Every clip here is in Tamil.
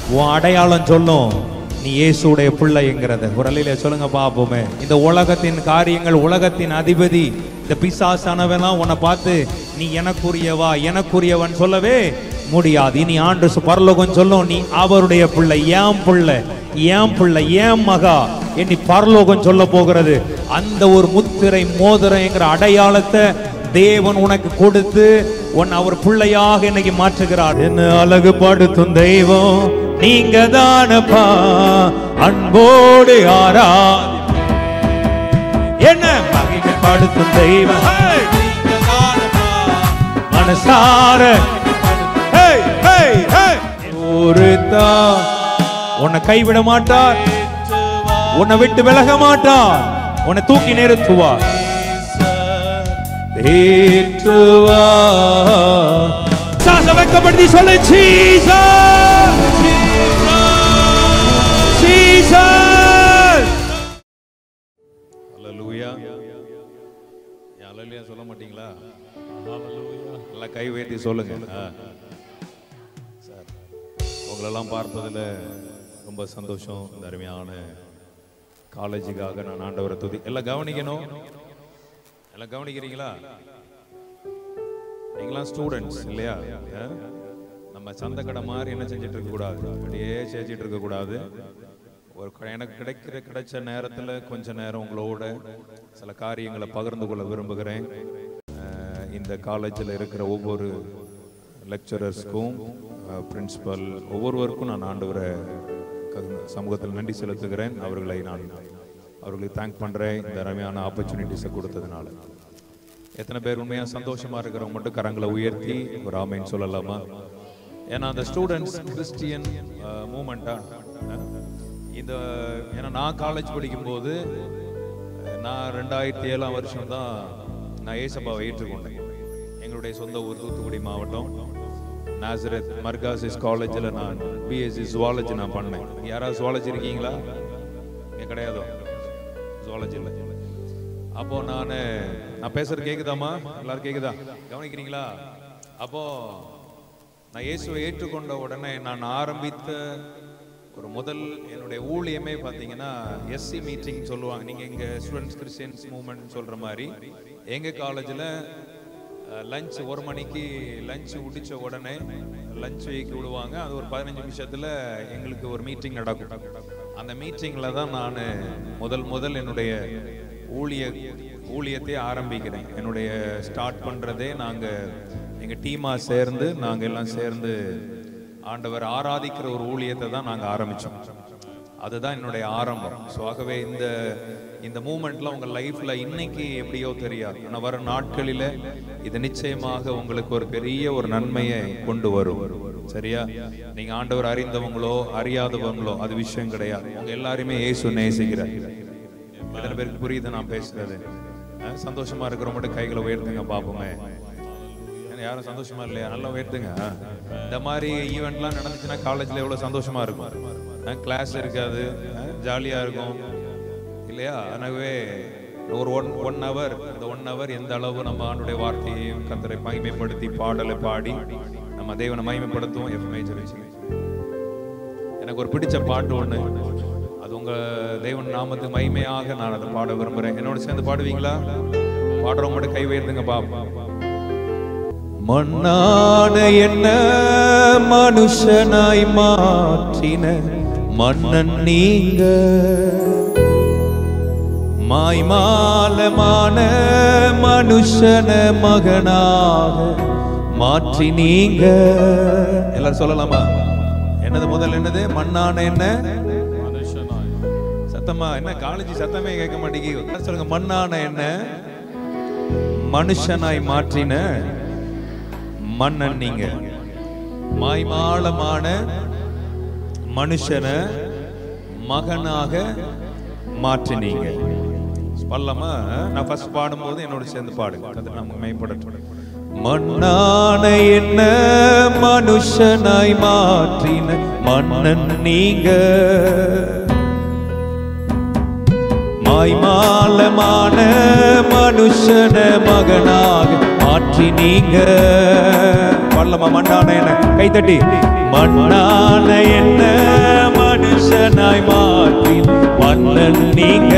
உன் அடையாளம் சொல்லும் நீ இயேசுடைய பிள்ளைங்கிறத குரலிலே சொல்லுங்க பாப்போமே இந்த உலகத்தின் காரியங்கள் உலகத்தின் அதிபதி இந்த பிசாசானவெல்லாம் உன்னை பார்த்து நீ எனக்குரியவா எனக்குரியவன் சொல்லவே முடியாது இனி ஆண்டு சு- பரலோகம் சொல்லும் நீ அவருடைய பிள்ளை ஏன் பிள்ளை ஏன் பிள்ளை ஏன் மகா இனி பரலோகம் சொல்ல போகிறது அந்த ஒரு முத்திரை மோதிரங்கிற அடையாளத்தை தேவன் உனக்கு கொடுத்து உன் அவர் பிள்ளையாக இன்னைக்கு மாற்றுகிறார் என்ன அழகுபடுத்தும் தெய்வம் நீங்க தானப்பா அன்போடு ஆரா என்ன மகிமைப்படுத்தும் தெய்வம் நீங்க தானப்பா மனசார ஹேய், ஹேய், ஹேய். ஒரு தான் உன்னை கைவிட மாட்டார் உன்னை விட்டு விலக மாட்டார் உன்னை தூக்கி நிறுத்துவார் தேற்றுவா சாச வெக்கப்படுத்தி சொல்லு ஜீசஸ் ஜீசஸ் ஹalleluya ஹalleluya சொல்ல மாட்டீங்களா எல்லாம் கை உயர்த்தி சொல்லுங்க ஆ. சார் உங்களெல்லாம் பார்ப்பதில் ரொம்ப சந்தோஷம் இந்த அருமையான காலேஜுக்காக நான் ஆண்டவரை துதி எல்லாம் கவனிக்கணும் எல்லாம் கவனிக்கிறீங்களா நீங்களாம் ஸ்டூடெண்ட்ஸ் இல்லையா ஆ? நம்ம சந்த கடை மாதிரி என்ன செஞ்சுட்டு இருக்க கூடாது அப்படியே செஞ்சுட்டு இருக்க கூடாது ஒரு க- எனக்கு கிடைக்கிற கிடைச்ச நேரத்தில் கொஞ்ச நேரம் உங்களோட சில காரியங்களை பகிர்ந்து கொள்ள விரும்புகிறேன் அஹ், இந்த காலேஜில் இருக்கிற ஒவ்வொரு லெக்சரர்ஸ்க்கும் பிரின்சிபல் ஒவ்வொருவருக்கும் நான் ஆண்டவரை க- சமூகத்தில் நன்றி செலுத்துகிறேன் அவர்களை நான் அவர்களுக்கு தேங்க் பண்ணுறேன் இந்த அருமையான ஆப்பர்ச்சுனிட்டிஸை கொடுத்ததுனால எத்தனை பேர் உண்மையா சந்தோஷமா இருக்கிறவங்க மட்டும் கரங்களை உயர்த்தி ஒரு ஆமைன்னு சொல்லலாமா ஏன்னா அந்த ஸ்டூடெண்ட்ஸ் கிறிஸ்டியன் மூமெண்டா இந்த ஏன்னா நான் காலேஜ் படிக்கும்போது அஹ், நான் ரெண்டாயிரத்தி ஏழாம் வருஷம் தான் நான் ஏசப்பாவை ஏற்றுக்கொண்டேன் எங்களுடைய சொந்த ஊர் தூத்துக்குடி மாவட்டம் நாசரத் மர்காசிஸ் காலேஜில் நான் பிஎஸ்சி ஜுவாலஜி நான் பண்ணேன் யாராவது ஜுவாலஜி இருக்கீங்களா இங்கே கிடையாதோ ஜுவாலஜி இல்லை அப்போ நான் நான் பேசுறது கேக்குதாமா எல்லாரும் கேக்குதா கவனிக்கிறீங்களா அப்போ நான் இயேசுவை ஏற்றுக்கொண்ட உடனே நான் ஆரம்பித்த ஒரு முதல் என்னுடைய ஊழியமே பார்த்தீங்கன்னா எஸ்சி மீட்டிங் சொல்லுவாங்க நீங்க இங்க ஸ்டூடெண்ட்ஸ் கிறிஸ்டியன்ஸ் மூவ்மெண்ட் சொல்ற மாதிரி எங்க காலேஜில் லஞ்ச் ஒரு மணிக்கு லஞ்ச் முடிச்ச உடனே லஞ்ச் வைக்க விடுவாங்க அது ஒரு பதினஞ்சு நிமிஷத்துல எங்களுக்கு ஒரு மீட்டிங் நடக்கும் அந்த மீட்டிங்ல தான் நான் முதல் முதல் என்னுடைய ஊழிய ஊழியத்தை ஆரம்பிக்கிறேன் என்னுடைய ஸ்டார்ட் பண்றதே நாங்க எங்க டீமா சேர்ந்து நாங்க எல்லாம் சேர்ந்து ஆண்டவர் ஆராதிக்கிற ஒரு ஊழியத்தை தான் நாங்க ஆரம்பிச்சோம் அதுதான் என்னுடைய ஆரம்பம் ஸோ ஆகவே இந்த இந்த மூமெண்ட்ல உங்க லைஃப்ல இன்னைக்கு எப்படியோ தெரியாது ஆனால் வர நாட்களில இது நிச்சயமாக உங்களுக்கு ஒரு பெரிய ஒரு நன்மையை கொண்டு வரும் சரியா நீங்க ஆண்டவர் அறிந்தவங்களோ அறியாதவங்களோ அது விஷயம் கிடையாது உங்க எல்லாருமே இயேசு நேசிக்கிறார் எத்தனை பேருக்கு புரியுது நான் பேசுறது அஹ், சந்தோஷமா இருக்கிற மட்டும் கைகளை உயர்த்துங்க பாப்போமே ஏன்னா யாரும் சந்தோஷமா இல்லையா நல்லா உயர்த்துங்க இந்த மாதிரி ஈவெண்ட்லாம் நடந்துச்சுன்னா காலேஜ்ல எவ்வளவு சந்தோஷமா இருக்கும் கிளாஸ் இருக்காது ஜாலியா இருக்கும் இல்லையா எனவே ஒரு ஒன் ஒன் ஹவர் இந்த ஒன் ஹவர் எந்த அளவு நம்ம ஆண்டுடைய வார்த்தையையும் கத்தரை மகிமைப்படுத்தி பாடலை பாடி நம்ம தேவனை மகிமைப்படுத்துவோம் எஃப் மேஜர் எனக்கு ஒரு பிடிச்ச பாட்டு ஒண்ணு அது உங்க தேவன் நாமத்து மகிமையாக நான் அதை பாட விரும்புறேன் என்னோட சேர்ந்து பாடுவீங்களா பாடுறவங்க மட்டும் கை உயர்த்துங்க பாப்போம் மண்ணான என்ன மனுஷனாய் மாற்றின மன்னன் நீங்க மாய்மாலமான மனுஷன மகனாக மாற்றி நீங்க எல்லாரும் சொல்லலாமா என்னது முதல் என்னது மண்ணான என்ன சத்தமா என்ன காலேஜ் சத்தமே கேட்க மாட்டேங்குது சொல்லுங்க மண்ணான என்ன மனுஷனாய் மாற்றின மன்னன் நீங்க மாய்மாலமான மனுஷனை மகனாக மாற்றினீங்க பல்லமா நான் ஃபர்ஸ்ட் பாடும்போது என்னோட சேர்ந்து பாடுங்க அது நமக்கு மேம்படட்டும் மண்ணான என்ன மனுஷனாய் மாற்றின மன்னன் நீங்க மாய்மாலமான மனுஷன மகனாக மாற்றி நீங்க பாடலாமா மண்ணான என்ன கைத்தட்டி மண்ணான என்ன மனுஷனாய் மாற்றி மன்னன் நீங்க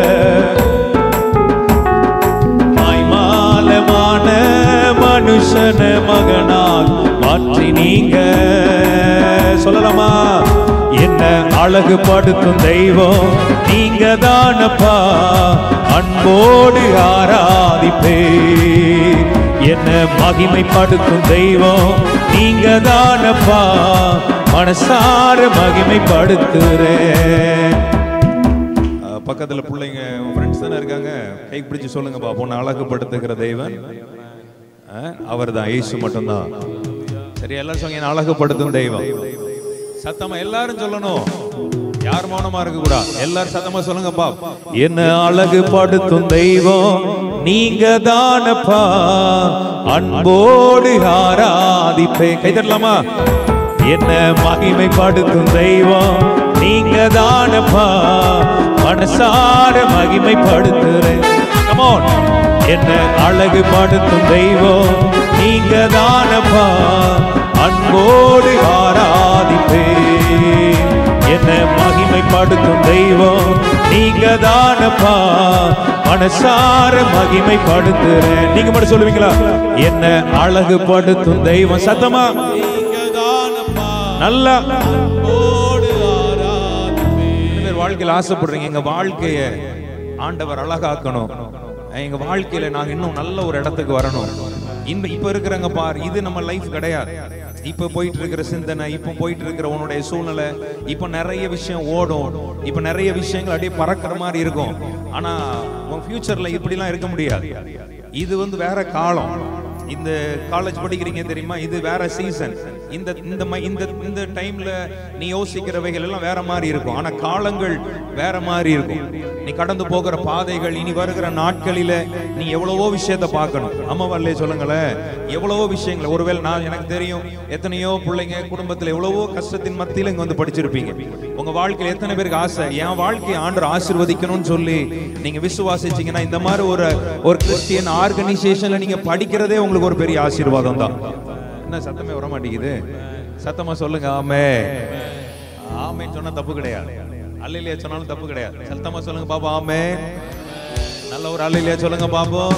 மாய்மாலமான மனுஷன மகனால் மாற்றி நீங்க சொல்லலாமா என்ன அழகு படுத்தும் தெய்வம் நீங்க தானப்பா அன்போடு ஆராதிப்பே என்ன மகிமைப்படுத்தும் தெய்வம் நீங்க தானப்பா மனசார மகிமைப்படுத்துறேன் அஹ் பக்கத்துல பிள்ளைங்க ஃப்ரெண்ட்ஸ் தானே இருக்காங்க கை பிடிச்சு சொல்லுங்க பாப்போம் உன்னை அழகுபடுத்துகிற தெய்வன் அவர் தான் இயேசு மட்டும்தான் சரி எல்லாரும் சொல்லுங்க என்னை அழகுபடுத்தும் தெய்வம் சத்தமா எல்லாரும் சொல்லணும் யார் மௌனமா இருக்க கூடாது எல்லாரும் சத்தமா சொல்லுங்க பா என்ன அழகுபடுத்தும் தெய்வம் நீங்க தானப்பா அன்போடு ஆராதிப்பே கை தட்டலாமா என்ன மகிமைப்படுத்தும் தெய்வம் நீங்க தானப்பா மனசார மகிமைப்படுத்துறேன் Come on. என்ன அழகுபடுத்தும் தெய்வம் நீங்க தானப்பா அன்போடு ஆராதிப்பே என்ன மகிமைப்படுத்தும் தெய்வம் நீங்க தானப்பா மனசார மகிமைப்படுத்துறேன் நீங்க மட்டும் சொல்லுவீங்களா என்ன அழகுபடுத்தும் தெய்வம் சத்தமா நல்லா எத்தனை பேர் வாழ்க்கையில ஆசைப்படுறீங்க எங்க வாழ்க்கைய ஆண்டவர் அழகாக்கணும் எங்க வாழ்க்கையில நாங்க இன்னும் நல்ல ஒரு இடத்துக்கு வரணும் இந்த இப்ப இருக்கிறவங்க பார் இது நம்ம லைஃப் கிடையாது இப்ப போயிட்டு இருக்கிற சிந்தனை இப்ப போயிட்டு இருக்கிற உன்னுடைய சூழ்நிலை இப்ப நிறைய விஷயம் ஓடும் இப்ப நிறைய விஷயங்கள் அப்படியே பறக்கிற மாதிரி இருக்கும் ஆனா உன் ஃபியூச்சர்ல இப்படிலாம் இருக்க முடியாது இது வந்து வேற காலம் இந்த காலேஜ் படிக்கிறீங்க தெரியுமா இது வேற சீசன் இந்த இந்த ம- இந்த இந்த டைம்ல நீ யோசிக்கிறவைகள் எல்லாம் வேற மாதிரி இருக்கும் ஆனா காலங்கள் வேற மாதிரி இருக்கும் நீ கடந்து போகிற பாதைகள் இனி வருகிற நாட்களில நீ எவ்வளவோ விஷயத்த பார்க்கணும் ஆமா வரலையே சொல்லுங்களேன் எவ்வளவோ விஷயங்கள் ஒருவேளை நான் எனக்கு தெரியும் எத்தனையோ பிள்ளைங்க குடும்பத்துல எவ்வளவோ கஷ்டத்தின் மத்தியில இங்க வந்து படிச்சிருப்பீங்க உங்க வாழ்க்கையில எத்தனை பேருக்கு ஆசை என் வாழ்க்கையை ஆண்டவர் ஆசீர்வதிக்கணும்னு சொல்லி நீங்க விசுவாசிச்சீங்கன்னா இந்த மாதிரி ஒரு ஒரு கிறிஸ்டியன் ஆர்கனைசேஷன்ல நீங்க படிக்கிறதே உங்களுக்கு ஒரு பெரிய ஆசீர்வாதம் தான் என்ன சத்தமே வர மாட்டேங்குது சத்தமா சொல்லுங்க ஆமே ஆமேன்னு சொன்னா தப்பு கிடையாது அல்லையா சொன்னாலும் தப்பு கிடையாது சத்தமா சொல்லுங்க பாப்பா ஆமே நல்ல ஒரு அல்லையா சொல்லுங்க பாப்போம்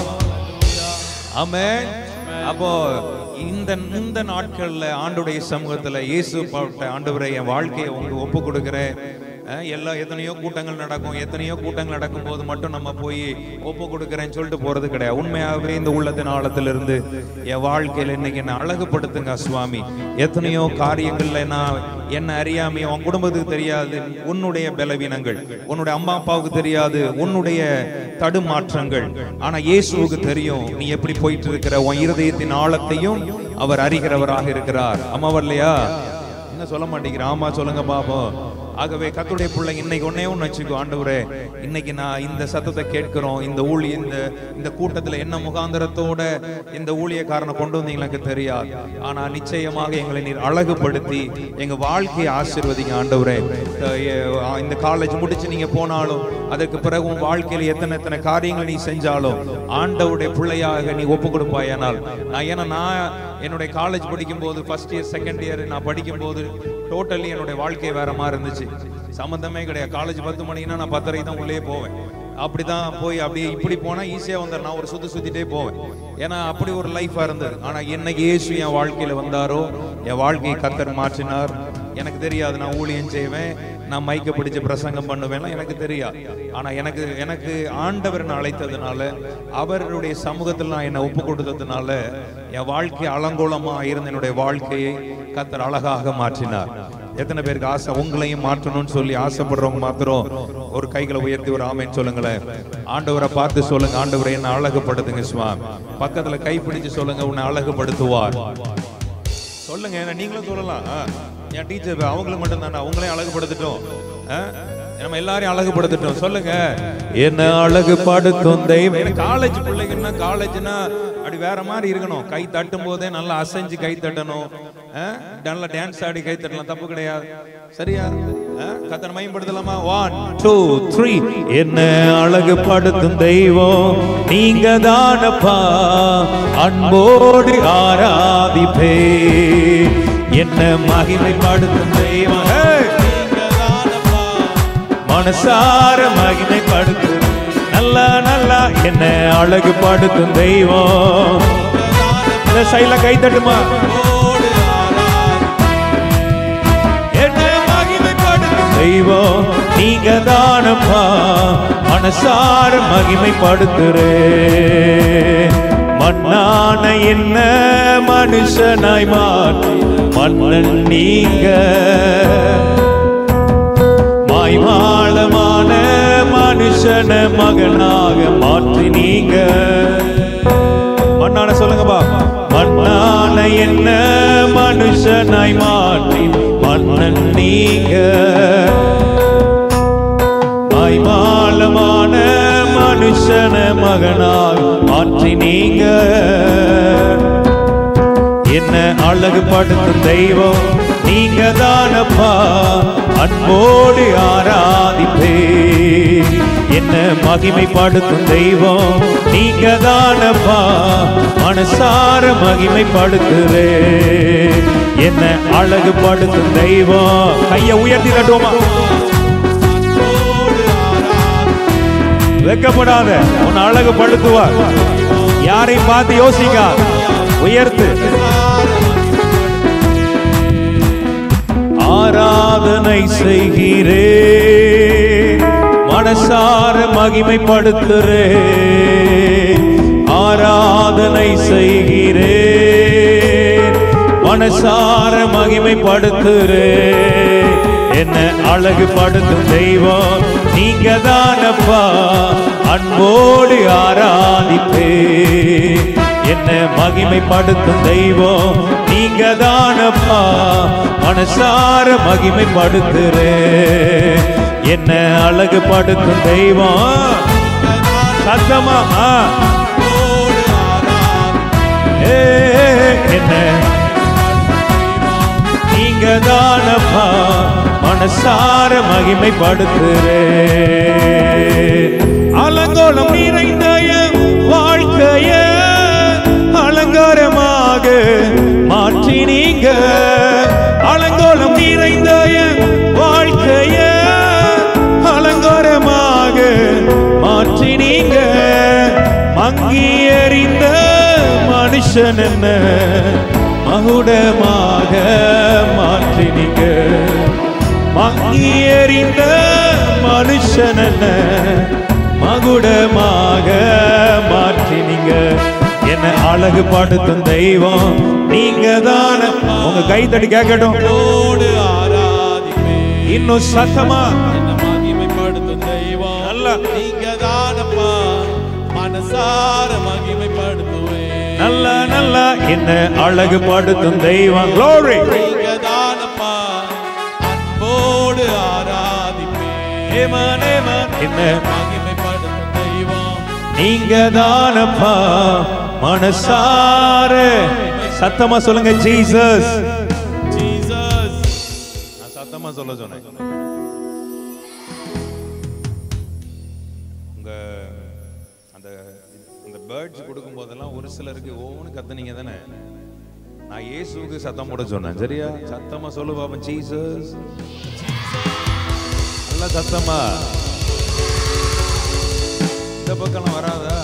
ஆமே அப்போ இந்த இந்த நாட்கள்ல ஆண்டுடைய சமூகத்துல இயேசு பாட்ட ஆண்டவரை என் வாழ்க்கையை உங்களுக்கு ஒப்பு கொடுக்கிறேன் அஹ் எல்லாம் எத்தனையோ கூட்டங்கள் நடக்கும் எத்தனையோ கூட்டங்கள் நடக்கும் போது மட்டும் நம்ம போய் ஒப்பு கொடுக்கிறேன்னு சொல்லிட்டு போறது கிடையாது உண்மையாகவே இந்த உள்ளத்தின் ஆழத்திலிருந்து என் வாழ்க்கையில இன்னைக்கு என்ன அழகுபடுத்துங்க சுவாமி எத்தனையோ காரியங்கள்ல நான் என்ன அறியாமையோ உன் குடும்பத்துக்கு தெரியாது உன்னுடைய பலவீனங்கள் உன்னுடைய அம்மா அப்பாவுக்கு தெரியாது உன்னுடைய தடுமாற்றங்கள் ஆனா இயேசுவுக்கு தெரியும் நீ எப்படி போயிட்டு இருக்கிற உன் இருதயத்தின் ஆழத்தையும் அவர் அறிகிறவராக இருக்கிறார் அம்மா வரலையா என்ன சொல்ல மாட்டேங்கிற ஆமா சொல்லுங்க பாப்போம் ஆகவே கத்துடைய பிள்ளைங்க இன்னைக்கு ஒன்னே ஒன்று வச்சுக்கோ ஆண்டவரே இன்னைக்கு நான் இந்த சத்தத்தை கேட்கிறோம் இந்த ஊழிய இந்த இந்த கூட்டத்துல என்ன முகாந்திரத்தோட இந்த ஊழியக்காரனை கொண்டு வந்தீங்க எனக்கு தெரியாது ஆனா நிச்சயமாக எங்களை நீர் அழகுபடுத்தி எங்க வாழ்க்கையை ஆசீர்வதிங்க ஆண்டவரே இந்த, எ- இந்த காலேஜ் முடிச்சு நீங்க போனாலும் அதற்கு பிறகு உன் வாழ்க்கையில எத்தனை எத்தனை காரியங்கள் நீ செஞ்சாலும் ஆண்டவருடைய பிள்ளையாக நீ ஒப்பு கொடுப்பாயானால் நான் ஏன்னா நான் என்னுடைய காலேஜ் படிக்கும் போது ஃபர்ஸ்ட் இயர் செகண்ட் இயர் நான் படிக்கும் போது டோட்டலி என்னுடைய வாழ்க்கை வேற மாதிரி இருந்துச்சு சம்மந்தமே கிடையாது காலேஜ் பத்து மணினா நான் பத்தரைக்கு தான் உள்ளே போவேன் அப்படிதான் போய் அப்படியே இப்படி போனா ஈஸியா வந்துடும் நான் ஒரு சுத்தி சுத்திட்டே போவேன் ஏன்னா அப்படி ஒரு லைஃபா இருந்தது ஆனா என்னைக்கு இயேசு என் வாழ்க்கையில வந்தாரோ என் வாழ்க்கையை கத்தர் மாற்றினார் எனக்கு தெரியாது நான் ஊழியம் செய்வேன் நான் மைக்க பிடிச்சு பிரசங்கம் பண்ணுவேன் எனக்கு தெரியாது ஆனா எனக்கு எனக்கு ஆண்டவர் என்னை அழைத்ததுனால அவருடைய சமூகத்தில் நான் என்னை ஒப்பு கொடுத்ததுனால என் வாழ்க்கை அலங்கோலமா இருந்த என்னுடைய வாழ்க்கையை கத்தர் அழகாக மாற்றினார் எத்தனை பேருக்கு ஆசை உங்களையும் மாற்றணும்னு சொல்லி ஆசைப்படுறவங்க மாத்திரம் ஒரு கைகளை உயர்த்தி ஒரு ஆமைன்னு சொல்லுங்களேன் ஆண்டவரை பார்த்து சொல்லுங்க ஆண்டவரை என்ன அழகுபடுத்துங்க சுவாமி பக்கத்துல கை பிடிச்சு சொல்லுங்க உன்னை அழகுபடுத்துவார் சொல்லுங்க ஏன்னா நீங்களும் சொல்லலாம் ஆ, என் டீச்சர் அவங்களுக்கு மட்டும் தானே அவங்களையும் அழகுபடுத்திட்டோம் ஆ, நம்ம எல்லாரையும் அழகுபடுத்திட்டோம் சொல்லுங்க என்ன அழகுபடுத்தும் தெய்வம் எனக்கு காலேஜ் பிள்ளைங்கன்னா காலேஜ்னா அப்படி வேற மாதிரி இருக்கணும் கை தட்டும் போதே நல்லா அசைஞ்சு கை தட்டணும் ஆ, நல்லா டான்ஸ் ஆடி கை தட்டலாம் தப்பு கிடையாது சரியா கத்தனை மயம்படுத்தலாமா ஒன் டூ த்ரீ என்ன அழகுபடுத்தும் தெய்வம் நீங்க தானப்பா அன்போடு ஆராதிப்பே என்ன மகிமைப்படுத்தும் தெய்வம் Hey! மனசார மகிமைப்படுத்து நல்லா நல்லா என்ன அழகுபடுத்தும் தெய்வம் இந்த சைட்ல கை தட்டுமா என்ன மகிமைப்படுத்தும் தெய்வம் நீங்க தானப்பா மனசார மகிமைப்படுத்துறே மண்ணான என்ன மனுஷனாய் மாற்றி மன்னன் நீங்க மாய்மாளமான மனுஷன மகனாக மாற்றி நீங்க மண்ணான சொல்லுங்கப்பா மண்ணான என்ன மனுஷனாய் மாற்றி மன்னன் நீங்க மாய்மாளமான மனுஷன மகனாக மாற்றி நீங்க என்ன அழகுபடுத்தும் தெய்வம் நீங்க தானப்பா அன்போடு ஆராதிப்பே என்ன மகிமைப்படுத்தும் தெய்வம் நீங்க தானப்பா மனசார மகிமைப்படுத்துறே என்ன அழகுபடுத்தும் தெய்வம் கைய உயர்த்தி தட்டுவோமா வெக்கப்படாத உன் அழகுபடுத்துவார் யாரையும் பார்த்து யோசிக்க உயர்த்து ஆராதனை செய்கிறே மனசார மகிமைப்படுத்துறே ஆராதனை செய்கிறே மனசார மகிமைப்படுத்துறே என்ன அழகுபடுத்தும் தெய்வம் நீங்க தானப்பா அன்போடு ஆராதிப்பே என்ன மகிமைப்படுத்தும் தெய்வம் நீங்க தானப்பா மனசார மகிமைப்படுத்துறே என்ன அழகுபடுத்தும் தெய்வம் சத்தமா ஆ. ஏ, என்ன நீங்க தானப்பா மனசார மகிமைப்படுத்துறே அலங்கோலம் நிறைந்த என் வாழ்க்கைய அலங்காரமாக மாற்றி நீங்க அலங்கோலம் நிறைந்த என் வாழ்க்கைய அலங்காரமாக மாற்றி நீங்க மங்கி எறிந்த மனுஷன் என்ன மகுடமாக மாற்றி நீங்க மங்கி எறிந்த மனுஷன் என்ன மகுடமாக மாற்றி நீங்க என்ன அழகுபடுத்தும் தெய்வம் நீங்க தானே உங்க கை தட்டி கேட்கட்டும் ஓடு ஆராதிப்பே இன்னும் சத்தமா என்ன மகிமைப்படுத்தும் தெய்வம் நல்லா. நீங்க தானப்பா மனசார மகிமைப்படுத்துவே நல்லா நல்லா என்ன அழகுபடுத்தும் தெய்வம் glory நீங்க தானப்பா அன்போடு ஆராதிப்பே ஏமான், ஏமான். என்ன மகிமைப்படுத்தும் தெய்வம் நீங்க தானப்பா மனசார சத்தமா சொல்லுங்க ஜீசஸ் ஜீசஸ் நான் சத்தமா சொல்ல சொன்னேன் உங்க அந்த அந்த பேர்ட்ஸ் கொடுக்கும் போதெல்லாம் ஒரு சிலருக்கு ஒவ்வொன்று கத்துனீங்க தானே நான் இயேசுவுக்கு சத்தம் போட சொன்னேன் சரியா சத்தமா சொல்லு பாப்போம் ஜீசஸ் நல்ல சத்தமா இந்த பக்கம்லாம் வராதா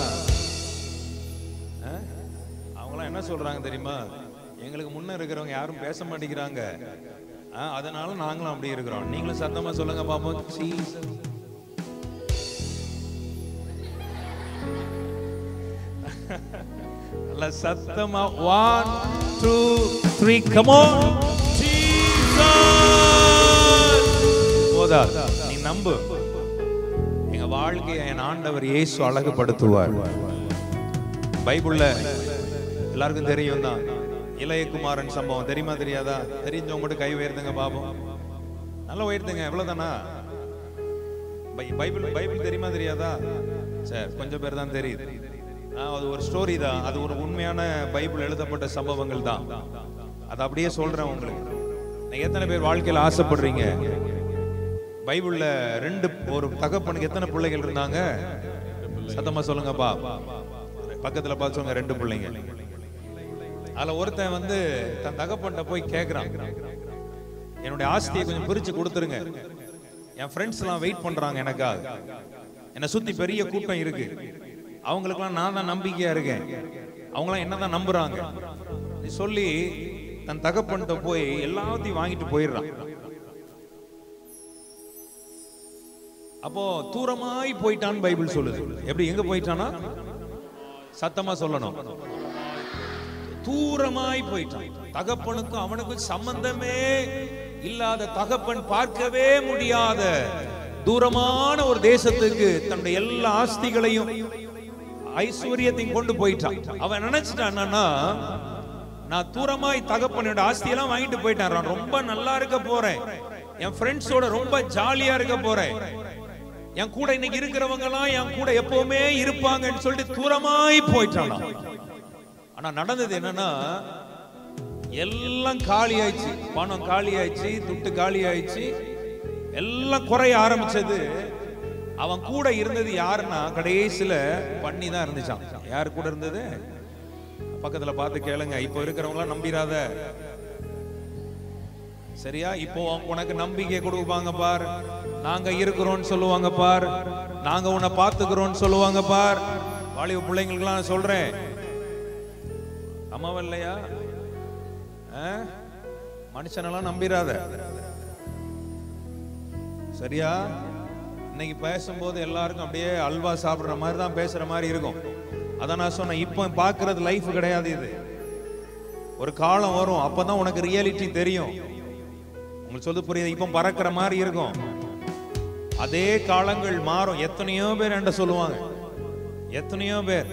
ஆ? அவங்களாம் என்ன சொல்றாங்க தெரியுமா எங்களுக்கு முன்ன இருக்கிறவங்க யாரும் பேச மாட்டேங்கிறாங்க ஆ, அதனால நாங்களும் அப்படி இருக்கிறோம் நீங்களும் சத்தமா சொல்லுங்க பாப்போம் Jesus. நல்ல சத்தமா ஒன் டூ த்ரீ கமோன் போதா நீ நம்பு எங்க வாழ்க்கையை என் ஆண்டவர் இயேசு அழகுபடுத்துவார் பைபிள்ல எல்லாருக்கும் தெரியும் தான் இளையகுமாரன் சம்பவம் தெரியுமா தெரியாதா தெரிஞ்சவங்க மட்டும் கை உயர்த்துங்க பாப்போம் நல்லா உயர்த்துங்க எவ்வளவுதானா பை- பைபிள் பைபிள் தெரியுமா தெரியாதா சரி கொஞ்சம் பேர் தான் தெரியுது ஆ, அது ஒரு ஸ்டோரி தான் அது ஒரு உண்மையான பைபிள் எழுதப்பட்ட சம்பவங்கள் தான் அது அப்படியே சொல்றேன் உங்களுக்கு நீங்க எத்தனை பேர் வாழ்க்கையில ஆசைப்படுறீங்க பைபிள்ல ரெண்டு ஒரு தகப்பனுக்கு எத்தனை பிள்ளைகள் இருந்தாங்க சத்தமா சொல்லுங்கப்பா பக்கத்துல பார்த்து சொல்லுங்க ரெண்டு பிள்ளைங்க அதுல ஒருத்தன் வந்து தன் தகப்பன்ட்ட போய் கேக்குறான் என்னுடைய ஆஸ்தியை கொஞ்சம் பிரிச்சு கொடுத்துருங்க என் ஃப்ரெண்ட்ஸ் எல்லாம் வெயிட் பண்றாங்க எனக்காக என்னை சுத்தி பெரிய கூட்டம் இருக்கு அவங்களுக்கெல்லாம் நான் தான் நம்பிக்கையா இருக்கேன் அவங்களாம் என்னதான் நம்புறாங்க நீ சொல்லி தன் தகப்பன்ட்ட போய் எல்லாத்தையும் வாங்கிட்டு போயிடுறான் அப்போ தூரமாய் போயிட்டான்னு பைபிள் சொல்லுது எப்படி எங்க போயிட்டானா சத்தமா சொல்லணும் தூரமாய் போயிட்டான் தகப்பனுக்கும் அவனுக்கும் சம்பந்தமே இல்லாத தகப்பன் பார்க்கவே முடியாத தூரமான ஒரு தேசத்துக்கு தன்னுடைய எல்லா ஆஸ்திகளையும் ஐஸ்வர்யத்தையும் கொண்டு போயிட்டான் அவன் நினைச்சிட்டான் என்னன்னா நான் தூரமாய் தகப்பனோட ஆஸ்தியெல்லாம் வாங்கிட்டு போயிட்டேன் நான் ரொம்ப நல்லா இருக்க போறேன் என் ஃப்ரெண்ட்ஸோட ரொம்ப ஜாலியா இருக்க போறேன் என் கூட இன்னைக்கு இருக்கிறவங்க எல்லாம் என் கூட எப்பவுமே இருப்பாங்கன்னு சொல்லிட்டு தூரமாய் போயிட்டான் ஆனா நடந்தது என்னன்னா எல்லாம் காலி ஆயிடுச்சு பணம் காலி ஆயிடுச்சு துட்டு காலி ஆயிடுச்சு எல்லாம் குறைய ஆரம்பிச்சது அவன் கூட இருந்தது யாருன்னா கடைசியில பண்ணி தான் இருந்துச்சான் யார் கூட இருந்தது பக்கத்துல பார்த்து கேளுங்க இப்போ இருக்கிறவங்களாம் நம்பிராத சரியா இப்போ உனக்கு நம்பிக்கை கொடுப்பாங்க பார் நாங்க இருக்கிறோம்னு சொல்லுவாங்க பார் நாங்க உன்னை பார்த்துக்கிறோம்னு சொல்லுவாங்க பார் வாலிப பிள்ளைங்களுக்குலாம் நான் சொல்றேன் அம்மாவா இல்லையா ஆ? மனுஷனெல்லாம் நம்பிராத சரியா இன்னைக்கு பேசும்போது எல்லாருக்கும் அப்படியே அல்வா சாப்பிடுற மாதிரி தான் பேசுற மாதிரி இருக்கும் அதான் நான் சொன்னேன் இப்போ பார்க்கிறது லைஃப் கிடையாது இது ஒரு காலம் வரும் அப்பதான் உனக்கு ரியாலிட்டி தெரியும் உங்களுக்கு சொல்ல புரியுது இப்போ பறக்கிற மாதிரி இருக்கும் அதே காலங்கள் மாறும் எத்தனையோ பேர் என்கிட்ட சொல்லுவாங்க எத்தனையோ பேர்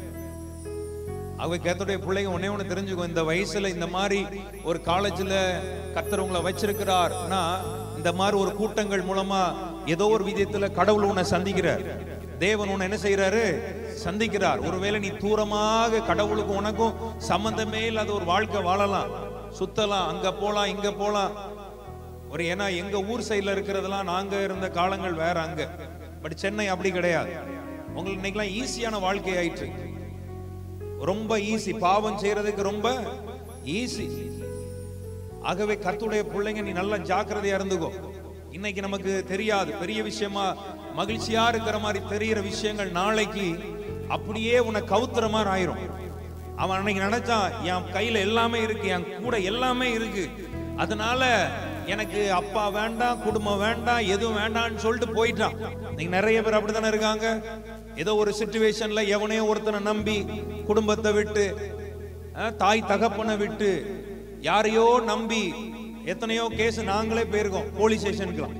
அவங்க கேத்தோடைய பிள்ளைங்க ஒன்னே ஒண்ணு தெரிஞ்சுக்கும் இந்த வயசுல இந்த மாதிரி ஒரு காலேஜ்ல கத்தர் உங்களை வச்சிருக்கிறார்னா இந்த மாதிரி ஒரு கூட்டங்கள் மூலமா ஏதோ ஒரு விதத்துல கடவுள் உன்னை சந்திக்கிறார் தேவன் உன்னை என்ன செய்யறாரு சந்திக்கிறார் ஒருவேளை நீ தூரமாக கடவுளுக்கும் உனக்கும் சம்பந்தமே இல்லாத ஒரு வாழ்க்கை வாழலாம் சுத்தலாம் அங்க போலாம் இங்க போலாம் ஒரு ஏன்னா எங்க ஊர் சைடுல இருக்கிறதெல்லாம் நாங்க இருந்த காலங்கள் வேற அங்க பட் சென்னை அப்படி கிடையாது உங்களுக்கு இன்னைக்கெல்லாம் ஈஸியான வாழ்க்கை ஆயிற்று ரொம்ப ஈஸி பாவம் செய்யறதுக்கு ரொம்ப ஈஸி ஆகவே கர்த்தருடைய பிள்ளைங்க நீ நல்லா ஜாக்கிரதையா இருந்துக்கோ இன்னைக்கு நமக்கு தெரியாது பெரிய விஷயமா மகிழ்ச்சியா இருக்கிற மாதிரி தெரியிற விஷயங்கள் நாளைக்கு அப்படியே உன்னை கவுத்துற மாதிரி ஆயிரும் அவன் அன்னைக்கு நினைச்சான் என் கையில எல்லாமே இருக்கு என் கூட எல்லாமே இருக்கு அதனால எனக்கு அப்பா வேண்டாம் குடும்பம் வேண்டாம் எதுவும் வேண்டாம்னு சொல்லிட்டு போயிட்டான் நீங்க நிறைய பேர் அப்படித்தானே இருக்காங்க ஏதோ ஒரு சுச்சுவேஷன்ல எவனையோ ஒருத்தனை நம்பி குடும்பத்தை விட்டு அஹ், தாய் தகப்பனை விட்டு யாரையோ நம்பி எத்தனையோ கேஸ் நாங்களே போயிருக்கோம் போலீஸ் ஸ்டேஷனுக்குலாம்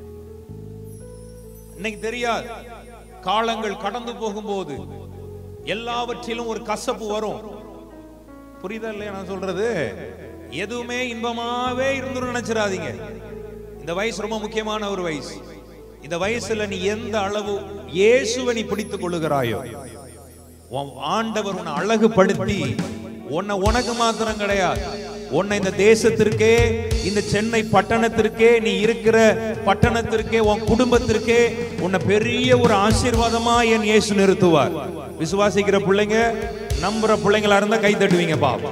இன்னைக்கு தெரியாது காலங்கள் கடந்து போகும்போது எல்லாவற்றிலும் ஒரு கசப்பு வரும் புரியுதா இல்லையா நான் சொல்றது எதுவுமே இன்பமாவே இருந்து நினைச்சிடாதீங்க இந்த வயசு ரொம்ப முக்கியமான ஒரு வயசு இந்த வயசுல நீ எந்த அளவு இயேசுவை நீ பிடித்துக் கொள்ளுகிறாயோ உன் ஆண்டவர் உன்னை அழகுபடுத்தி உன்னை உனக்கு மாத்திரம் கிடையாது உன்னை இந்த தேசத்திற்கே இந்த சென்னை பட்டணத்திற்கே நீ இருக்கிற பட்டணத்திற்கே உன் குடும்பத்திற்கே உன்னை பெரிய ஒரு ஆசீர்வாதமா என் இயேசு நிறுத்துவார் விசுவாசிக்கிற பிள்ளைங்க நம்புற பிள்ளைங்களா இருந்தா கை தட்டுவீங்க பாப்பா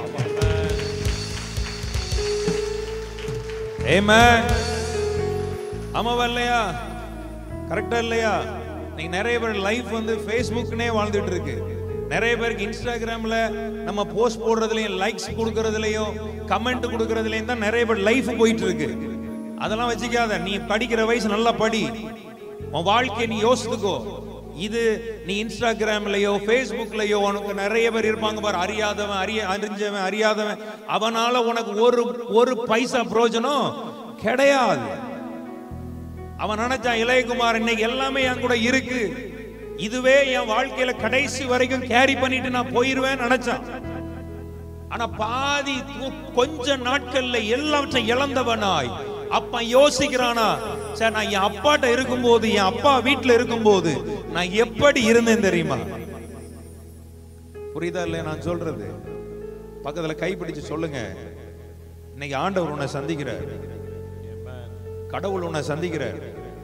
ஏமா ஆமாவா இல்லையா கரெக்டா இல்லையா நீங்க நிறைய பேர் லைஃப் வந்து ஃபேஸ்புக்னே வாழ்ந்துட்டு இருக்கு நிறைய பேருக்கு இன்ஸ்டாகிராம்ல நம்ம போஸ்ட் போடுறதுலயும் லைக்ஸ் கொடுக்கறதுலயும் கமெண்ட் கொடுக்கறதுலயும் தான் நிறைய பேர் லைஃப் போயிட்டு இருக்கு அதெல்லாம் வச்சுக்காத நீ படிக்கிற வயசு நல்லா படி உன் வாழ்க்கையை நீ யோசித்துக்கோ இது நீ இன்ஸ்டாகிராம்லயோ ஃபேஸ்புக்லயோ உனக்கு நிறைய பேர் இருப்பாங்க பாரு அறியாதவன் அறிய அறிஞ்சவன் அறியாதவன் அவனால உனக்கு ஒரு ஒரு பைசா பிரயோஜனம் கிடையாது அவன் நினைச்சான் இளையகுமார் இன்னைக்கு எல்லாமே என் கூட இருக்கு இதுவே என் வாழ்க்கையில கடைசி வரைக்கும் கேரி பண்ணிட்டு நான் போயிருவேன் நினைச்சான் ஆனா பாதி கு- கொஞ்ச நாட்கள்ல எல்லாவற்றையும் இழந்தவனாய் அப்ப யோசிக்கிறானா சரி நான் என் அப்பாட்ட இருக்கும்போது என் அப்பா வீட்டுல இருக்கும்போது நான் எப்படி இருந்தேன் தெரியுமா புரியுதா இல்லையா நான் சொல்றது பக்கத்துல கைப்பிடிச்சு சொல்லுங்க இன்னைக்கு ஆண்டவர் உன்னை சந்திக்கிறார் கடவுள் உன்னை சந்திக்கிறார்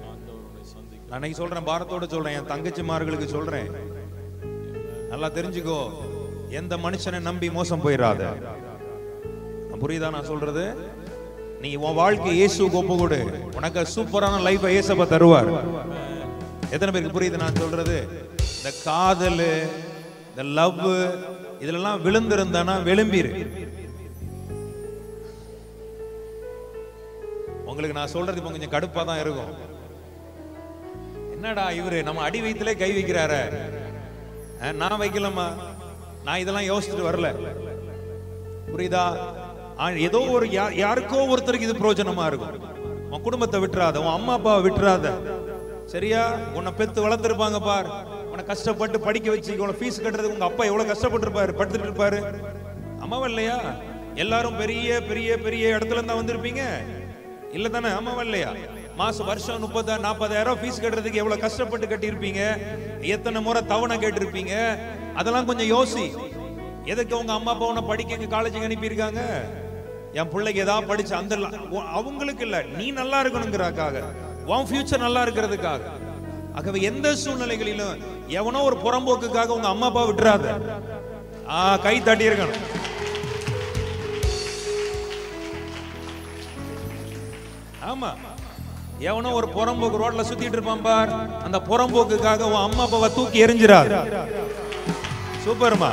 நான் இன்னைக்கு சொல்றேன் பாரத்தோட சொல்றேன் என் தங்கச்சிமார்களுக்கு சொல்றேன் நல்லா தெரிஞ்சுக்கோ எந்த மனுஷனை நம்பி மோசம் போயிடாத புரியுதா நான் சொல்றது நீ உன் வாழ்க்கை இயேசுவுக்கு ஒப்பு கொடு உனக்கு சூப்பரான லைஃப் இயேசப்ப தருவார் எத்தனை பேருக்கு புரியுது நான் சொல்றது இந்த காதல் இந்த லவ் இதுலலாம் விழுந்திருந்தானா விளம்பிரு உங்களுக்கு நான் சொல்றது இப்போ கொஞ்சம் கடுப்பா தான் இருக்கும் என்னடா இவரு நம்ம அடி வயிற்றுல கை வைக்கிறாரு அஹ், நான் வைக்கலம்மா நான் இதெல்லாம் யோசிச்சுட்டு வரல புரியுதா ஆ, ஏதோ ஒரு யா- யாருக்கோ ஒருத்தருக்கு இது பிரயோஜனமா இருக்கும் உன் குடும்பத்தை விட்டுறாத உன் அம்மா அப்பாவை விட்டுறாத சரியா உன்னை பெத்து வளர்த்துருப்பாங்க பார் உன்னை கஷ்டப்பட்டு படிக்க வச்சு உன ஃபீஸ் கட்டுறதுக்கு உங்க அப்பா எவ்வளவு கஷ்டப்பட்டிருப்பாரு படுத்துட்டு இருப்பாரு அம்மாவா இல்லையா எல்லாரும் பெரிய பெரிய பெரிய இடத்துல இருந்தா வந்திருப்பீங்க இல்ல தானே ஆமாவா இல்லையா மாசம் வருஷம் முப்பதா நாற்பதாயிரம் ஃபீஸ் கட்டுறதுக்கு எவ்வளவு கஷ்டப்பட்டு கட்டியிருப்பீங்க எத்தனை முறை தவணை கேட்டிருப்பீங்க அதெல்லாம் கொஞ்சம் யோசி எதுக்கு உங்க அம்மா அப்பா உன்னை படிக்க காலேஜுக்கு அனுப்பியிருக்காங்க என் பிள்ளைக்கு ஏதாவது படிச்சு அந்த ல- உ- அவங்களுக்கு இல்ல நீ நல்லா இருக்கணுங்கிறதுக்காக உன் ஃபியூச்சர் நல்லா இருக்கிறதுக்காக ஆகவே எந்த சூழ்நிலைகளிலும் எவனோ ஒரு புறம்போக்குக்காக உங்க அம்மா அப்பா விட்டுறாத ஆ கை தட்டி இருக்கணும் ஆமா எவனோ ஒரு புறம்போக்கு ரோட்ல சுத்திட்டு இருப்பான் பார் அந்த புறம்போக்குக்காக உன் அம்மா அப்பாவை தூக்கி எறிஞ்சிடாத சூப்பர்மா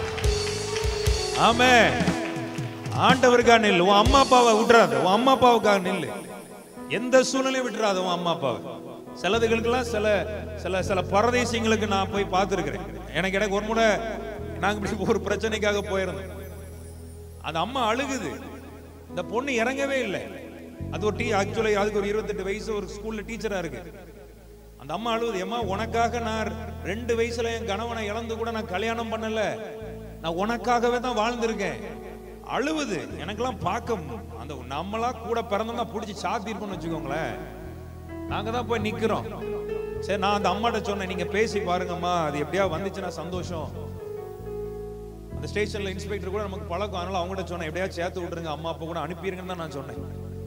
ஆமே ஆண்டவருக்காக நில்லு உன் அம்மா அப்பாவை விட்டுறாத உன் அம்மா அப்பாவுக்காக நில்லு எந்த சூழ்நிலையும் விட்டுறாத உன் அம்மா அப்பாவை சிலதுகளுக்கெல்லாம் சில சில சில பரதேசிங்களுக்கு நான் போய் பார்த்துருக்கிறேன் எனக்கு எனக்கு ஒரு முறை நாங்க இப்படி ஒரு பிரச்சனைக்காக போயிருந்தோம் அந்த அம்மா அழுகுது இந்த பொண்ணு இறங்கவே இல்லை அது ஒரு டீ ஆக்சுவலி அதுக்கு ஒரு இருபத்தெட்டு வயசு ஒரு ஸ்கூல்ல டீச்சரா இருக்கு அந்த அம்மா அழுவுது ஏம்மா உனக்காக நான் ரெண்டு வயசுல என் கணவனை இழந்து கூட நான் கல்யாணம் பண்ணல நான் உனக்காகவே தான் வாழ்ந்திருக்கேன் அழுவுது எனக்கெல்லாம் பார்க்க அந்த நம்மளா கூட பிறந்தோம்னா பிடிச்சி சாத்தி இருக்கோம்னு வச்சுக்கோங்களேன் நாங்க தான் போய் நிக்கிறோம் சரி நான் அந்த அம்மாட்ட சொன்னேன் நீங்க பேசி பாருங்கம்மா அது எப்படியா வந்துச்சுன்னா சந்தோஷம் அந்த ஸ்டேஷன்ல இன்ஸ்பெக்டர் கூட நமக்கு பழக்கம் அதனால அவங்ககிட்ட சொன்னேன் எப்படியா சேர்த்து விட்டுருங்க அம்மா அப்பா கூட அனுப்பிடுங்கன்னு தான் நான் சொன்னேன்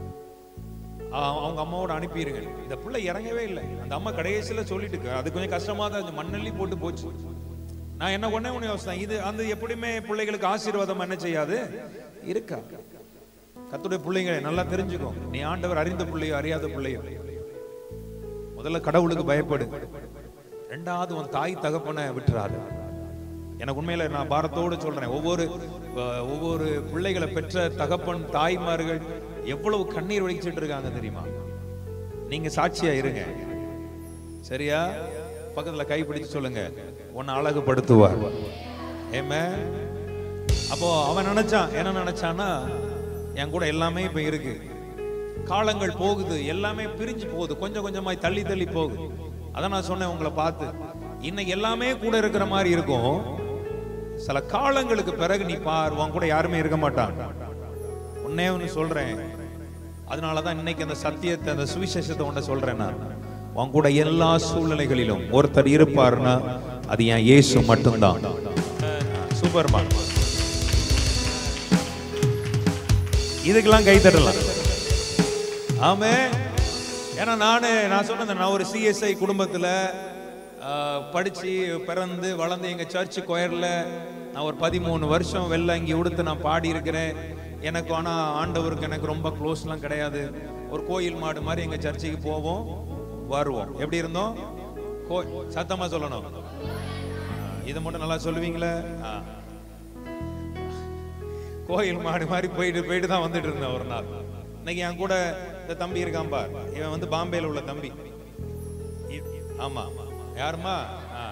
ஆ, அவங்க அம்மாவோட அனுப்பிடுங்க இந்த பிள்ளை இறங்கவே இல்லை அந்த அம்மா கடைசியில சொல்லிட்டு இருக்கு. அது கொஞ்சம் கஷ்டமா தான் இருந்துச்சு. மண்ணள்ளி போட்டு போச்சு நான் என்ன ஒண்ணே ஒண்ணு யோசித்தேன் இது அந்த எப்படியுமே பிள்ளைகளுக்கு ஆசீர்வாதம் என்ன செய்யாது இருக்கா கத்துடைய பிள்ளைங்க நல்லா தெரிஞ்சுக்கோ நீ ஆண்டவர் அறிந்த பிள்ளையோ அறியாத பிள்ளையோ முதல்ல கடவுளுக்கு பயப்படு ரெண்டாவது உன் தாய் தகப்பனை விட்டுறாது எனக்கு உண்மையில நான் பாரத்தோடு சொல்றேன் ஒவ்வொரு அஹ், ஒவ்வொரு பிள்ளைகளை பெற்ற தகப்பன் தாய்மார்கள் எவ்வளவு கண்ணீர் வடிச்சிட்டு இருக்காங்க தெரியுமா நீங்க சாட்சியா இருங்க சரியா பக்கத்துல கை பிடிச்சு சொல்லுங்க உன்னை அழகுபடுத்துவார் ஏமே அப்போ அவன் நினைச்சான் என்ன நினைச்சான்னா என் கூட எல்லாமே இப்ப இருக்கு காலங்கள் போகுது எல்லாமே பிரிஞ்சு போகுது கொஞ்சம் கொஞ்சமாய் தள்ளி தள்ளி போகுது அதான் நான் சொன்னேன் உங்களை பார்த்து இன்னைக்கு எல்லாமே கூட இருக்கிற மாதிரி இருக்கும் சில காலங்களுக்கு பிறகு நீ பார் உன் கூட யாருமே இருக்க மாட்டாங்க உன்னே ஒன்று சொல்றேன் அதனாலதான் இன்னைக்கு அந்த சத்தியத்தை அந்த சுவிசேஷத்தை உன்னை சொல்றேன் நான் உன் கூட எல்லா சூழ்நிலைகளிலும் ஒருத்தர் இருப்பாருன்னா அது என் இயேசு மட்டும்தான் சூப்பர்மா இதுக்கெல்லாம் கை தட்டலாம் ஆமே ஏன்னா நானு நான் சொன்னேன் நான் ஒரு சிஎஸ்ஐ குடும்பத்துல ஆஹ், படிச்சு பிறந்து வளர்ந்து எங்க சர்ச் கொயர்ல நான் ஒரு பதிமூணு வருஷம் வெள்ளை இங்கே உடுத்து நான் பாடி இருக்கிறேன் எனக்கு ஆனா ஆண்டவருக்கு எனக்கு ரொம்ப க்ளோஸ்லாம் கிடையாது ஒரு கோயில் மாடு மாதிரி எங்க சர்ச்சுக்கு போவோம் வருவோம் எப்படி இருந்தோம் கோ சத்தமா சொல்லணும் ஆஹ், இதை மட்டும் நல்லா சொல்லுவீங்களே ஆ. கோயில் மாடு மாதிரி போயிட்டு போயிட்டு தான் வந்துட்டு இருந்தேன் ஒரு நாள் இன்னைக்கு என் கூட இந்த தம்பி இருக்கான் பார் இவன் வந்து பாம்பேல உள்ள தம்பி இ- ஆமா யாருமா ஆ.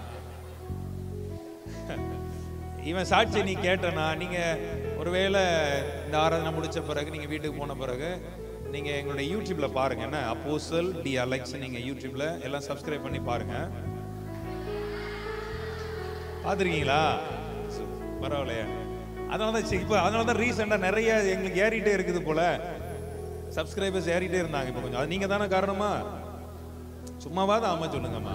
இவன் சாட்சி நீ கேட்டனா நீங்க ஒருவேளை இந்த ஆராதனை முடிச்ச பிறகு நீங்க வீட்டுக்கு போன பிறகு நீங்க எங்களுடைய யூடியூப்ல பாருங்க என்ன அப்போசல் டி அலெக்ஸ் நீங்க யூடியூப்ல எல்லாம் சப்ஸ்கிரைப் பண்ணி பாருங்க பார்த்துருக்கீங்களா பரவாயில்லையா அதனால தான் சரி, இப்போ அதனால தான் ரீசெண்டாக நிறைய எங்களுக்கு ஏறிட்டே இருக்குது போல சப்ஸ்கிரைபர்ஸ் ஏறிட்டே இருந்தாங்க இப்போ கொஞ்சம் அது நீங்கள் தானே காரணமா சும்மாவாது ஆமா சொல்லுங்கம்மா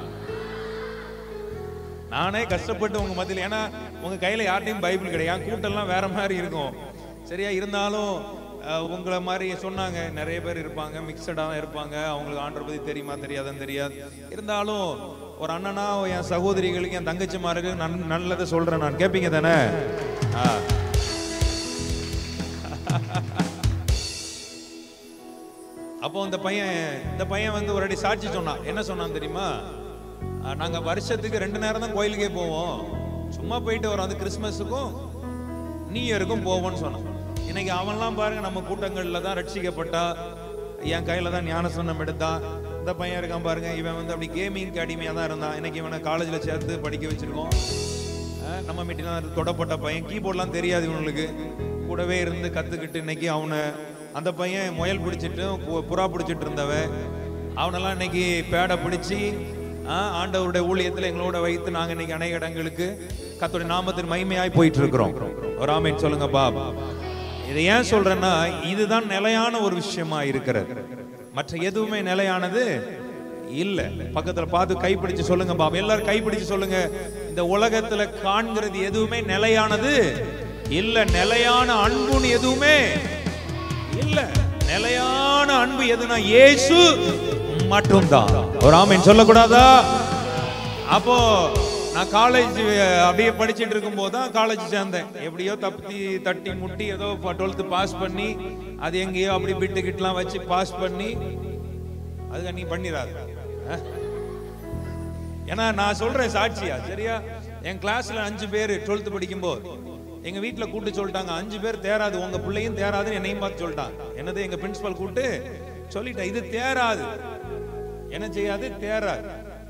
நானே கஷ்டப்பட்டு உங்க மத்தியில் ஏன்னா உங்க கையில யார்ட்டையும் பைபிள் கிடையாது என் கூட்டம்லாம் வேற மாதிரி இருக்கும் சரியா இருந்தாலும் அஹ், உங்களை மாதிரி சொன்னாங்க நிறைய பேர் இருப்பாங்க மிக்சடாக இருப்பாங்க அவங்களுக்கு ஆண்டரை பத்தி தெரியுமா தெரியாதுன்னு தெரியாது இருந்தாலும் ஒரு அண்ணனா என் சகோதரிகளுக்கு என் தங்கச்சிமாருக்கு நன் நல்லதை சொல்றேன் நான் கேட்பீங்க தானே ஆ. அப்போ இந்த பையன் இந்த பையன் வந்து ஒரு அடி சாட்சி சொன்னான் என்ன சொன்னான் தெரியுமா அஹ், நாங்க வருஷத்துக்கு ரெண்டு நேரம் தான் கோயிலுக்கே போவோம் சும்மா போயிட்டு வரோம் அது கிறிஸ்மஸுக்கும் நியூ இயருக்கும் போவோம்னு சொன்னான் இன்னைக்கு அவன்லாம் பாருங்க நம்ம கூட்டங்கள்ல தான் ரட்சிக்கப்பட்டா என் கையில தான் ஞானசனம் எடுத்தான் இந்த பையன் இருக்கான் பாருங்க இவன் வந்து அப்படி கேமிங்க்கு அடிமையா தான் இருந்தான் இன்னைக்கு இவனை காலேஜ்ல சேர்த்து படிக்க வச்சிருக்கோம் அஹ் நம்ம மீட்டிங் தொடப்பட்ட பையன் கீபோர்ட்லாம் தெரியாது இவனுக்கு கூடவே இருந்து கத்துக்கிட்டு இன்னைக்கு அவனை அந்த பையன் முயல் பிடிச்சிட்டு பு- புறா பிடிச்சிட்டு இருந்தவன் அவனெல்லாம் இன்னைக்கு பேடை பிடிச்சி ஆஹ், ஆண்டவருடைய ஊழியத்துல எங்களோட வைத்து நாங்க இன்னைக்கு அநேக இடங்களுக்கு கத்தோடைய நாமத்தின் மகிமையாய் போயிட்டு இருக்கிறோம் ஒரு ஆமேன் சொல்லுங்க பாப் இதை ஏன் சொல்றேன்னா இதுதான் நிலையான ஒரு விஷயமா இருக்கிறது மற்ற எதுவுமே நிலையானது இல்ல பக்கத்துல பார்த்து கைப்பிடிச்சு சொல்லுங்க பாபா எல்லாரும் கைப்பிடிச்சு சொல்லுங்க இந்த உலகத்துல காண்கிறது எதுவுமே நிலையானது இல்ல நிலையான அன்புன்னு எதுவுமே இல்ல நிலையான அன்பு எதுனா இயேசு மட்டும்தான் ஒரு ஆமீன் சொல்லக்கூடாதா அப்போ நான் காலேஜ் அப்படியே படிச்சுட்டு இருக்கும்போது தான் காலேஜ் சேர்ந்தேன் எப்படியோ தப்பி தட்டி முட்டி ஏதோ டுவெல்த்து பாஸ் பண்ணி அது எங்கேயோ அப்படி பிட்டு கிட்டலாம் வச்சு பாஸ் பண்ணி அதுக்கு நீ பண்ணிடாத அஹ்? ஏன்னா நான் சொல்றேன் சாட்சியா சரியா என் கிளாஸ்ல அஞ்சு பேர் டுவெல்த் படிக்கும்போது எங்க வீட்ல கூட்டு சொல்லிட்டாங்க அஞ்சு பேர் தேராது உங்க பிள்ளையும் தேராதுன்னு என்னையும் பார்த்து சொல்லிட்டாங்க என்னது எங்க பிரின்சிபல் கூட்டு சொல்லிட்டேன் இது தேராது என்ன செய்யாது தேராது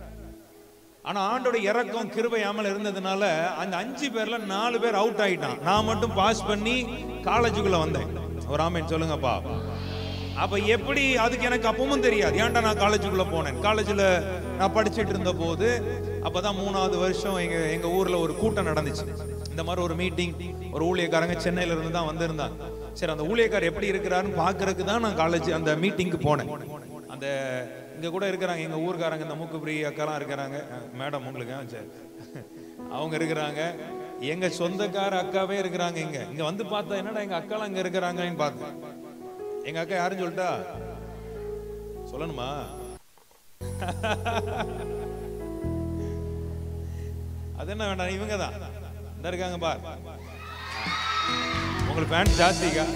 ஆனா ஆண்டோட இறக்கம் கிருபையாமல் இருந்ததுனால அந்த அஞ்சு பேர்ல நாலு பேர் அவுட் ஆயிட்டான் நான் மட்டும் பாஸ் பண்ணி காலேஜுக்குள்ள வந்தேன் ஒரு ஆமேன் சொல்லுங்கப்பா அப்ப எப்படி அதுக்கு எனக்கு அப்பவும் தெரியாது ஏன்டா நான் காலேஜுக்குள்ள போனேன் காலேஜ்ல நான் படிச்சிட்டு இருந்த போது அப்பதான் மூணாவது வருஷம் எங்க எங்க ஊர்ல ஒரு கூட்டம் நடந்துச்சு இந்த மாதிரி ஒரு மீட்டிங் ஒரு ஊழியக்காரங்க சென்னையில இருந்து தான் வந்திருந்தாங்க சரி அந்த ஊழியக்காரர் எப்படி இருக்கிறாருன்னு பாக்குறதுக்கு தான் நான் காலேஜ் அந்த மீட்டிங்க்கு போனேன் அந்த இங்க கூட இருக்கிறாங்க எங்க ஊர்க்காரங்க இந்த மூக்குப்பிரி அக்காலாம் இருக்கிறாங்க மேடம் உங்களுக்கு ஆ, சரி அவங்க இருக்கிறாங்க எங்க சொந்தக்கார அக்காவே இருக்கிறாங்க இங்க இங்க வந்து பார்த்தா என்னடா எங்க அக்காலாம் இங்க இருக்கிறாங்கன்னு பார்த்தேன் எங்க அக்கா யாருன்னு சொல்லிட்டா சொல்லணுமா அது என்ன வேண்டாம் இவங்க தான் இந்த இருக்காங்க பார் உங்களுக்கு ஃபேன் ஜாஸ்திக்கா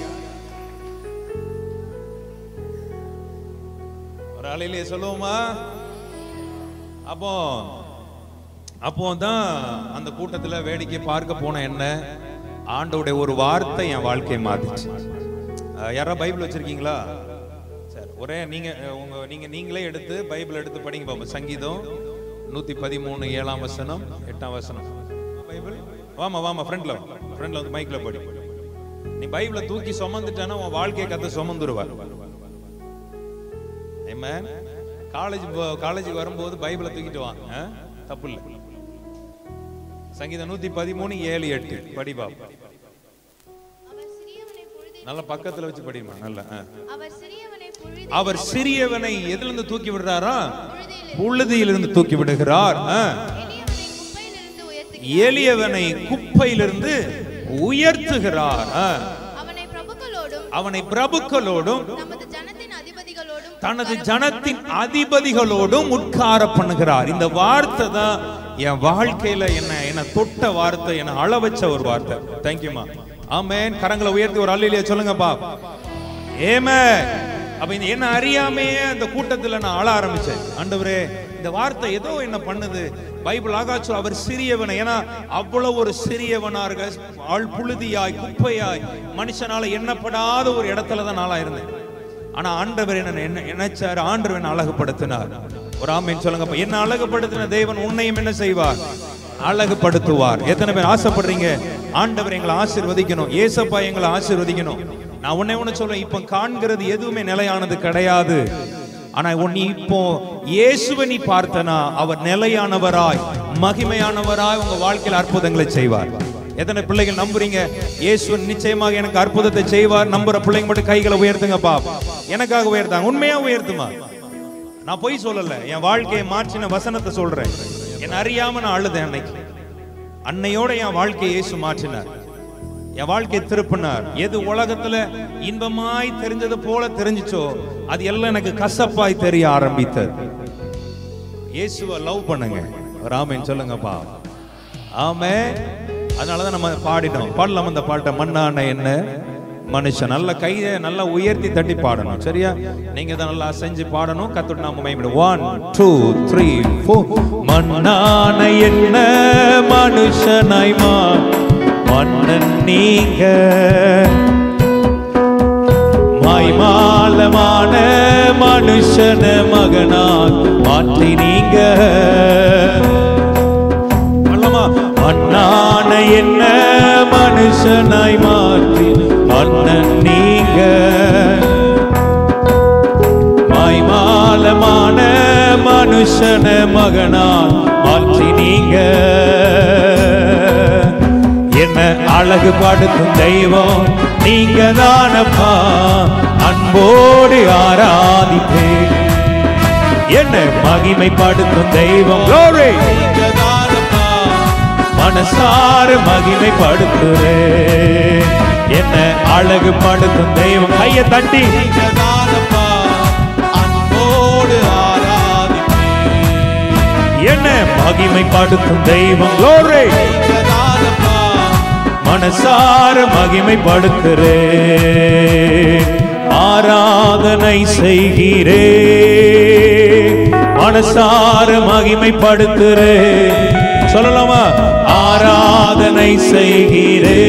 ஒரு அலையிலேயே சொல்லுவோமா அப்போ அப்போ தான் அந்த கூட்டத்துல வேடிக்கை பார்க்க போன என்ன ஆண்டோடைய ஒரு வார்த்தை என் வாழ்க்கையை மாத்துச்சு அஹ் யாரா பைபிள் வச்சிருக்கீங்களா சரி ஒரே நீங்க அஹ் உங்க நீங்க நீங்களே எடுத்து பைபிள் எடுத்து படிங்க பாப்போம் சங்கீதம் நூத்தி பதிமூணு ஏழாம் வசனம் எட்டாம் வசனம் பைபிள் வாமா வாமா ஃப்ரண்ட்ல ஃப்ரண்ட்ல வந்து மைக்ல படி நீ பைபிளை தூக்கி சுமந்துட்டானா உன் வாழ்க்கையை கத்த சுமந்துருவார் Amen. காலேஜ் காலேஜுக்கு வரும்போது பைபிளை தூக்கிட்டு வா ஆ? தப்பு இல்லை சங்கீதம் நூத்தி பதிமூணு ஏழு எட்டு படி பாப்பா அவர் சிறியவனை பொழுது நல்ல பக்கத்துல வச்சு படிமா நல்ல ஆ. அவர் சிறியவனை பொழுது அவர் சிறியவனை எதுல இருந்து தூக்கி விடுறாரா பொழுதில் புழுதியிலிருந்து தூக்கி விடுகிறார் ஆ. எளியவனை குப்பையிலிருந்து எளியவனை குப்பையிலிருந்து உயர்த்துகிறார் உயர்த்துகிறார் ஆ. அவனை பிரபுக்களோடும் அவனை பிரபுக்களோடும் நமது ஜனத்தின் அதிபதிகளோடும் தனது ஜனத்தின் அதிபதிகளோடும் உட்கார பண்ணுகிறார் இந்த வார்த்தை தான் என் வாழ்க்கையில என்ன என்ன தொட்ட வார்த்தை என்ன அள வச்ச ஒரு வார்த்தை தேங்க்யூமா ஆமென் கரங்களை உயர்த்தி ஒரு அல்லையிலேயே சொல்லுங்கப்பா ஏமே அப்ப இந்த என்ன அறியாமையே அந்த கூட்டத்துல நான் அழ ஆரம்பிச்சேன் ஆண்டவரே இந்த வார்த்தை ஏதோ என்ன பண்ணுது பைபிள் ஆகாச்சு அவர் சிறியவனை ஏன்னா அவ்வளவு ஒரு சிறியவனாக ஆள் புழுதியாய் குப்பையாய் மனுஷனால எண்ணப்படாத ஒரு இடத்துல தான் நாளா இருந்தேன் ஆனா ஆண்டவர் என்ன என்ன நினைச்சார் ஆண்டவர் என்ன அழகுபடுத்தினார் ஒரு ஆமீன் சொல்லுங்க என்ன அழகுபடுத்தின தேவன் உன்னையும் என்ன செய்வார் அழகுபடுத்துவார் எத்தனை பேர் ஆசைப்படுறீங்க ஆண்டவர் எங்களை ஆசீர்வதிக்கணும் ஏசப்பா எங்களை ஆசீர்வதிக்கணும் நான் உன்னை ஒண்ணு சொல்றேன் இப்ப காண்கிறது எதுவுமே நிலையானது கிடையாது ஆனா உன் நீ இப்போ இயேசுவை நீ பார்த்தனா அவர் நிலையானவராய் மகிமையானவராய் உங்க வாழ்க்கையில் அற்புதங்களை செய்வார் எத்தனை பிள்ளைகள் நம்புறீங்க இயேசு நிச்சயமாக எனக்கு அற்புதத்தை செய்வார் நம்புற பிள்ளைங்க மட்டும் கைகளை உயர்த்துங்கப்பா எனக்காக உயர்த்தாங்க உண்மையா உயர்த்துமா நான் பொய் சொல்லல என் வாழ்க்கையை மாற்றின வசனத்தை சொல்றேன் என்ன அறியாம நான் அழுதேன் அன்னைக்கு அன்னையோட என் வாழ்க்கையை இயேசு மாற்றினார் என் வாழ்க்கையை திருப்பினார் எது உலகத்துல இன்பமாய் தெரிஞ்சது போல தெரிஞ்சுச்சோ அது எல்லாம் எனக்கு கசப்பாய் தெரிய ஆரம்பித்தது இயேசுவை லவ் பண்ணுங்க ராமன் சொல்லுங்கப்பா ஆமே அதனாலதான் நம்ம பாடிட்டோம் பாடலாம் அந்த பாட்டை மண்ணான என்ன மனுஷன் நல்ல கையை நல்லா உயர்த்தி தட்டி பாடணும் சரியா நீங்க தான் நல்லா செஞ்சு பாடணும் கத்துட்டு நாம மேம்படும் ஒன் டூ த்ரீ ஃபோர் மண்ணான என்ன மனுஷனாய் மா மன்னன் நீங்க மாய்மாலமான மனுஷன மகனாக மாற்றி நீங்க அல்லமா மண்ணான என்ன மனுஷனாய் மாற்றி மன்னன் நீங்க மாய்மாலமான மனுஷன மகனாக மாற்றி நீங்க என்ன அழகு படுத்தும் தெய்வம் நீங்க தானப்பா அன்போடு ஆராதிப்பேன் என்ன மகிமைப்படுத்தும் தெய்வம் Glory! நீங்கதானப்பா மனசார மகிமைப்படுத்துறே என்ன அழகு படுத்தும் தெய்வம் கையை தட்டி நீங்கதானப்பா அன்போடு ஆராதிப்பேன் என்ன மகிமைப்படுத்தும் தெய்வம் Glory! நீங்கதானப்பா மனசார மகிமைப்படுத்துறே ஆராதனை செய்கிறே மனசார மகிமைப்படுத்துறே சொல்லலாமா ஆராதனை செய்கிறே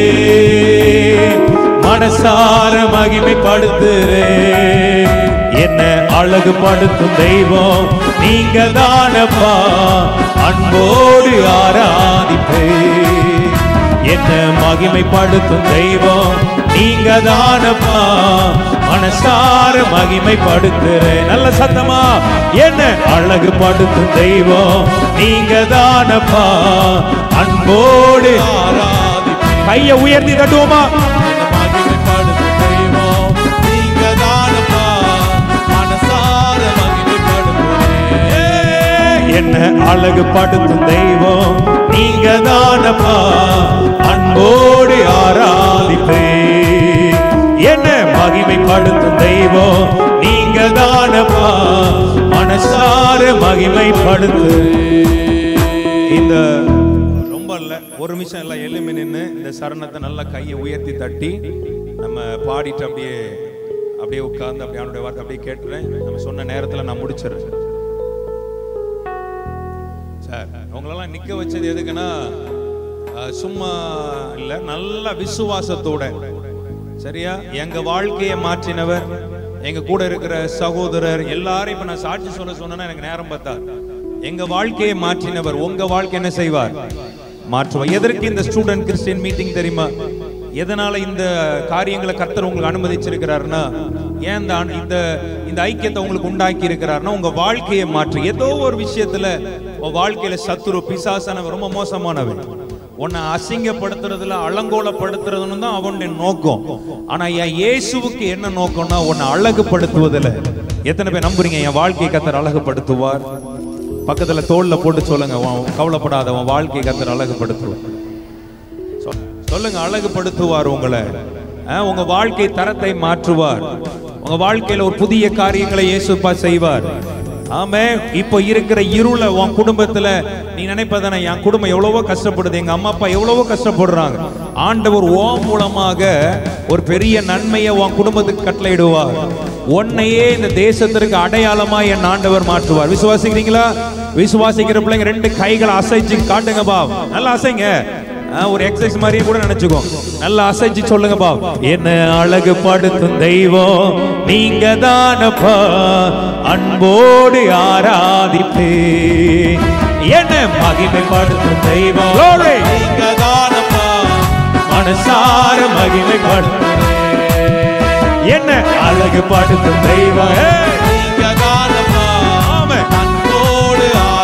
மனசார மகிமைப்படுத்துறே என்ன அழகுபடுத்தும் தெய்வம் நீங்க தானப்பா அன்போடு ஆராதிப்பே என்ன மகிமைப்படுத்தும் தெய்வம் நீங்க தானப்பா மனசார மகிமைப்படுத்துற நல்ல சத்தமா என்ன அழகு படுத்தும் தெய்வம் நீங்க தானப்பா அன்போடு ஆராதிப்பேன் கைய உயர்த்தி தட்டுவோமா என்ன மகிமைப்படுத்தும் தெய்வம் நீங்கதானப்பா மனசார மகிமைப்படுத்துவேன் என்ன அழகு படுத்தும் தெய்வம் நீங்க தானப்பா அன்போடு ஆராதிப்பே என்ன மகிமைப்படுத்தும் தெய்வம் நீங்க தானப்பா மனசார மகிமைப்படுத்து இந்த ரொம்ப இல்ல ஒரு நிமிஷம் எல்லாம் எளிமை நின்று இந்த சரணத்தை நல்லா கையை உயர்த்தி தட்டி நம்ம பாடிட்டு அப்படியே அப்படியே உட்கார்ந்து அப்படியே அவனுடைய வார்த்தை அப்படியே கேட்டுறேன் நம்ம சொன்ன நேரத்துல நான் முடிச்சிடுறேன் சார் உங்களெல்லாம் நிக்க வச்சது எதுக்குன்னா அஹ், சும்மா இல்ல நல்ல விசுவாசத்தோட சரியா எங்க வாழ்க்கையை மாற்றினவர் எங்க கூட இருக்கிற சகோதரர் எல்லாரும் இப்ப நான் சாட்சி சொல்ல சொன்னா எனக்கு நேரம் பார்த்தா எங்க வாழ்க்கையை மாற்றினவர் உங்க வாழ்க்கை என்ன செய்வார் மாற்றுவார் எதற்கு இந்த ஸ்டூடெண்ட் கிறிஸ்டியன் மீட்டிங் தெரியுமா எதனால இந்த காரியங்களை கர்த்தர் உங்களுக்கு அனுமதிச்சிருக்கிறாருன்னா ஏன் இந்த ஆண்- இந்த இந்த ஐக்கியத்தை உங்களுக்கு உண்டாக்கி இருக்கிறாருன்னா உங்க வாழ்க்கையை மாற்றி ஏதோ ஒரு விஷயத்துல உன் வாழ்க்கையில சத்துரு பிசாசானவன் ரொம்ப மோசமானவன் உன்னை அசிங்கப்படுத்துறதுல அலங்கோலப்படுத்துறதுன்னு தான் அவனுடைய நோக்கம் ஆனா என் இயேசுவுக்கு என்ன நோக்கம்னா உன்னை அழகுபடுத்துவதில் எத்தனை பேர் நம்புறீங்க என் வாழ்க்கையை கத்தர் அழகுபடுத்துவார் பக்கத்துல தோல்ல போட்டு சொல்லுங்க உன் கவலைப்படாத உன் வாழ்க்கையை கத்தர் அழகுபடுத்துவார் சொல்- சொல்லுங்க அழகுபடுத்துவார் உங்களை அஹ், உங்க வாழ்க்கை தரத்தை மாற்றுவார் உங்க வாழ்க்கையில ஒரு புதிய காரியங்களை இயேசுப்பா செய்வார் ஆமே இப்போ இருக்கிற இருள உன் குடும்பத்துல நீ நினைப்பதானே என் குடும்பம் எவ்வளவோ கஷ்டப்படுது எங்க அம்மா அப்பா எவ்வளவோ கஷ்டப்படுறாங்க ஆண்டவர் ஓ மூலமாக ஒரு பெரிய நன்மையை உன் குடும்பத்துக்கு கட்டளையிடுவார் உன்னையே இந்த தேசத்திற்கு அடையாளமா என் ஆண்டவர் மாற்றுவார் விசுவாசிக்கிறீங்களா விசுவாசிக்கிற பிள்ளைங்க ரெண்டு கைகளை அசைச்சு காட்டுங்க பா நல்லா அசைங்க ஆ, ஒரு எக்ஸசைஸ் மாதிரியே கூட நினைச்சுக்கோ நல்லா அசைச்சு சொல்லுங்க பா என்ன அழகு படுத்தும் தெய்வம் நீங்க தானப்பா அன்போடு ஆராதிப்பே என்ன மகிமைப்படுத்தும் தெய்வம் Glory! நீங்கதானப்பா மனசார மகிமைப்படுத்தும் என்ன அழகு படுத்தும் தெய்வம் ஏய்! நீங்கதானப்பா ஆமென். அன்போடு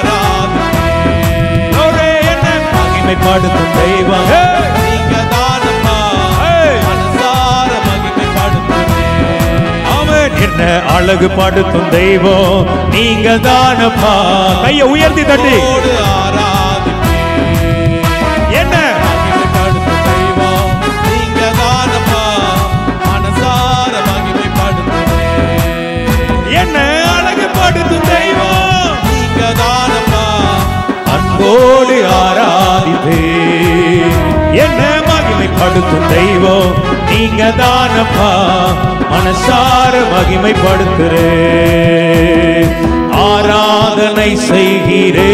ஆராதிப்பேன் Glory! என்ன மகிமைப்படுத்தும் தெய்வம் ஏய்! நீங்கதானப்பா ஏய்! மனசார மகிமைப்படுத்துவேன் அவன் என்ன அழகு படுத்தும் தெய்வம் நீங்க தானப்பா கைய உயர்த்தி தட்டி அன்போடு ஆராதிப்பேன் என்ன மகிமைப்படுத்தும் தெய்வம் நீங்க மகிமைப்படுத்தும் தெய்வம் நீங்க தானப்பா மனசார மகிமைப்படுத்துறே ஆராதனை செய்கிறே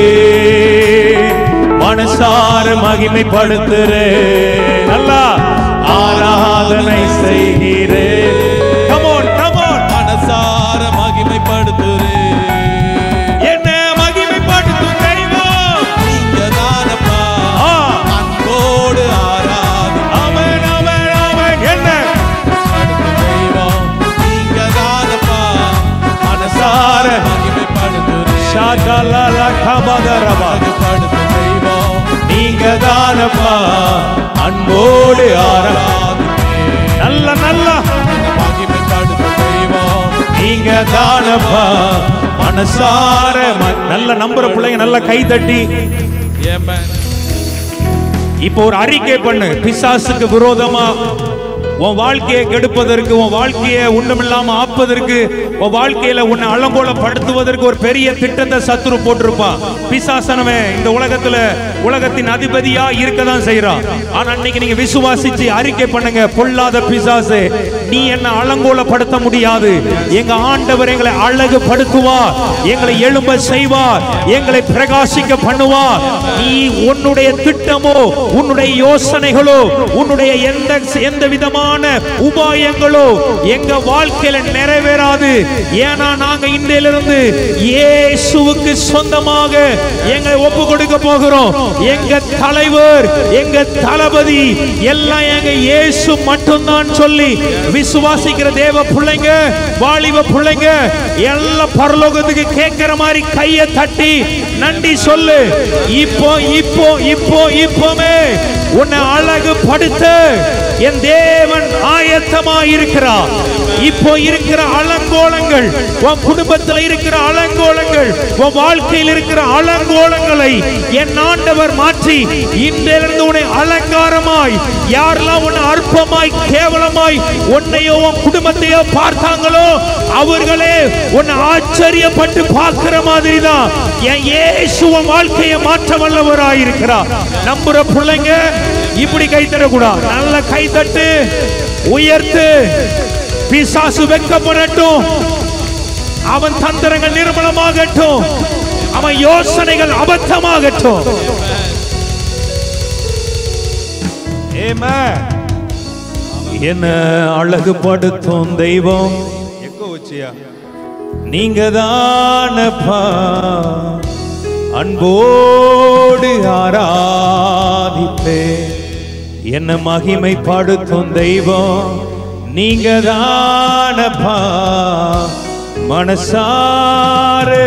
மனசார மகிமைப்படுத்துறே நல்லா ஆராதனை செய்கிறே கமோன் கமோன் மனசார மகிமைப்படுத்துறே என்ன மகிமைப்படுத்தும் தெய்வம் நீங்க தானப்பா ஆ, அன்போடு ஆராதி அவன் அவன் அவன் என்ன படுத்தும் தெய்வம் நீங்க தானப்பா மனசார மகிமைப்படுத்துறே ஷாகலல கபதரபா படுத்தும் தெய்வம் நீங்க தானப்பா அன்போடு ஆரா ஆராதிப்பே நல்ல நல்ல மகிமைப்படுத்தும் தெய்வம் நீங்க தானப்பா மனசார ம- நல்ல நம்புற பிள்ளைங்க நல்ல கை தட்டி Amen. இப்போ ஒரு அறிக்கை பண்ணு பிசாசுக்கு விரோதமா உன் வாழ்க்கையை கெடுப்பதற்கு உன் வாழ்க்கையை ஒண்ணுமில்லாம ஆப்பதற்கு உன் வாழ்க்கையில உன்னை அலங்கோலப்படுத்துவதற்கு ஒரு பெரிய திட்டத்தை சத்துரு போட்டிருப்பான் பிசாசனவே இந்த உலகத்துல உலகத்தின் அதிபதியா இருக்கதான் செய்யறான் ஆனா அன்னைக்கு நீங்க விசுவாசிச்சு அறிக்கை பண்ணுங்க பொல்லாத பிசாசு நீ என்ன அலங்கோலப்படுத்த முடியாது எங்க ஆண்டவர் எங்களை அழகுபடுத்துவார் எங்களை எழும்ப செய்வார் எங்களை பிரகாசிக்க பண்ணுவார் நீ உன்னுடைய திட்டமோ உன்னுடைய யோசனைகளோ உன்னுடைய எந்த எந்த விதமான உபாயங்களோ எங்க வாழ்க்கையில நிறைவேறாது ஏன்னா நாங்க இன்றையிலிருந்து இயேசுவுக்கு சொந்தமாக எங்களை ஒப்பு கொடுக்க போகிறோம் எங்க தலைவர் எங்க தளபதி எல்லாம் எங்க இயேசு மட்டும்தான் சொல்லி விசுவாசிக்கிற தேவ பிள்ளைங்க வாலிப பிள்ளைங்க எல்லாம் பரலோகத்துக்கு கேட்கிற மாதிரி கையை தட்டி நன்றி சொல்லு இப்போ இப்போ இப்போ இப்போமே உன்னை அழகு படுத்த என் தேவன் ஆயத்தமா இருக்கிறார் இப்போ இருக்கிற அலங்கோலங்கள் உன் குடும்பத்தில் இருக்கிற அலங்கோலங்கள் உன் வாழ்க்கையில் இருக்கிற அலங்கோலங்களை என் ஆண்டவர் மாற்றி இன்றிலிருந்து உன்னை அலங்காரமாய் யாரெல்லாம் உன்னை அற்பமாய் கேவலமாய் உன்னையோ உன் குடும்பத்தையோ பார்த்தாங்களோ அவர்களே உன்னை ஆச்சரியப்பட்டு பார்க்கிற மாதிரி தான் என் இயேசு உன் வாழ்க்கையை மாற்ற வல்லவராய் இருக்கிறார் நம்புற பிள்ளைங்க இப்படி கை தரக்கூடாது நல்ல கை தட்டு உயர்த்து பிசாசு வெட்கப்படட்டும் அவன் தந்திரங்கள் நிர்மலமாகட்டும் அவன் யோசனைகள் அபத்தமாகட்டும் Amen. என்ன அழகுபடுத்தும் தெய்வம் எக்கோ வச்சியா நீங்க தானப்பா அன்போடு ஆராதிப்பே என்ன மகிமைப்படுத்தும் தெய்வம் நீங்க தானப்பா மனசாரு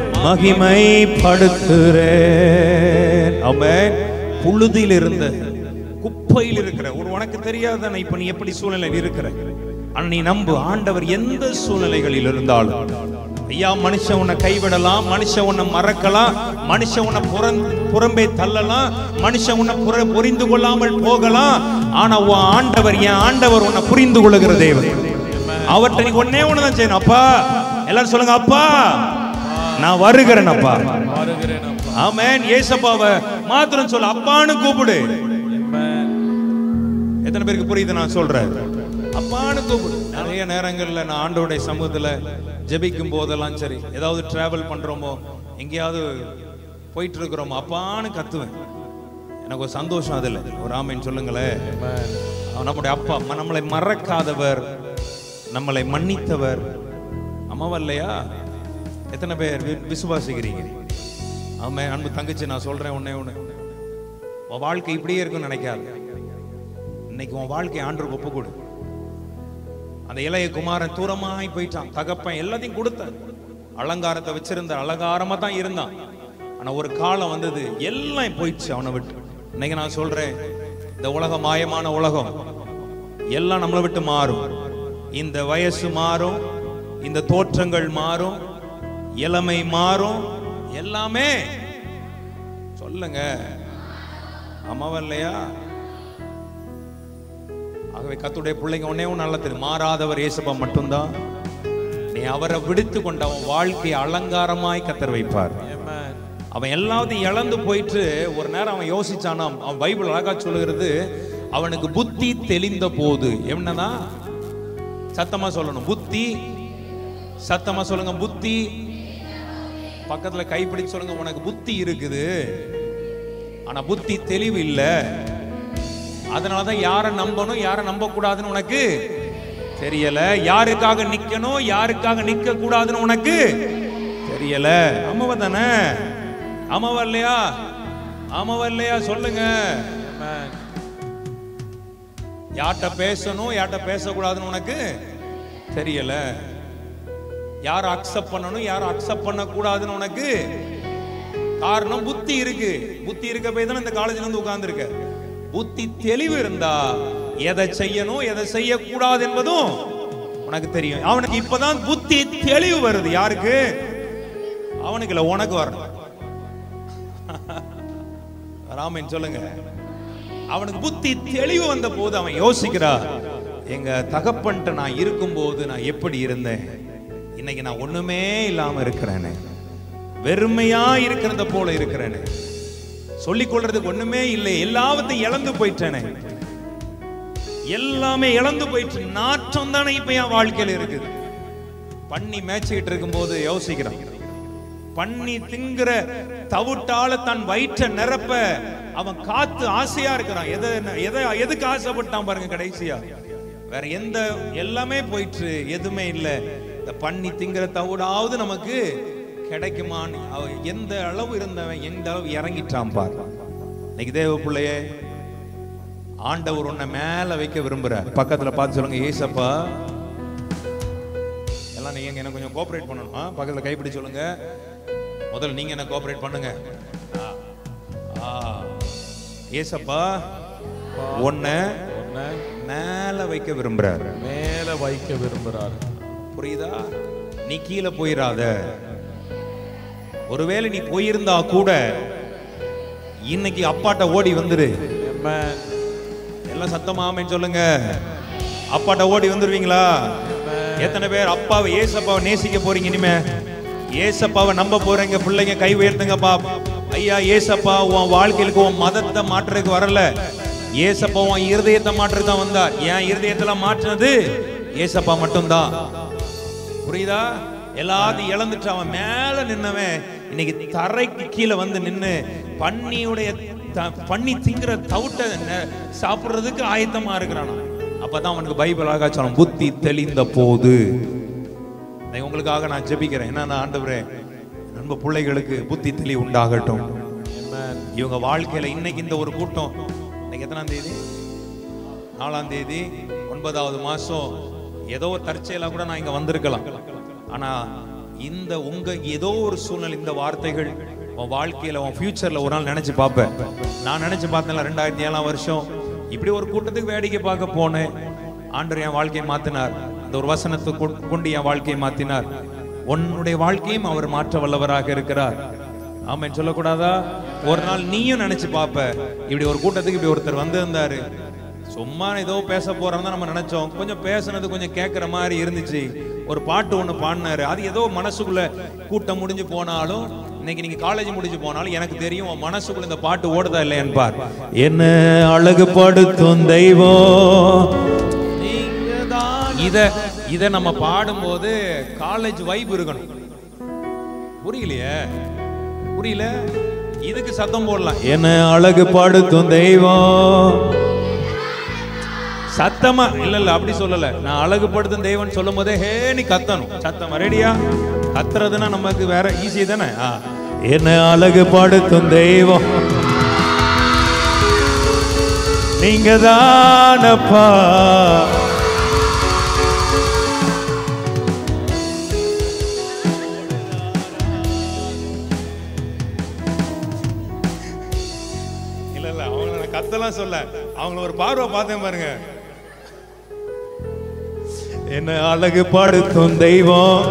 மகிமைப்படுத்துறேன் அவன் புழுதியில் இருந்த குப்பையில் இருக்கிற ஒரு உனக்கு தெரியாத இப்ப நீ எப்படி சூழ்நிலையில் இருக்கிற ஆனா நீ நம்பு ஆண்டவர் எந்த சூழ்நிலைகளில் இருந்தாலும் ஐயா மனுஷன் உன்னை கைவிடலாம் மனுஷன் உன்னை மறக்கலாம் மனுஷன் உன்னை புறம் புறம்பே தள்ளலாம் மனுஷன் உன்னை புற புரிந்து கொள்ளாமல் போகலாம் ஆனா உன் ஆண்டவர் என் ஆண்டவர் உன்னை புரிந்து கொள்ளுகிற தேவன் அவர்கிட்ட நீ ஒன்னே ஒண்ணுதான் செய்யணும் அப்பா எல்லாரும் சொல்லுங்க அப்பா நான் வருகிறேன் அப்பா வருகிறேன் அப்பா. ஆமென் ஏசப்பாவை மாத்திரம் சொல்ல அப்பான்னு கூப்பிடு Amen. எத்தனை பேருக்கு புரியுது நான் சொல்றேன் அப்பான்னு கூப்பிடு நிறைய நேரங்கள்ல நான் ஆண்டோடைய சமூகத்துல ஜெபிக்கும் போதெல்லாம் சரி ஏதாவது டிராவல் பண்றோமோ எங்கேயாவது போயிட்டு இருக்கிறோமோ அப்பான்னு கத்துவேன் எனக்கு ஒரு சந்தோஷம் அதுல ஒரு ஆமைன்னு சொல்லுங்களேன் அவர் நம்முடைய அப்பா ம- நம்மளை மறக்காதவர் நம்மளை மன்னித்தவர் அம்மாவா இல்லையா எத்தனை பேர் வி- விசுவாசிக்கிறீங்க ஆமா அன்பு தங்கச்சி நான் சொல்றேன் ஒண்ணே ஒண்ணு உன் வாழ்க்கை இப்படியே இருக்கும்னு நினைக்காத இன்னைக்கு உன் வாழ்க்கை ஆண்டு ஒப்பு கொடு அந்த இளைய குமாரன் தூரமாய் போயிட்டான் தகப்பன் எல்லாத்தையும் கொடுத்தான் அலங்காரத்தை வச்சிருந்த அலங்காரமா தான் இருந்தான் ஆனா ஒரு காலம் வந்தது எல்லாம் போயிடுச்சு அவனை விட்டு இன்னைக்கு நான் சொல்றேன் இந்த உலகம் மாயமான உலகம் எல்லாம் நம்மளை விட்டு மாறும் இந்த வயசு மாறும் இந்த தோற்றங்கள் மாறும் இளமை மாறும் எல்லாமே சொல்லுங்க ஆமாவா இல்லையா ஆகவே கத்துடைய பிள்ளைங்க ஒன்னே ஒன்று நல்லா தெரியும் மாறாதவர் இயேசுப்பா மட்டும்தான் நீ அவரை விடுத்து கொண்ட அவன் வாழ்க்கையை அலங்காரமாய் கத்தர் வைப்பார் Amen. அவன் எல்லாத்தையும் இழந்து போயிட்டு ஒரு நேரம் அவன் யோசிச்சானாம் அவன் பைபிள் அழகா சொல்லுகிறது அவனுக்கு புத்தி தெளிந்த போது என்னதான் சத்தமா சொல்லணும் புத்தி சத்தமா சொல்லுங்க புத்தி பக்கத்துல கைப்பிடிச்சு சொல்லுங்க உனக்கு புத்தி இருக்குது ஆனா புத்தி தெளிவு இல்ல அதனாலதான் யாரை நம்பணும் யாரை நம்ப கூடாதுன்னு உனக்கு தெரியல யாருக்காக நிக்கணும் யாருக்காக நிக்க கூடாதுன்னு உனக்கு தெரியல ஆமாவா தானே ஆமாவா இல்லையா ஆமாவா இல்லையா சொல்லுங்க Amen. யார்கிட்ட பேசணும் யார்கிட்ட பேசக்கூடாதுன்னு உனக்கு தெரியல யார் அக்செப்ட் பண்ணணும் யார் அக்செப்ட் பண்ண கூடாதுன்னு உனக்கு காரணம் புத்தி இருக்கு புத்தி இருக்க போய் தானே இந்த காலேஜ்ல வந்து உட்கார்ந்துருக்க புத்தி தெளிவு இருந்தா எதை செய்யணும் எதை செய்யக்கூடாது என்பதும் உனக்கு தெரியும் அவனுக்கு இப்பதான் புத்தி தெளிவு வருது யாருக்கு அவனுக்கு இல்ல உனக்கு வரணும் ராமன் சொல்லுங்க அவனுக்கு புத்தி தெளிவு வந்த போது அவன் யோசிக்கிறா எங்க தகப்பன்ட்ட நான் இருக்கும்போது நான் எப்படி இருந்தேன் இன்னைக்கு நான் ஒண்ணுமே இல்லாம இருக்கிறேனே வெறுமையா இருக்கிறத போல இருக்கிறேனே சொல்லிக் கொள்றதுக்கு ஒண்ணுமே இல்லை எல்லாவற்றையும் இழந்து போயிட்டேனே எல்லாமே இழந்து போயிட்டு நாற்றம் தானே இப்ப என் வாழ்க்கையில இருக்குது பண்ணி மேய்ச்சிக்கிட்டு இருக்கும்போது யோசிக்கிறான் பண்ணி திங்கிற தவிட்டால தன் வயிற்ற நிரப்ப அவன் காத்து ஆசையா இருக்கிறான் எதை எதை எதுக்கு ஆசைப்பட்டான் பாருங்க கடைசியா வேற எந்த எல்லாமே போயிட்டு எதுவுமே இல்ல இந்த பண்ணி திங்கிற தவிடாவது நமக்கு கிடைக்குமான்னு அவன் எந்த அளவு இருந்தவன் எந்த அளவு இறங்கிட்டான் பாரு இன்னைக்கு தேவ பிள்ளையே ஆண்டவர் உன்னை மேல வைக்க விரும்புறார் பக்கத்துல பார்த்து சொல்லுங்க ஏசப்பா எல்லாம் நீங்க எனக்கு கொஞ்சம் கோஆபரேட் பண்ணணும் ஆ? பக்கத்துல கைப்பிடி சொல்லுங்க முதல்ல நீங்க என்ன கோஆபரேட் பண்ணுங்க ஆ. ஆ. ஏசப்பா உன்னை உன்னை மேல வைக்க விரும்புறாரு மேல வைக்க விரும்புறாரு புரியுதா நீ கீழே போயிராத ஒருவேளை நீ போயிருந்தா கூட இன்னைக்கு அப்பாட்ட ஓடி வந்துரு Amen. எல்லாம் சத்தமாமேன்னு சொல்லுங்க அப்பாட்ட ஓடி வந்துருவீங்களா எத்தனை பேர் அப்பாவை ஏசப்பாவை நேசிக்க போறீங்க இனிமே ஏசப்பாவை நம்ப போறீங்க பிள்ளைங்க கை உயர்த்துங்கப்பா ஐயா ஏசப்பா உன் வாழ்க்கையிலுக்கு உன் மதத்தை மாற்றுறதுக்கு வரல ஏசப்பா உன் இருதயத்தை மாற்றுறதுக்கு தான் வந்தார் என் இருதயத்துல மாற்றினது ஏசப்பா மட்டும்தான் புரியுதா எல்லாத்தையும் இழந்துட்டு அவன் மேல நின்னவன் இன்னைக்கு தரைக்கு கீழே வந்து நின்னு பன்னியுடைய த- பன்னி திங்கிற தவிட்ட நெ- சாப்பிடுறதுக்கு ஆயத்தமா இருக்கிறானா அப்பதான் அவனுக்கு பைபிள் அழகா சொல்லணும் புத்தி தெளிந்த போது நான் உங்களுக்காக நான் ஜெபிக்கிறேன் என்ன ஆண்டவரே நண்ப பிள்ளைகளுக்கு புத்தி தெளி உண்டாகட்டும் Amen. இவங்க வாழ்க்கையில இன்னைக்கு இந்த ஒரு கூட்டம் இன்னைக்கு எத்தனாம் தேதி நாலாம் தேதி ஒன்பதாவது மாசம் ஏதோ ஒரு தற்செயலா கூட நான் இங்க வந்திருக்கலாம் ஆனா இந்த உங்க ஏதோ ஒரு சூழ்நிலை இந்த வார்த்தைகள் உன் வாழ்க்கையில உன் ஃபியூச்சர்ல ஒரு நாள் நினைச்சு பார்ப்பேன் நான் நினைச்சு பார்த்தேன்ல ரெண்டாயிரத்தி ஏழாம் வருஷம் இப்படி ஒரு கூட்டத்துக்கு வேடிக்கை பார்க்க போனேன் ஆண்டவர் என் வாழ்க்கையை மாத்தினார் அந்த ஒரு வசனத்தை கொ- கொண்டு என் வாழ்க்கையை மாத்தினார் உன்னுடைய வாழ்க்கையும் அவர் மாற்ற வல்லவராக இருக்கிறார் ஆமென் சொல்லக்கூடாதா ஒரு நாள் நீயும் நினைச்சு பார்ப்ப இப்படி ஒரு கூட்டத்துக்கு இப்படி ஒருத்தர் வந்திருந்தாரு சும்மா ஏதோ பேச போறோம் தான் நம்ம நினைச்சோம் கொஞ்சம் பேசுனது கொஞ்சம் கேட்குற மாதிரி இருந்துச்சு ஒரு பாட்டு ஒன்று பாடினாரு அது ஏதோ மனசுக்குள்ள கூட்டம் முடிஞ்சு போனாலும் இன்னைக்கு நீங்க காலேஜ் முடிஞ்சு போனாலும் எனக்கு தெரியும் உன் மனசுக்குள்ள இந்த பாட்டு ஓடுதா இல்லையான்னு பார் என்ன அழகுபடுத்தும் தெய்வம் இத இத நம்ம பாடும்போது காலேஜ் வைப் இருக்கணும் புரியலையே புரியல இதுக்கு சத்தம் போடலாம் என்ன அழகு படுத்தும் தெய்வம் சத்தமா இல்ல இல்ல அப்படி சொல்லல நான் அழகுபடுத்தும் தெய்வம் சொல்லும் போதே ஹே நீ கத்தணும் சத்தமா ரெடியா கத்துறதுன்னா நமக்கு வேற ஈஸி தானே ஆ. என்ன அழகுபடுத்தும் தெய்வம் நீங்க தானப்பா இல்ல இல்ல அவங்கள நான் கத்தலாம் சொல்ல அவங்கள ஒரு பார்வை பார்த்தேன் பாருங்க என்ன அழகு படுத்தும் தெய்வம்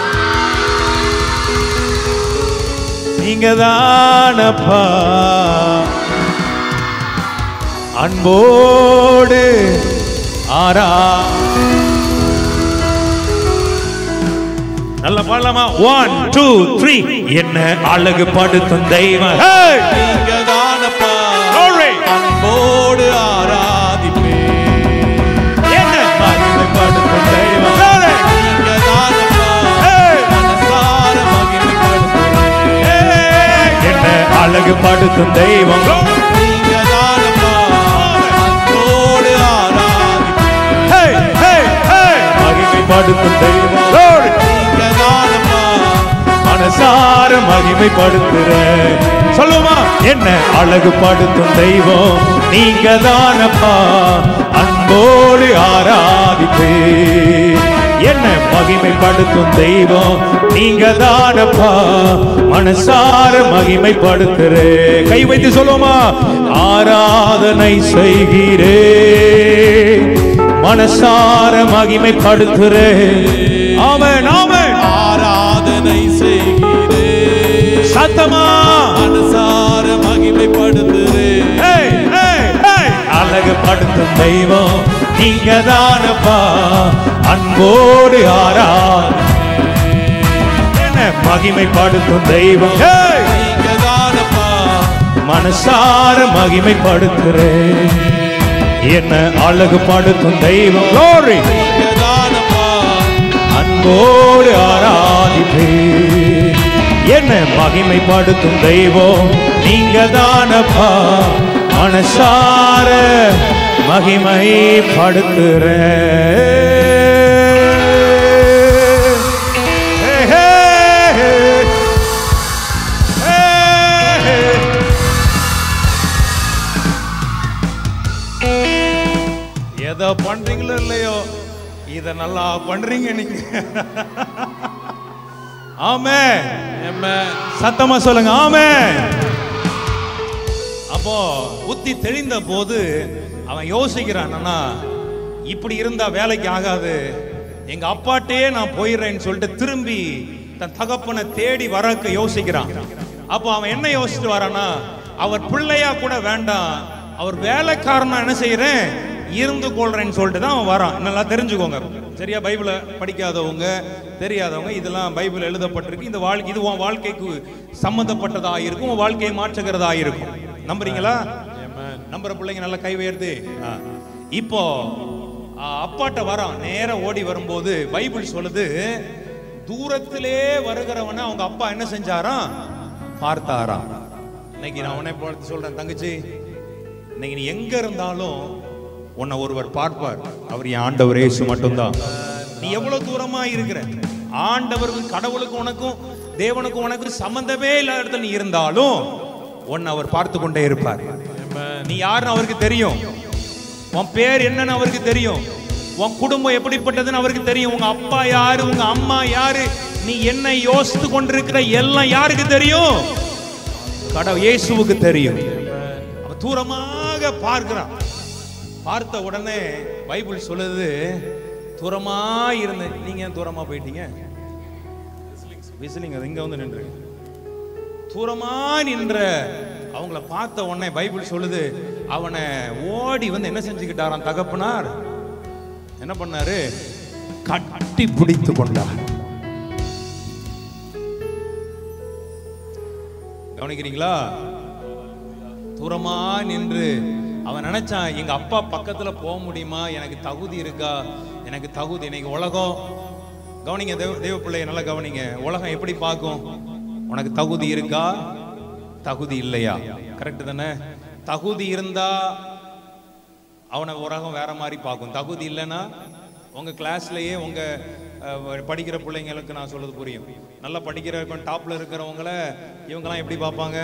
நீங்க தானப்பா அன்போடு ஆரா நல்ல பாடலாமா ஒன் டூ த்ரீ என்ன அழகு படுத்தும் தெய்வம் Hey! நீங்க நீங்கதானப்பா Glory. அன்போடு ஆராதிப்பே என்ன மகிமைப்படுத்தும் தெய்வம் Glory. நீங்கதானப்பா Hey. மனசார மகிமைப்படுத்தும் என்ன அழகுபடுத்தும் தெய்வம் நீங்கதானப்பா அன்போடு ஆராதிப்பே Hey, hey, hey. மகிமைப்படுத்தும் தெய்வம் Glory. நீங்கதானப்பா மனசார மகிமைப்படுத்துற சொல்லுமா என்ன அழகுபடுத்தும் தெய்வம் நீங்க தானப்பா அன்போடு ஆராதிப்பே என்ன மகிமைப்படுத்தும் தெய்வம் நீங்க தானப்பா மனசார மகிமைப்படுத்துற கை வைத்து சொல்லுமா ஆராதனை செய்கிறே மனசார மகிமைப்படுத்துறே ஆமென் ஆமென் ஆராதனை செய்கிறே சத்தமா மனசார மகிமைப்படுத்துறே ஏய், ஏய், ஏய். அழகுபடுத்தும் தெய்வம் நீங்க தானப்பா அன்போடு ஆரா என்ன மகிமைப்படுத்தும் தெய்வம் ஏய், நீங்கதானப்பா மனசார மகிமைப்படுத்துறேன் என்ன அழகுபடுத்தும் தெய்வம் Glory. நீங்கதானப்பா அன்போடு ஆராதிப்பே என்ன மகிமைப்படுத்தும் தெய்வம் நீங்க தானப்பா மனசார மகிமைப்படுத்துற ஏதோ பண்றீங்களோ இல்லையோ இத நல்லா பண்றீங்க நீங்க ஆமே சத்தமா சொல்லுங்க ஆமே அப்போ புத்தி தெளிந்த போது அவன் யோசிக்கிறான் அண்ணா இப்படி இருந்தா வேலைக்கு ஆகாது எங்க அப்பாட்டே நான் போயிடுறேன்னு சொல்லிட்டு திரும்பி தன் தகப்பனை தேடி வரக்க யோசிக்கிறான் அப்போ அவன் என்ன யோசிச்சுட்டு வரானா அவர் பிள்ளையா கூட வேண்டாம் அவர் வேலைக்காரனா என்ன செய்யறேன் இருந்து கொள்றேன்னு சொல்லிட்டு தான் அவன் வரான் நல்லா தெரிஞ்சுக்கோங்க சரியா பைபிளை படிக்காதவங்க தெரியாதவங்க இதெல்லாம் பைபிள் எழுதப்பட்டிருக்கு இந்த வாழ்க்கை இது உன் வாழ்க்கைக்கு சம்பந்தப்பட்டதா இருக்கும் உன் வாழ்க்கையை மாற்றுகிறதா இருக்கும் நம்புறீங்களா நம்புற பிள்ளைங்க நல்லா கை உயர்த்து ஆ. இப்போ ஆ, அப்பாட்ட வரான் நேரா ஓடி வரும்போது பைபிள் சொல்லுது தூரத்திலே வருகிறவனை அவங்க அப்பா என்ன செஞ்சாராம் பார்த்தாராம் இன்னைக்கு நான் உன்னை பார்த்து சொல்றேன் தங்கச்சி இன்னைக்கு நீ எங்க இருந்தாலும் உன்னை ஒருவர் பார்ப்பார் அவர் என் ஆண்டவர் இயேசு மட்டும்தான் நீ எவ்வளவு தூரமா இருக்கிற ஆண்டவருக்கு கடவுளுக்கு உனக்கும் தேவனுக்கும் உனக்கும் சம்பந்தமே இல்லாத இடத்துல நீ இருந்தாலும் உன்னை அவர் பார்த்து கொண்டே இருப்பார் நீ யாருன்னு அவருக்கு தெரியும் உன் பேர் என்னன்னு அவருக்கு தெரியும் உன் குடும்பம் எப்படிப்பட்டதுன்னு அவருக்கு தெரியும் உங்க அப்பா யாரு உங்க அம்மா யாரு நீ என்ன யோசித்து கொண்டிருக்கிற எல்லாம் யாருக்கு தெரியும் கடவுள் இயேசுவுக்கு தெரியும் அவன் தூரமாக பார்க்கிறான் பார்த்த உடனே பைபிள் சொல்லுது தூரமா இருந்து நீங்க ஏன் தூரமா போயிட்டீங்க விசிலிங்க இங்க வந்து நின்று தூரமா நின்ற அவங்கள பார்த்த உடனே பைபிள் சொல்லுது அவனை ஓடி வந்து என்ன செஞ்சுக்கிட்டாராம் தகப்பனார் என்ன பண்ணாரு கட்டி பிடித்து கொண்டார் கவனிக்கிறீங்களா தூரமா நின்று அவன் நினைச்சான் எங்க அப்பா பக்கத்துல போக முடியுமா எனக்கு தகுதி இருக்கா எனக்கு தகுதி இன்னைக்கு உலகம் கவனிங்க தேவ தேவ பிள்ளைய நல்லா கவனிங்க உலகம் எப்படி பார்க்கும் உனக்கு தகுதி இருக்கா தகுதி இல்லையா கரெக்ட் தானே தகுதி இருந்தா அவனை உலகம் வேற மாதிரி பார்க்கும் தகுதி இல்லைன்னா உங்க கிளாஸ்லயே உங்க அஹ், படிக்கிற பிள்ளைங்களுக்கு நான் சொல்றது புரியும் நல்லா படிக்கிற டாப்ல இருக்கிறவங்கள இவங்கெல்லாம் எப்படி பார்ப்பாங்க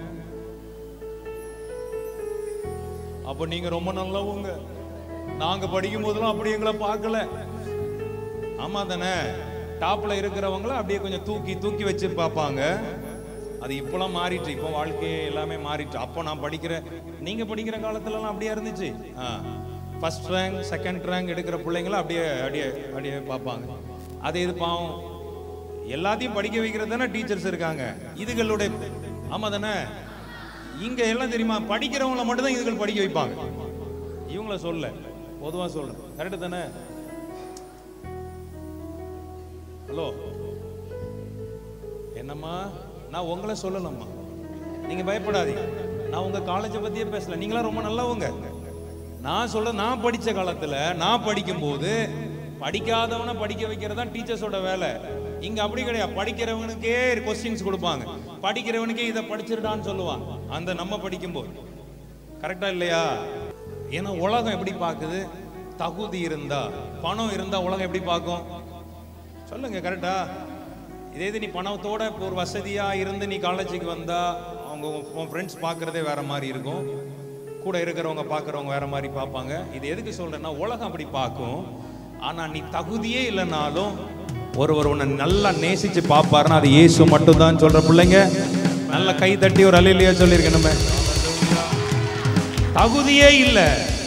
அப்போ நீங்க ரொம்ப நல்லவங்க நாங்க படிக்கும் போதெல்லாம் அப்படி எங்களை பார்க்கல ஆமா தானே டாப்ல இருக்கிறவங்கள அப்படியே கொஞ்சம் தூக்கி தூக்கி வச்சு பார்ப்பாங்க அது இப்போலாம் மாறிட்டு இப்போ வாழ்க்கையே எல்லாமே மாறிட்டு அப்போ நான் படிக்கிற நீங்க படிக்கிற காலத்துலலாம் அப்படியே இருந்துச்சு ஃபர்ஸ்ட் ரேங்க் செகண்ட் ரேங்க் எடுக்கிற பிள்ளைங்கள அப்படியே அப்படியே அப்படியே பார்ப்பாங்க அது இது பாவம் எல்லாத்தையும் படிக்க வைக்கிறது தானே டீச்சர்ஸ் இருக்காங்க இதுகளுடைய ஆமா தானே இங்க எல்லாம் தெரியுமா படிக்கிறவங்கள மட்டும் தான் இதுகள் படிக்க வைப்பாங்க இவங்கள சொல்ல பொதுவா சொல்றேன் கரெக்ட் தானே ஹலோ என்னம்மா நான் உங்களை சொல்லலம்மா நீங்க பயப்படாதீங்க நான் உங்க காலேஜை பத்தியே பேசல நீங்களாம் ரொம்ப நல்லவங்க நான் சொல்ற நான் படிச்ச காலத்துல நான் படிக்கும்போது படிக்காதவனை படிக்க வைக்கிறது தான் டீச்சர்ஸோட வேலை இங்க அப்படி கிடையாது படிக்கிறவனுக்கே கொஸ்டின்ஸ் கொடுப்பாங்க படிக்கிறவனுக்கே இதை படிச்சிருடான்னு சொல்லுவான் அந்த நம்ம படிக்கும்போது கரெக்டா இல்லையா ஏன்னா உலகம் எப்படி பார்க்குது தகுதி இருந்தா பணம் இருந்தா உலகம் எப்படி பார்க்கும் சொல்லுங்க கரெக்டா இதே இது நீ பணத்தோட இப்போ ஒரு வசதியா இருந்து நீ காலேஜுக்கு வந்தா அவங்க உன் ஃப்ரெண்ட்ஸ் பார்க்கறதே வேற மாதிரி இருக்கும் கூட இருக்கிறவங்க பார்க்கறவங்க வேற மாதிரி பார்ப்பாங்க இது எதுக்கு சொல்றேன்னா உலகம் அப்படி பார்க்கும் ஆனா நீ தகுதியே இல்லைனாலும் ஒருவர் உன்னை நல்லா நேசிச்சு பார்ப்பாருன்னா அது இயேசு மட்டும் தான் சொல்ற பிள்ளைங்க நல்ல கை தட்டி ஒரு அலையிலையா சொல்லியிருக்கேன் நம்ம தகுதியே இல்லை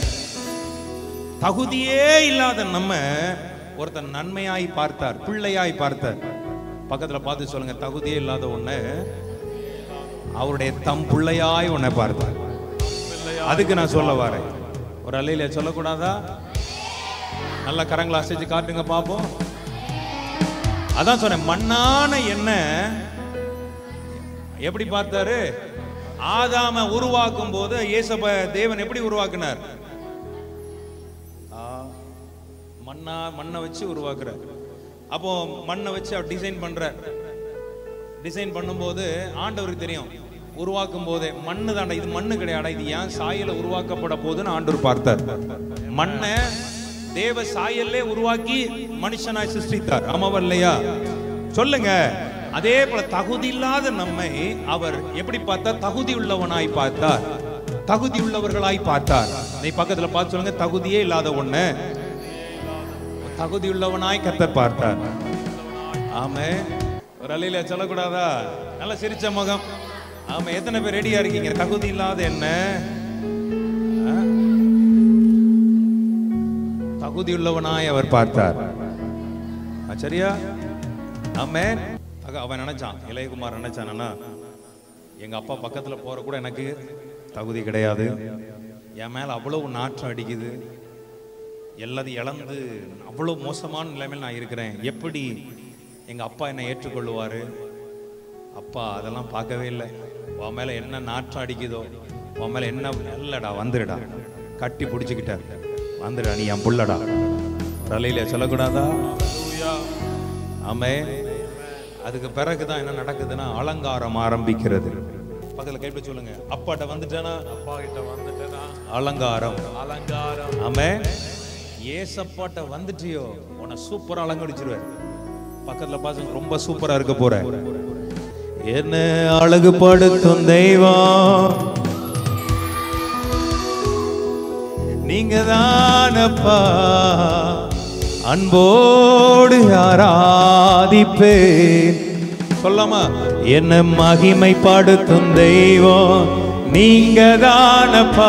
தகுதியே இல்லாத நம்ம ஒருத்தர் நன்மையாய் பார்த்தார் பிள்ளையாய் பார்த்தார் பக்கத்துல பார்த்து சொல்லுங்க தகுதியே இல்லாத ஒண்ணு அவருடைய தம் பிள்ளையாய் உன்னை பார்த்தார் அதுக்கு நான் சொல்ல வரேன் ஒரு அலையில சொல்லக்கூடாதா நல்ல கரங்களை அசைச்சு காட்டுங்க பாப்போம் அதான் சொன்னேன் மண்ணான என்ன எப்படி பார்த்தாரு ஆதாம உருவாக்கும் போது இயேசப்ப தேவன் எப்படி உருவாக்குனார் ஆ, மண்ணா மண்ணை வச்சு உருவாக்குறார் அப்போ மண்ணை வச்சு அவர் டிசைன் பண்றார் டிசைன் பண்ணும்போது ஆண்டவருக்கு தெரியும் உருவாக்கும் போதே மண்ணு தாண்டா இது மண்ணு கிடையாடா இது ஏன் சாயல உருவாக்கப்பட போகுதுன்னு ஆண்டவர் பார்த்தார் மண்ணை தேவ சாயல்லே உருவாக்கி மனுஷனாய் சிருஷ்டித்தார் ஆமாவா இல்லையா சொல்லுங்க அதே போல தகுதி இல்லாத நம்மை அவர் எப்படி பார்த்தார் தகுதி உள்ளவனாய் பார்த்தார் தகுதி உள்ளவர்களாய் பார்த்தார் நீ பக்கத்துல பார்த்து சொல்லுங்க தகுதியே இல்லாத ஒண்ணு தகுதி உள்ளவனாய் கத்தர் பார்த்தார் ஆமே ஒரு அலையில சொல்லக்கூடாதா நல்ல சிரிச்ச முகம் ஆமா எத்தனை பேர் ரெடியா இருக்கீங்க தகுதி இல்லாத என்ன ஆ? தகுதி உள்ளவனாய் அவர் பார்த்தார் ஆ, சரியா ஆமே அவன் நினைச்சான் இளையகுமார் நினைச்சானா எங்க அப்பா பக்கத்துல போற கூட எனக்கு தகுதி கிடையாது என் மேல அவ்வளவு நாற்றம் அடிக்குது எல்லாத்தையும் இழந்து அவ்வளோ மோசமான நிலைமையில் நான் இருக்கிறேன் எப்படி எங்கள் அப்பா என்னை ஏற்றுக்கொள்ளுவார் அப்பா அதெல்லாம் பார்க்கவே இல்லை உன் மேலே என்ன நாற்றம் அடிக்குதோ உன் மேலே என்ன இல்லைடா வந்துடுடா கட்டி பிடிச்சிக்கிட்டார் வந்துடா நீ என் புள்ளடா தலையில சொல்லக்கூடாதா ஆமே அதுக்கு பிறகு தான் என்ன நடக்குதுன்னா அலங்காரம் ஆரம்பிக்கிறது பக்கத்துல கைப்பிடி சொல்லுங்க அப்பாட்ட வந்துட்டேனா அப்பா கிட்ட வந்துட்டேனா அலங்காரம் அலங்காரம் ஆமே ஏசப்பாட்ட வந்துட்டியோ உன்னை சூப்பரா அலங்கடிச்சிருவார் பக்கத்துல பாசங்க ரொம்ப சூப்பரா இருக்க போற என்ன அழகுபடுத்தும் தெய்வம் நீங்க தானப்பா அன்போடு ஆராதிப்பேன் சொல்லாமா என்ன மகிமைப்படுத்தும் தெய்வம் நீங்க தானப்பா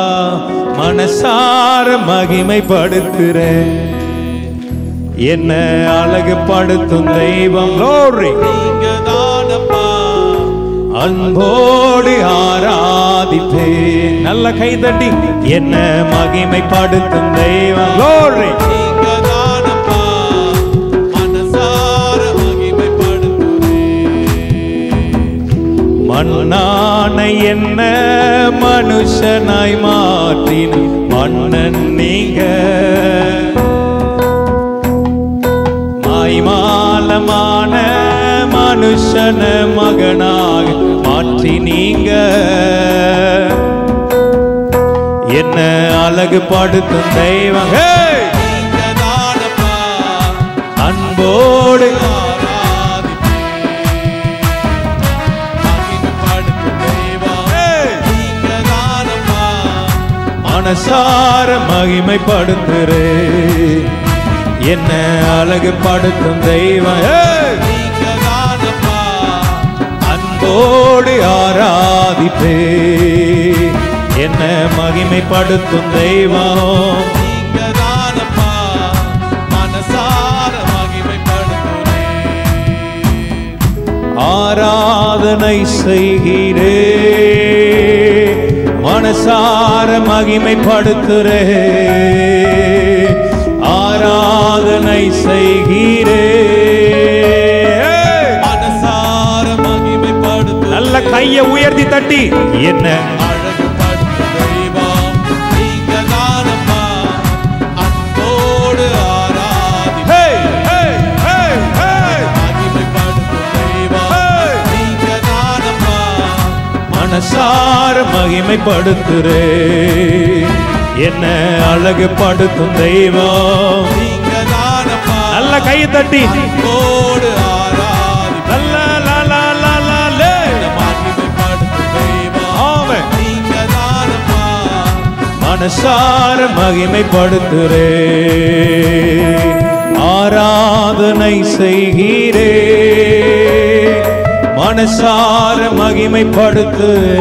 மனசார மகிமைப்படுத்துறேன் என்ன அழகுபடுத்தும் தெய்வம் glory. நீங்க தானப்பா அன்போடு ஆராதிப்பேன் நல்ல கைதட்டி என்ன மகிமைப்படுத்தும் தெய்வம் glory. நீங்க தானப்பா மனசார மகிமைப்படுத்துறேன் மண்ணான என்ன மனுஷனாய் மாற்றின் மன்னன் நீங்க மாய்மாலமான மனுஷன மகனாக மாற்றி நீங்க என்ன அழகுபடுத்தும் தெய்வம் Hey! நீங்க தானப்பா அன்போடு மகிமைப்படுத்தும் தெய்வம் Hey! நீங்க தானப்பா மனசார மகிமைப்படுத்துறே என்ன அழகுபடுத்தும் தெய்வம் ஏய்! நீங்க தானப்பா அன்போடு ஆராதிப்பே என்ன மகிமைப்படுத்தும் தெய்வம் நீங்க தானப்பா மனசார மகிமைப்படுத்துறேன் ஆராதனை செய்கிறே மனசார மகிமைப்படுத்துறே ஆராதனை செய்கிறே மனசார மகிமைப்படுத்துறேன் நல்ல கையை உயர்த்தி உயர்த்தி தட்டி என்ன அழகுபடுத்தும் தெய்வம் நீங்க தானப்பா அன்போடு ஆராதி Hey, hey, hey, hey. மகிமைப்படுத்தும் தெய்வம் Hey. நீங்க தானப்பா மனசார மகிமைப்படுத்துறே என்ன அழகுபடுத்தும் தெய்வம் நீங்க தானப்பா நல்ல கையை தட்டி அன்போடு ஆராதி நல்ல லா, லா, லா, லா, லே. மகிமைப்படுத்தும் தெய்வம் ஆமென். நீங்க தானப்பா மனசார மகிமைப்படுத்துறே ஆராதனை செய்கிறே மனசார மகிமைப்படுத்துறே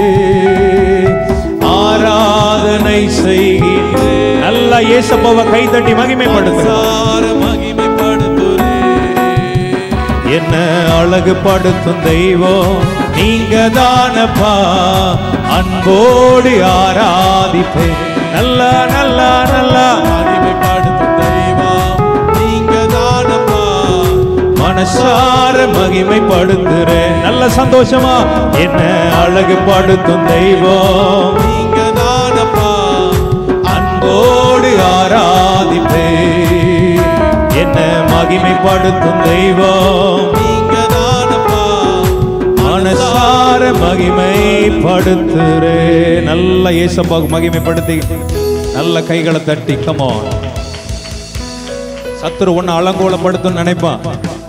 ஆராதனை செய்கிறே நல்லா ஏசப்பாவை கைதட்டி மகிமைப்படுத்துற சார மகிமைப்படுத்துறே என்ன அழகுபடுத்தும் தெய்வம் நீங்க தானப்பா அன்போடு ஆராதிப்பே நல்லா நல்லா நல்லா மகிமைப்படுத்தும் தெய்வம் நீங்க தானப்பா மனசார மகிமைப்படுத்துறேன் நல்ல சந்தோஷமா என்ன அழகுபடுத்தும் தெய்வம் நீங்க தானப்பா அன்போடு ஆராதிப்பே என்ன மகிமைப்படுத்தும் தெய்வம் நீங்க தானப்பா மனசார மகிமைப்படுத்துறே நல்ல ஏசப்பாவுக்கு மகிமைப்படுத்தி நல்ல கைகளை தட்டி கமோ சத்துரு ஒன்னு அலங்கோலப்படுத்தும் நினைப்பான்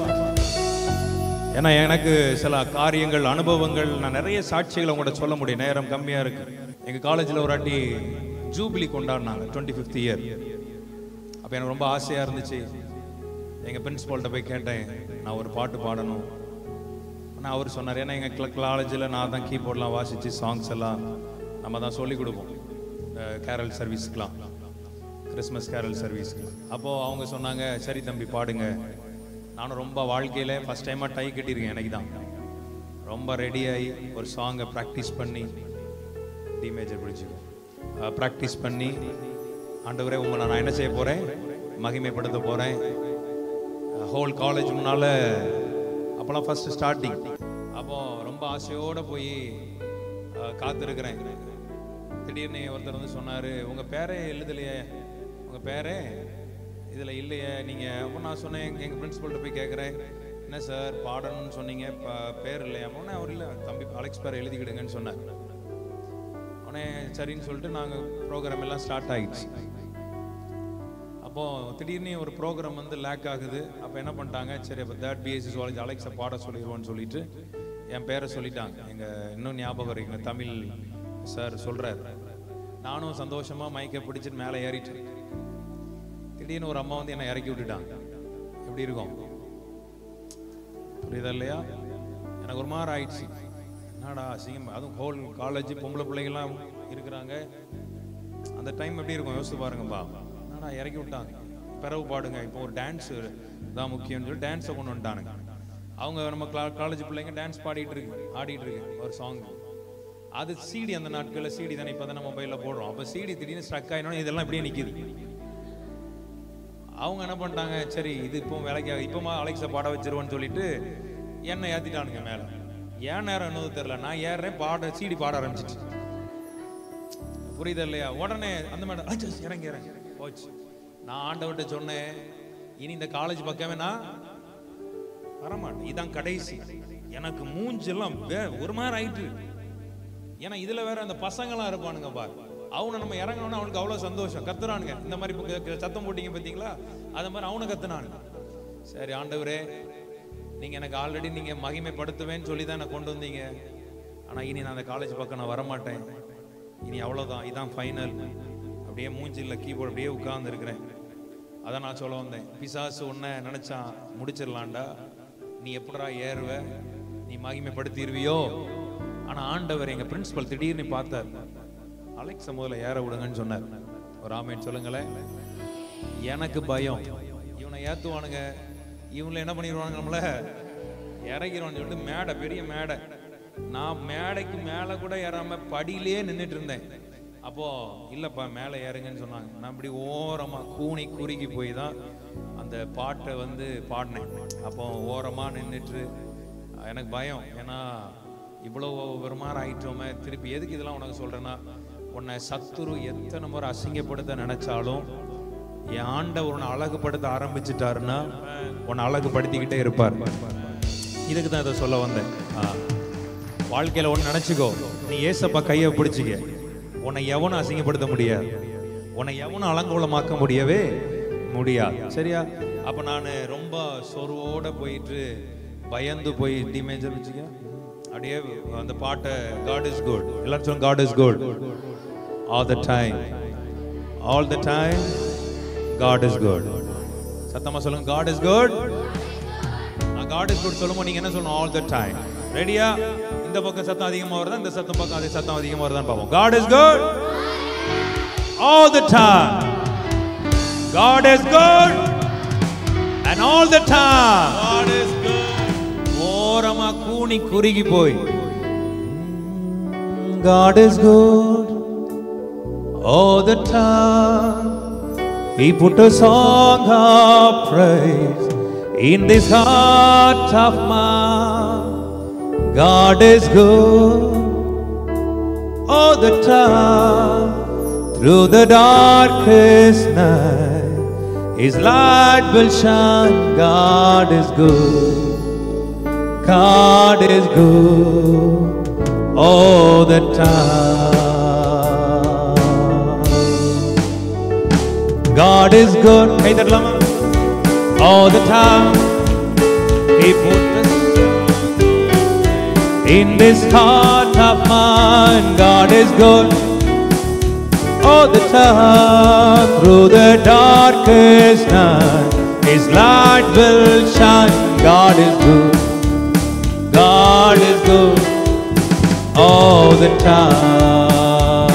ஏன்னா எனக்கு சில காரியங்கள் அனுபவங்கள் நான் நிறைய சாட்சிகளை உங்கள்கிட்ட சொல்ல முடியும் நேரம் கம்மியா இருக்கு எங்க காலேஜில் ஒரு வாட்டி ஜூபிலி கொண்டாடினாங்க டுவெண்ட்டி ஃபிஃப்த் இயர் அப்போ எனக்கு ரொம்ப ஆசையா இருந்துச்சு எங்க பிரின்சிபால்கிட்ட போய் கேட்டேன் நான் ஒரு பாட்டு பாடணும் ஆனால் அவர் சொன்னார் ஏன்னா எங்கள் காலேஜில் நான் தான் கீபோர்ட்லாம் வாசித்து சாங்ஸ் எல்லாம் நம்ம தான் சொல்லிக் கொடுப்போம் கேரல் சர்வீஸ்க்குலாம் கிறிஸ்மஸ் கேரல் சர்வீஸ்க்கு அப்போது அவங்க சொன்னாங்க சரி தம்பி பாடுங்க நானும் ரொம்ப வாழ்க்கையில் ஃபஸ்ட் டைமாக டை கட்டியிருக்கேன் எனக்கு தான் ரொம்ப ரெடியாகி ஒரு சாங்கை ப்ராக்டிஸ் பண்ணி டி மேஜர் பிடிச்சிக்கோ ப்ராக்டிஸ் பண்ணி ஆண்டவரே உங்களை நான் என்ன செய்ய போகிறேன் மகிமைப்படுத்த போகிறேன் ஹோல் காலேஜ் முன்னால் அப்போல்லாம் ஃபர்ஸ்ட் ஸ்டார்டிங் அப்போ ரொம்ப ஆசையோடு போய் காத்திருக்கிறேன் திடீர்னு ஒருத்தர் வந்து சொன்னார் உங்கள் பேரே எழுதலையே உங்கள் பேரே இதில் இல்லையே நீங்கள் அப்போ நான் சொன்னேன் எங்கள் பிரின்சிபல்கிட்ட போய் கேட்குறேன் என்ன சார் பாடணும்னு சொன்னீங்க இப்போ பேர் இல்லையா உடனே அவர் இல்லை தம்பி அலெக்ஸ் பேர் எழுதிக்கிடுங்கன்னு சொன்னார் உடனே சரின்னு சொல்லிட்டு நாங்கள் ப்ரோக்ராம் எல்லாம் ஸ்டார்ட் ஆகிடுச்சு அப்போ திடீர்னு ஒரு ப்ரோக்ராம் வந்து லேக் ஆகுது அப்போ என்ன பண்ணிட்டாங்க சரி அப்போ தேர்ட் பிஎஸ்சி காலேஜ் அலெக்ஸை பாட சொல்லிடுவோம்னு சொல்லிட்டு என் பேரை சொல்லிட்டாங்க எங்கள் இன்னும் ஞாபகம் இருக்குங்க தமிழ் சார் சொல்கிறார் நானும் சந்தோஷமா மைக்கை பிடிச்சிட்டு மேலே ஏறிட்டேன் திடீர்னு ஒரு அம்மா வந்து என்னை இறக்கி விட்டுட்டாங்க எப்படி இருக்கும் புரியுதா இல்லையா எனக்கு ஒரு மாதிரி ஆயிடுச்சு என்னடா அசிங்கம் அதுவும் ஹோல் காலேஜ் பொம்பளை பிள்ளைங்கள்லாம் இருக்கிறாங்க அந்த டைம் எப்படி இருக்கும் யோசிச்சு பாருங்கப்பா என்னடா இறக்கி விட்டாங்க பிறகு பாடுங்க இப்போ ஒரு டான்ஸ் தான் முக்கியம்னு சொல்லி டான்ஸை கொண்டு வந்துட்டானுங்க அவங்க நம்ம காலேஜ் பிள்ளைங்க டான்ஸ் பாடிட்டு இருக்கு ஆடிட்டு இருக்கு ஒரு சாங் அது சிடி அந்த நாட்களில் சிடி தானே இப்போ தான் மொபைலில் போடுறோம் அப்போ சிடி திடீர்னு ஸ்ட்ரக் ஆயினோட இதெல்லாம் இப்படியே நிற்கிது அவங்க என்ன பண்ணிட்டாங்க சரி இது இப்போ வேலைக்கு இப்போமா அலெக்ஸை பாட வச்சிருவோன்னு சொல்லிட்டு என்னை ஏற்றிட்டானுங்க மேலே ஏன் நேரம் என்னது தெரியல நான் ஏறுறேன் பாட சிடி பாட ஆரம்பிச்சிச்சு புரியுது இல்லையா உடனே அந்த மேடம் "அச்சோ, இறங்கி இறங்கி போச்சு நான் ஆண்டவர்கிட்ட சொன்னேன் இனி இந்த காலேஜ் பக்கமே நான் வரமாட்டேன் இதான் கடைசி எனக்கு மூஞ்செல்லாம் வே- ஒரு மாதிரி ஆயிட்டு ஏன்னா இதுல வேற அந்த பசங்களாம் இருப்பானுங்க பார் அவனை நம்ம இறங்கணும்னா அவனுக்கு அவ்வளவு சந்தோஷம் கத்துறானுங்க இந்த மாதிரி இப்ப க- சத்தம் போட்டீங்க பாத்தீங்களா அது மாதிரி அவனை கத்துனானுங்க சரி ஆண்டவரே நீங்க எனக்கு ஆல்ரெடி நீங்க மகிமைப்படுத்துவேன்னு சொல்லி தான் நான் கொண்டு வந்தீங்க ஆனா இனி நான் அந்த காலேஜ் பக்கம் நான் வரமாட்டேன் இனி அவ்வளவுதான் இதான் ஃபைனல் அப்படியே மூஞ்சில கீபோர்டு அப்படியே உட்கார்ந்து இருக்கிறேன் அதான் நான் சொல்ல வந்தேன் பிசாசு உன்னை நினைச்சான் முடிச்சிடலாம்டா நீ எப்படா ஏறுவ நீ மகிமைப்படுத்திடுவியோ ஆனா ஆண்டவர் எங்க பிரின்சிபல் திடீர்னு பார்த்தார் அலெக்ஸ முதல்ல ஏற விடுங்கன்னு சொன்னார் ஒரு ஆமேன் சொல்லுங்களேன் எனக்கு பயம் இவனை ஏத்துவானுங்க இவங்களை என்ன பண்ணிடுவானுங்க நம்மள இறங்கிடுவான்னு சொல்லிட்டு மேடை பெரிய மேடை நான் மேடைக்கு மேலே கூட ஏறாம படியிலே நின்றுட்டு இருந்தேன் அப்போ இல்லப்பா மேலே ஏறுங்கன்னு சொன்னாங்க நான் இப்படி ஓரமா கூனி குறுகி போய் தான் அந்த பாட்டை வந்து பாடினேன் அப்போ ஓரமா நின்றுட்டு எனக்கு பயம் ஏன்னா இவ்வளோ ஒரு மாதிரி ஆயிட்டோமே திருப்பி எதுக்கு இதெல்லாம் உனக்கு சொல்றேன்னா உன்னை சத்துரு எத்தனை முறை அசிங்கப்படுத்த நினைச்சாலும் என் ஆண்டவர் உன்னை அழகுபடுத்த ஆரம்பிச்சிட்டாருன்னா உன்னை அழகுபடுத்திக்கிட்டே இருப்பார் இதுக்கு தான் இதை சொல்ல வந்தேன் ஆ. வாழ்க்கையில ஒன்று நினைச்சுக்கோ நீ ஏசப்பா கையை பிடிச்சிக்க உன்னை எவனும் அசிங்கப்படுத்த முடியாது உன்னை எவனும் அலங்கோலமாக்க முடியவே முடியாது சரியா அப்ப நான் ரொம்ப சொருவோட போயிட்டு பயந்து போய் டி மேஜர் வச்சுக்க அப்படியே அந்த பாட்டை காட் இஸ் குட் எல்லாரும் சொல்லுங்க God is good all the time all the time God is good சத்தமா சொல்லுங்க God is good God is good சொல்லும்போது நீங்க என்ன சொல்லணும் ஆல் த டைம் ரெடியா இந்த பக்கம் சத்தம் அதிகமா வருதா இந்த சத்தம் பக்கம் அதே சத்தம் அதிகமா வருதான்னு பார்ப்போம் God is good all the time God is good and all the time God is good. ஓரமா கூனி குறுகி போய் God is good all the time. He put a song of praise in this heart of mine. God is good all the time. Through the darkest night, His light will shine. God is good. God is good all the time. God is good. Hey, that lama. All the time. He put us in this heart of mine. God is good all the time. Through the darkest night, His light will shine. God is good. God is good all the time.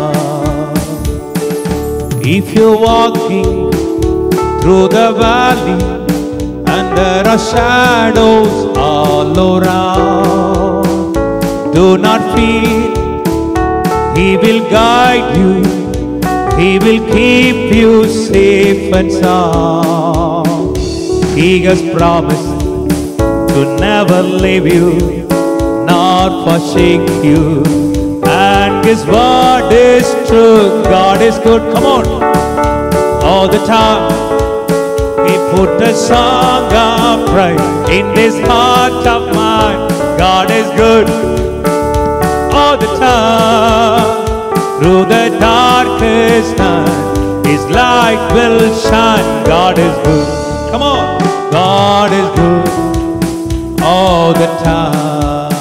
If you're walking through the valley and there are shadows all around, do not fear. He will guide you. He will keep you safe and sound. He has promised to never leave you nor forsake you. And His word is true. God is good. Come on. All the time. He put a song of praise in this heart of mine. God is good all the time. Through the darkest night, His light will shine. God is good. Come on. God is good all the time.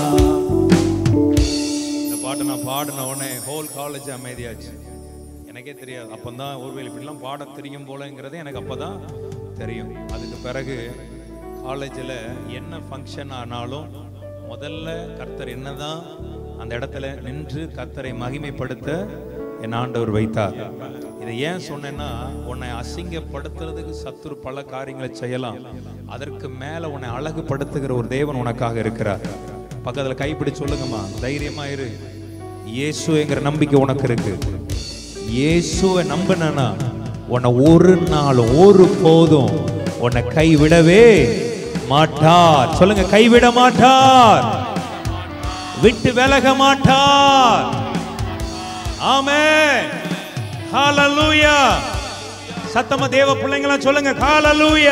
இந்த பாட்டை நான் பாடின உடனே ஹோல் காலேஜ் அமைதியாச்சு எனக்கே தெரியாது அப்பந்தான் ஒருவேளை இப்படிலாம் பாட தெரியும் போலங்கிறது எனக்கு அப்பதான் தெரியும் அதுக்கு பிறகு காலேஜில் என்ன ஃபங்க்ஷன் ஆனாலும் முதல்ல கர்த்தர் என்னதான் அந்த இடத்துல நின்று கர்த்தரை மகிமைப்படுத்த என் ஆண்டவர் வைத்தார் இதை ஏன் சொன்னேன்னா உன்னை அசிங்கப்படுத்துறதுக்கு சத்துரு பல காரியங்களை செய்யலாம் அதற்கு மேல உன்னை அழகுபடுத்துகிற ஒரு தேவன் உனக்காக இருக்கிறார் பக்கத்துல கைப்பிடி சொல்லுங்கம்மா தைரியமா இரு இயேசுங்கிற நம்பிக்கை உனக்கு இருக்கு இயேசுவை நம்பினா உன்னை ஒரு நாளும் ஒரு போதும் உன்னை கைவிடவே மாட்டார் சொல்லுங்க கைவிட மாட்டார் விட்டு விலக மாட்டார் ஆமென் ஹalleluya சத்தமா தேவ பிள்ளைங்களா சொல்லுங்க ஹalleluya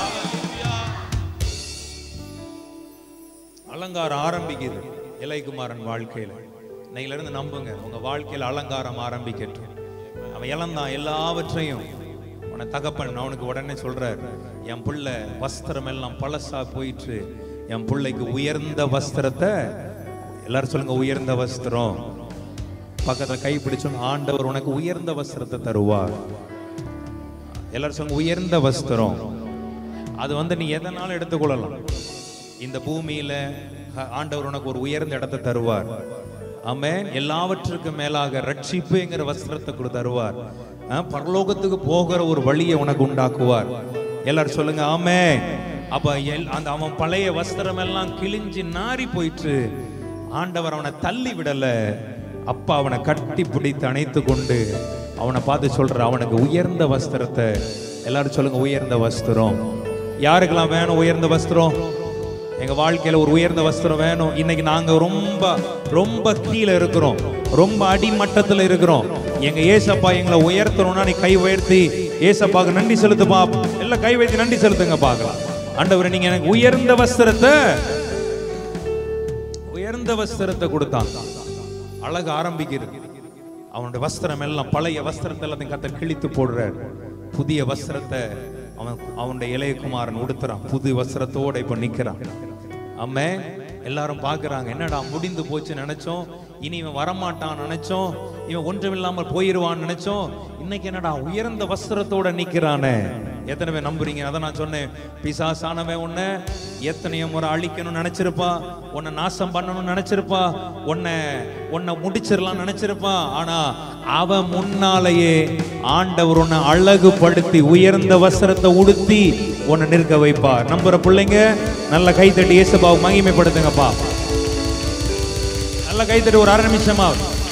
அலங்காரம் ஆரம்பிக்குது இலைக்குமாரன் வாழ்க்கையில இன்னையில இருந்து நம்புங்க உங்க வாழ்க்கையில அலங்காரம் ஆரம்பிக்கட்டும் அவன் இழந்தான் எல்லாவற்றையும் உன தகப்பன் அவனுக்கு உடனே சொல்றார் என் புள்ள வஸ்திரம் எல்லாம் பழசா போயிட்டு என் பிள்ளைக்கு உயர்ந்த வஸ்திரத்தை எல்லாரும் சொல்லுங்க உயர்ந்த வஸ்திரம் பக்கத்துல கை பிடிச்சோம் ஆண்டவர் உனக்கு உயர்ந்த வஸ்திரத்தை தருவார் எல்லாரும் சொல்லுங்க உயர்ந்த வஸ்திரம் அது வந்து நீ எதனாலும் எடுத்துக்கொள்ளலாம் இந்த பூமியில அ- ஆண்டவர் உனக்கு ஒரு உயர்ந்த இடத்தை தருவார் ஆமென் எல்லாவற்றுக்கும் மேலாக ரட்சிப்புங்கிற வஸ்திரத்தை கூட தருவார் ஆ, பரலோகத்துக்கு போகிற ஒரு வழியை உனக்கு உண்டாக்குவார் எல்லாரும் சொல்லுங்க ஆமென் அப்ப எல்- அந்த அவன் பழைய வஸ்திரம் எல்லாம் கிழிஞ்சு நாறி போயிட்டு ஆண்டவர் அவனை தள்ளி விடல அப்பா அவனை கட்டி பிடித்து அணைத்து கொண்டு அவனை பார்த்து சொல்ற அவனுக்கு உயர்ந்த வஸ்திரத்தை எல்லாரும் சொல்லுங்க உயர்ந்த வஸ்திரம் யாருக்கெல்லாம் வேணும் உயர்ந்த வஸ்திரம் எங்க வாழ்க்கையில ஒரு உயர்ந்த வஸ்திரம் வேணும் இன்னைக்கு நாங்க ரொம்ப ரொம்ப கீழே இருக்கிறோம் ரொம்ப அடிமட்டத்துல இருக்கிறோம் எங்க ஏசப்பா எங்களை உயர்த்தணும்னா நீ கை உயர்த்தி ஏசப்பாக்கு நன்றி செலுத்துப்பா எல்லாம் கை வைத்து நன்றி செலுத்துங்க பார்க்கலாம் ஆண்டவரே நீங்க எனக்கு உயர்ந்த வஸ்திரத்தை உயர்ந்த வஸ்திரத்தை கொடுத்தான் அழகு ஆரம்பிக்கிறது அவனுடைய வஸ்திரம் எல்லாம் பழைய வஸ்திரத்தை எல்லாத்தையும் கத்த கிழித்து போடுறார் புதிய வஸ்திரத்தை அவன் அவனுடைய இளையகுமாரன் உடுத்துறான் புது வஸ்திரத்தோட இப்ப நிக்கிறான் அம்மே எல்லாரும் பார்க்கறாங்க என்னடா முடிந்து போச்சு நினைச்சோம் இனி இவன் வரமாட்டான் நினைச்சோம் இவன் ஒன்றுமில்லாமல் போயிருவான்னு நினைச்சோம் இன்னைக்கு என்னடா உயர்ந்த வஸ்திரத்தோட நிக்கிறானே எத்தனை பேர் நம்புறீங்க அதை நான் சொன்னேன் பிசாசானவன் உன்னை எத்தனையோ முறை அழிக்கணும்னு நினைச்சிருப்பா உன்னை நாசம் பண்ணணும்னு நினைச்சிருப்பா உன்னை உன்னை முடிச்சிடலாம் நினைச்சிருப்பா ஆனா அவன் முன்னாலேயே ஆண்டவர் உன்னை அழகுபடுத்தி உயர்ந்த வஸ்திரத்தை உடுத்தி உன்னை நிற்க வைப்பார் நம்புற பிள்ளைங்க நல்ல கைத்தட்டி இயேசுபாவை மகிமைப்படுத்துங்கப்பா நல்ல கைத்தட்டி ஒரு அரை நிமிஷமா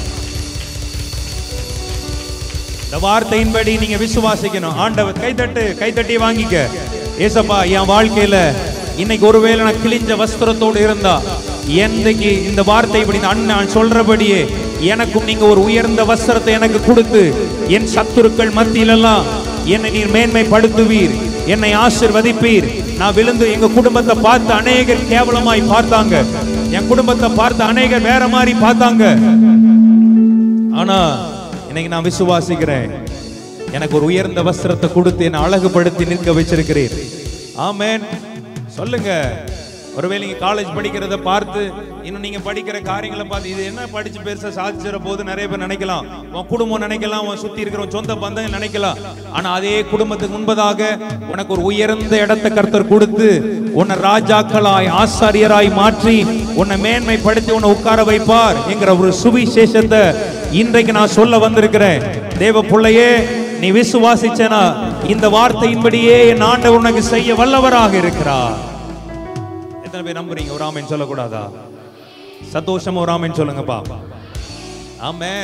இந்த வார்த்தையின்படி நீங்க விசுவாசிக்கணும் ஆண்டவர் கைத்தட்டு கைத்தட்டி வாங்கிக்க ஏசப்பா என் வாழ்க்கையில இன்னைக்கு ஒருவேளை நான் கிழிஞ்ச வஸ்திரத்தோடு இருந்தா என்னைக்கு இந்த வார்த்தை இப்படி இந்த அண்ணன் சொல்றபடியே எனக்கும் நீங்க ஒரு உயர்ந்த வஸ்திரத்தை எனக்கு கொடுத்து என் சத்துருக்கள் மத்தியிலெல்லாம் என்னை நீர் மேன்மைப்படுத்துவீர் என்னை ஆசிர்வதிப்பீர் நான் விழுந்து எங்க குடும்பத்தை பார்த்து அநேகர் கேவலமாய் பார்த்தாங்க என் குடும்பத்தை பார்த்து அநேகர் வேற மாதிரி பார்த்தாங்க ஆனா இன்னைக்கு நான் விசுவாசிக்கிறேன் எனக்கு ஒரு உயர்ந்த வஸ்திரத்தை கொடுத்து என்னை அழகுபடுத்தி நிற்க வச்சிருக்கிறீர் ஆமென் சொல்லுங்க ஒருவேளை நீங்க காலேஜ் படிக்கிறத பார்த்து இன்னும் நீங்க படிக்கிற காரியங்களை பார்த்து இது என்ன படிச்சு பெருசா சாதிச்சிட போது நிறைய பேர் நினைக்கலாம் உன் குடும்பம் நினைக்கலாம் உன் சுத்தி இருக்கிற உன் சொந்த பந்தங்கள் நினைக்கலாம் ஆனா அதே குடும்பத்துக்கு முன்பதாக உனக்கு ஒரு உயர்ந்த இடத்தை கர்த்தர் கொடுத்து உன்னை ராஜாக்களாய் ஆசாரியராய் மாற்றி உன்னை மேன்மைப்படுத்தி உன்னை உட்கார வைப்பார் என்கிற ஒரு சுவிசேஷத்தை இன்றைக்கு நான் சொல்ல வந்திருக்கிறேன் தேவ பிள்ளையே நீ விசுவாசிச்சனா இந்த வார்த்தையின்படியே என் ஆண்டவர் உனக்கு செய்ய வல்லவராக இருக்கிறார் எத்தனை பேர் நம்புறீங்க ஒரு ஆமேன் சொல்லக்கூடாதா சந்தோஷமா ஒரு ஆமேன் சொல்லுங்கப்பா ஆமே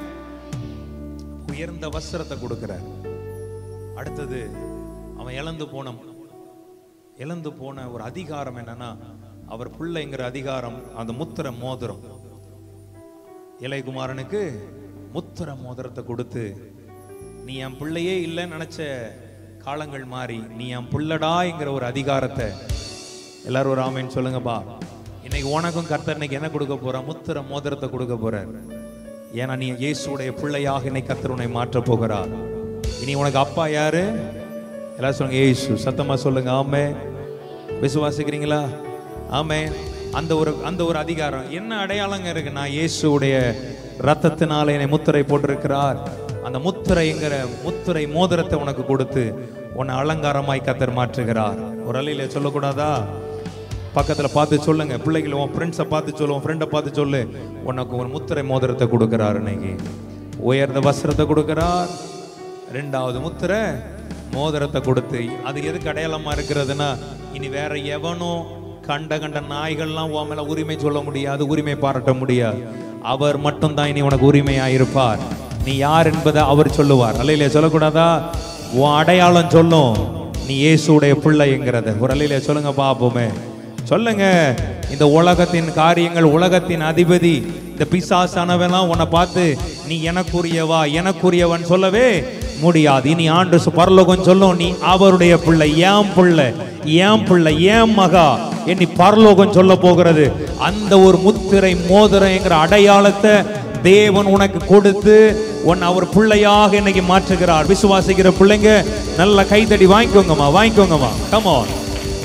உயர்ந்த வஸ்திரத்தை கொடுக்கிறார் அடுத்தது அவன் இழந்து போன இழந்து போன ஒரு அதிகாரம் என்னன்னா அவர் பிள்ளைங்கிற அதிகாரம் அந்த முத்திர மோதிரம் இளையகுமாரனுக்கு முத்திர மோதிரத்தை கொடுத்து நீ என் பிள்ளையே இல்லைன்னு நினைச்ச காலங்கள் மாறி நீ என் பிள்ளடாங்கிற ஒரு அதிகாரத்தை எல்லாரும் ஒரு ஆமைன்னு சொல்லுங்கப்பா இன்னைக்கு உனக்கும் கர்த்தர் இன்னைக்கு என்ன கொடுக்க போறா முத்திர மோதிரத்தை கொடுக்க போறார் ஏன்னா நீ இயேசுடைய பிள்ளையாக இன்னைக்கு கர்த்தர் உன்னை மாற்ற போகிறார் இனி உனக்கு அப்பா யாரு எல்லாரும் சொல்லுங்க இயேசு சத்தமா சொல்லுங்க ஆமே விசுவாசிக்கிறீங்களா ஆமே அந்த ஒரு அந்த ஒரு அதிகாரம் என்ன அடையாளங்க இருக்கு நான் இயேசுடைய ரத்தத்தினால என்னை முத்திரை போட்டிருக்கிறார் அந்த முத்திரைங்கிற முத்திரை மோதிரத்தை உனக்கு கொடுத்து உன்னை அலங்காரமாய் கத்தர் மாற்றுகிறார் ஒரு அலையில சொல்லக்கூடாதா பக்கத்துல பார்த்து சொல்லுங்க பிள்ளைகள் உன் ஃப்ரெண்ட்ஸை பார்த்து சொல்லு உன் ஃப்ரெண்டை பார்த்து சொல்லு உனக்கு ஒரு முத்திரை மோதிரத்தை கொடுக்கிறார் இன்னைக்கு உயர்ந்த வஸ்திரத்தை கொடுக்கிறார் ரெண்டாவது முத்திரை மோதிரத்தை கொடுத்து அது எதுக்கு அடையாளமா இருக்கிறதுனா இனி வேற எவனும் கண்ட கண்ட நாய்கள்லாம் உன் மேல உரிமை சொல்ல முடியாது உரிமை பாராட்ட முடியாது அவர் மட்டும்தான் இனி உனக்கு உரிமையா இருப்பார் நீ யார் என்பதை அவர் சொல்லுவார் அல்லையிலே சொல்லக்கூடாதா உன் அடையாளம் சொல்லும் நீ இயேசுடைய பிள்ளைங்கிறத ஒரு அல்லையிலே சொல்லுங்க பாப்போமே சொல்லுங்க இந்த உலகத்தின் காரியங்கள் உலகத்தின் அதிபதி இந்த பிசாசானவெல்லாம் உன்னை பார்த்து நீ எனக்குரியவா எனக்குரியவன் சொல்லவே முடியாது இனி ஆண்டு சு- பரலோகம் சொல்லும் நீ அவருடைய பிள்ளை ஏன் பிள்ளை ஏன் பிள்ளை ஏன் மகா இனி பரலோகம் சொல்ல போகிறது அந்த ஒரு முத்திரை மோதிரங்கிற அடையாளத்தை தேவன் உனக்கு கொடுத்து உன் அவர் பிள்ளையாக இன்னைக்கு மாற்றுகிறார் விசுவாசிக்கிற பிள்ளைங்க நல்ல கைத்தடி வாங்கிக்கோங்கம்மா வாங்கிக்கோங்கம்மா கமான்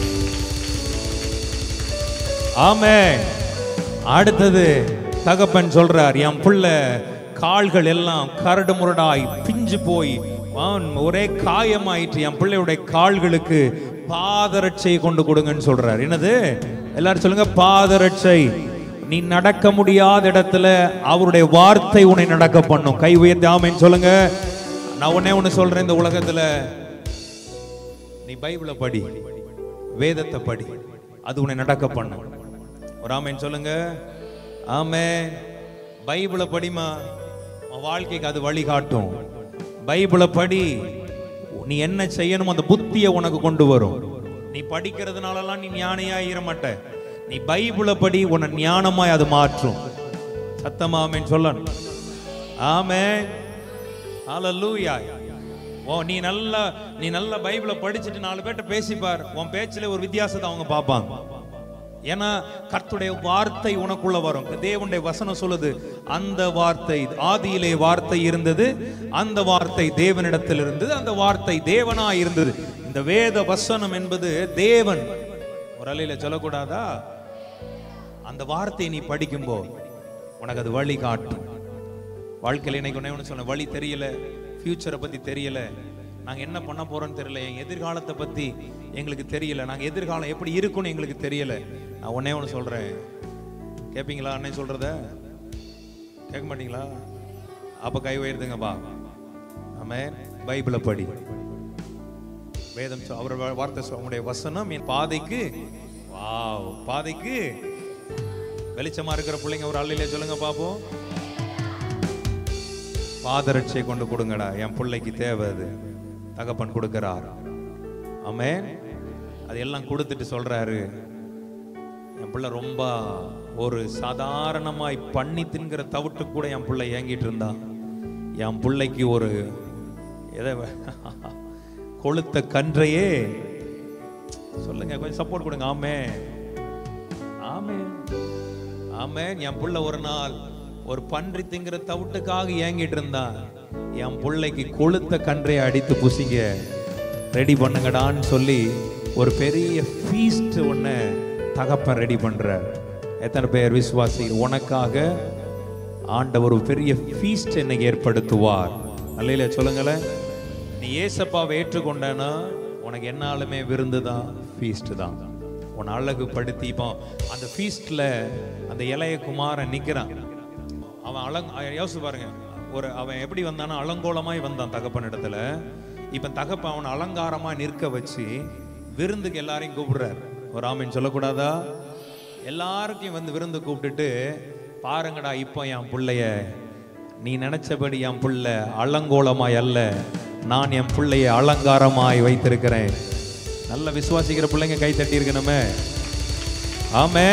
ஆமே அடுத்தது தகப்பன் சொல்றார் என் புள்ள கால்கள் எல்லாம் கரடு முரடாய் பிஞ்சு போய் ஆன், ஒரே காயமாயிற்று என் பிள்ளையுடைய கால்களுக்கு பாதரட்சை கொண்டு கொடுங்கன்னு சொல்றார் என்னது எல்லாரும் சொல்லுங்க பாதரட்சை நீ நடக்க முடியாத இடத்துல அவருடைய வார்த்தை உன்னை நடக்க பண்ணும் கை உயர்த்தி ஆமைன்னு சொல்லுங்க நான் உடனே ஒண்ணு சொல்றேன் இந்த உலகத்துல நீ பைபிளை படி வேதத்தை படி அது உன்னை நடக்க பண்ணும் ஒரு ஆமேன் சொல்லுங்க ஆமே பைபிளை படிமா உன் வாழ்க்கைக்கு அது வழிகாட்டும் பைபிளை படி நீ என்ன செய்யணும் அந்த புத்தியை உனக்கு கொண்டு வரும் நீ படிக்கிறதுனாலலாம் நீ ஞானியா ஈர மாட்ட நீ பைபிளை படி உன்னை ஞானமாய் அது மாற்றும் சத்தமாமேன்னு சொல்லணும் ஆமே ஹalleluya ஓ நீ நல்லா நீ நல்ல பைபிளை படிச்சுட்டு நாலு பேர்ட்ட பேசிப்பார் உன் பேச்சில் ஒரு வித்தியாசத்தை அவங்க பார்ப்பாங்க ஏன்னா கர்த்துடைய வார்த்தை உனக்குள்ள வரும் தேவனுடைய வசனம் சொல்லுது அந்த வார்த்தை ஆதியிலே வார்த்தை இருந்தது அந்த வார்த்தை தேவனிடத்தில் இருந்தது அந்த வார்த்தை தேவனா இருந்தது இந்த வேத வசனம் என்பது தேவன் ஒரு அலையில சொல்லக்கூடாதா அந்த வார்த்தையை நீ படிக்கும்போது உனக்கு அது வழி காட்டும் வாழ்க்கையில் இன்னைக்கு ஒண்ணே ஒன்று சொன்ன வழி தெரியல ஃபியூச்சரை பத்தி தெரியல நாங்க என்ன பண்ண போறோம்னு தெரியல என் எதிர்காலத்தை பத்தி எங்களுக்கு தெரியல நாங்க எதிர்காலம் எப்படி இருக்கும்னு எங்களுக்கு தெரியல நான் ஒண்ணே ஒன்று சொல்றேன் கேட்பீங்களா அண்ணன் சொல்றத கேட்க மாட்டீங்களா அப்ப கை உயர்த்துங்கப்பா ஆமே பைபிளை படி வேதம் சொ- அவர் வா- வார்த்தை சொ- உங்களுடைய வசனம் என் பாதைக்கு வாவ் பாதைக்கு வெளிச்சமா இருக்கிற பிள்ளைங்க ஒரு அள்ளிலே சொல்லுங்க பாப்போம் பாதரட்சை கொண்டு கொடுங்கடா என் பிள்ளைக்கு தேவை அது தகப்பன் கொடுக்கிறார் ஆமென் அது எல்லாம் கொடுத்துட்டு சொல்றாரு என் பிள்ளை ரொம்ப ஒரு சாதாரணமாய் பண்ணி தின்கிற தவிட்டு கூட என் பிள்ளை ஏங்கிட்டு இருந்தான் என் பிள்ளைக்கு ஒரு எதை கொளுத்த கன்றையே சொல்லுங்க கொஞ்சம் சப்போர்ட் கொடுங்க ஆமே ஆமே ஆமே என் புள்ள ஒரு நாள் ஒரு பன்றி திங்கிற தவிட்டுக்காக ஏங்கிட்டு இருந்தான் என் பிள்ளைக்கு கொளுத்த கன்றையை அடித்து புசிங்க ரெடி பண்ணுங்கடான்னு சொல்லி ஒரு பெரிய ஃபீஸ்ட் ஒன்று தகப்பன் ரெடி பண்றார் எத்தனை பேர் விசுவாசி உனக்காக ஆண்டவர் ஒரு பெரிய ஃபீஸ்ட் இன்னைக்கு ஏற்படுத்துவார் அல்லையில சொல்லுங்களேன் நீ ஏசப்பாவை ஏற்றுக்கொண்டனா உனக்கு என்னாலுமே விருந்து தான் ஃபீஸ்ட் தான் உன்னை அழகுபடுத்தி இப்போ அந்த ஃபீஸ்ட்ல அந்த இளைய குமாரன் நிக்கிறான் அவன் அலங் யோசிச்சு பாருங்க ஒரு அவன் எப்படி வந்தானா அலங்கோலமாய் வந்தான் தகப்பன் இடத்துல இப்ப தகப்பன் அவனை அலங்காரமா நிற்க வச்சு விருந்துக்கு எல்லாரையும் கூப்பிடுறாரு ஒரு ஆமீன் சொல்லக்கூடாதா எல்லாருக்கும் வந்து விருந்து கூப்பிட்டுட்டு பாருங்கடா இப்போ என் புள்ளைய நீ நினைச்சபடி என் புள்ள அலங்கோலமாய் அல்ல நான் என் பிள்ளைய அலங்காரமாய் வைத்திருக்கிறேன் நல்ல விசுவாசிக்கிற பிள்ளைங்க கை தட்டி இருக்கணுமே ஆமே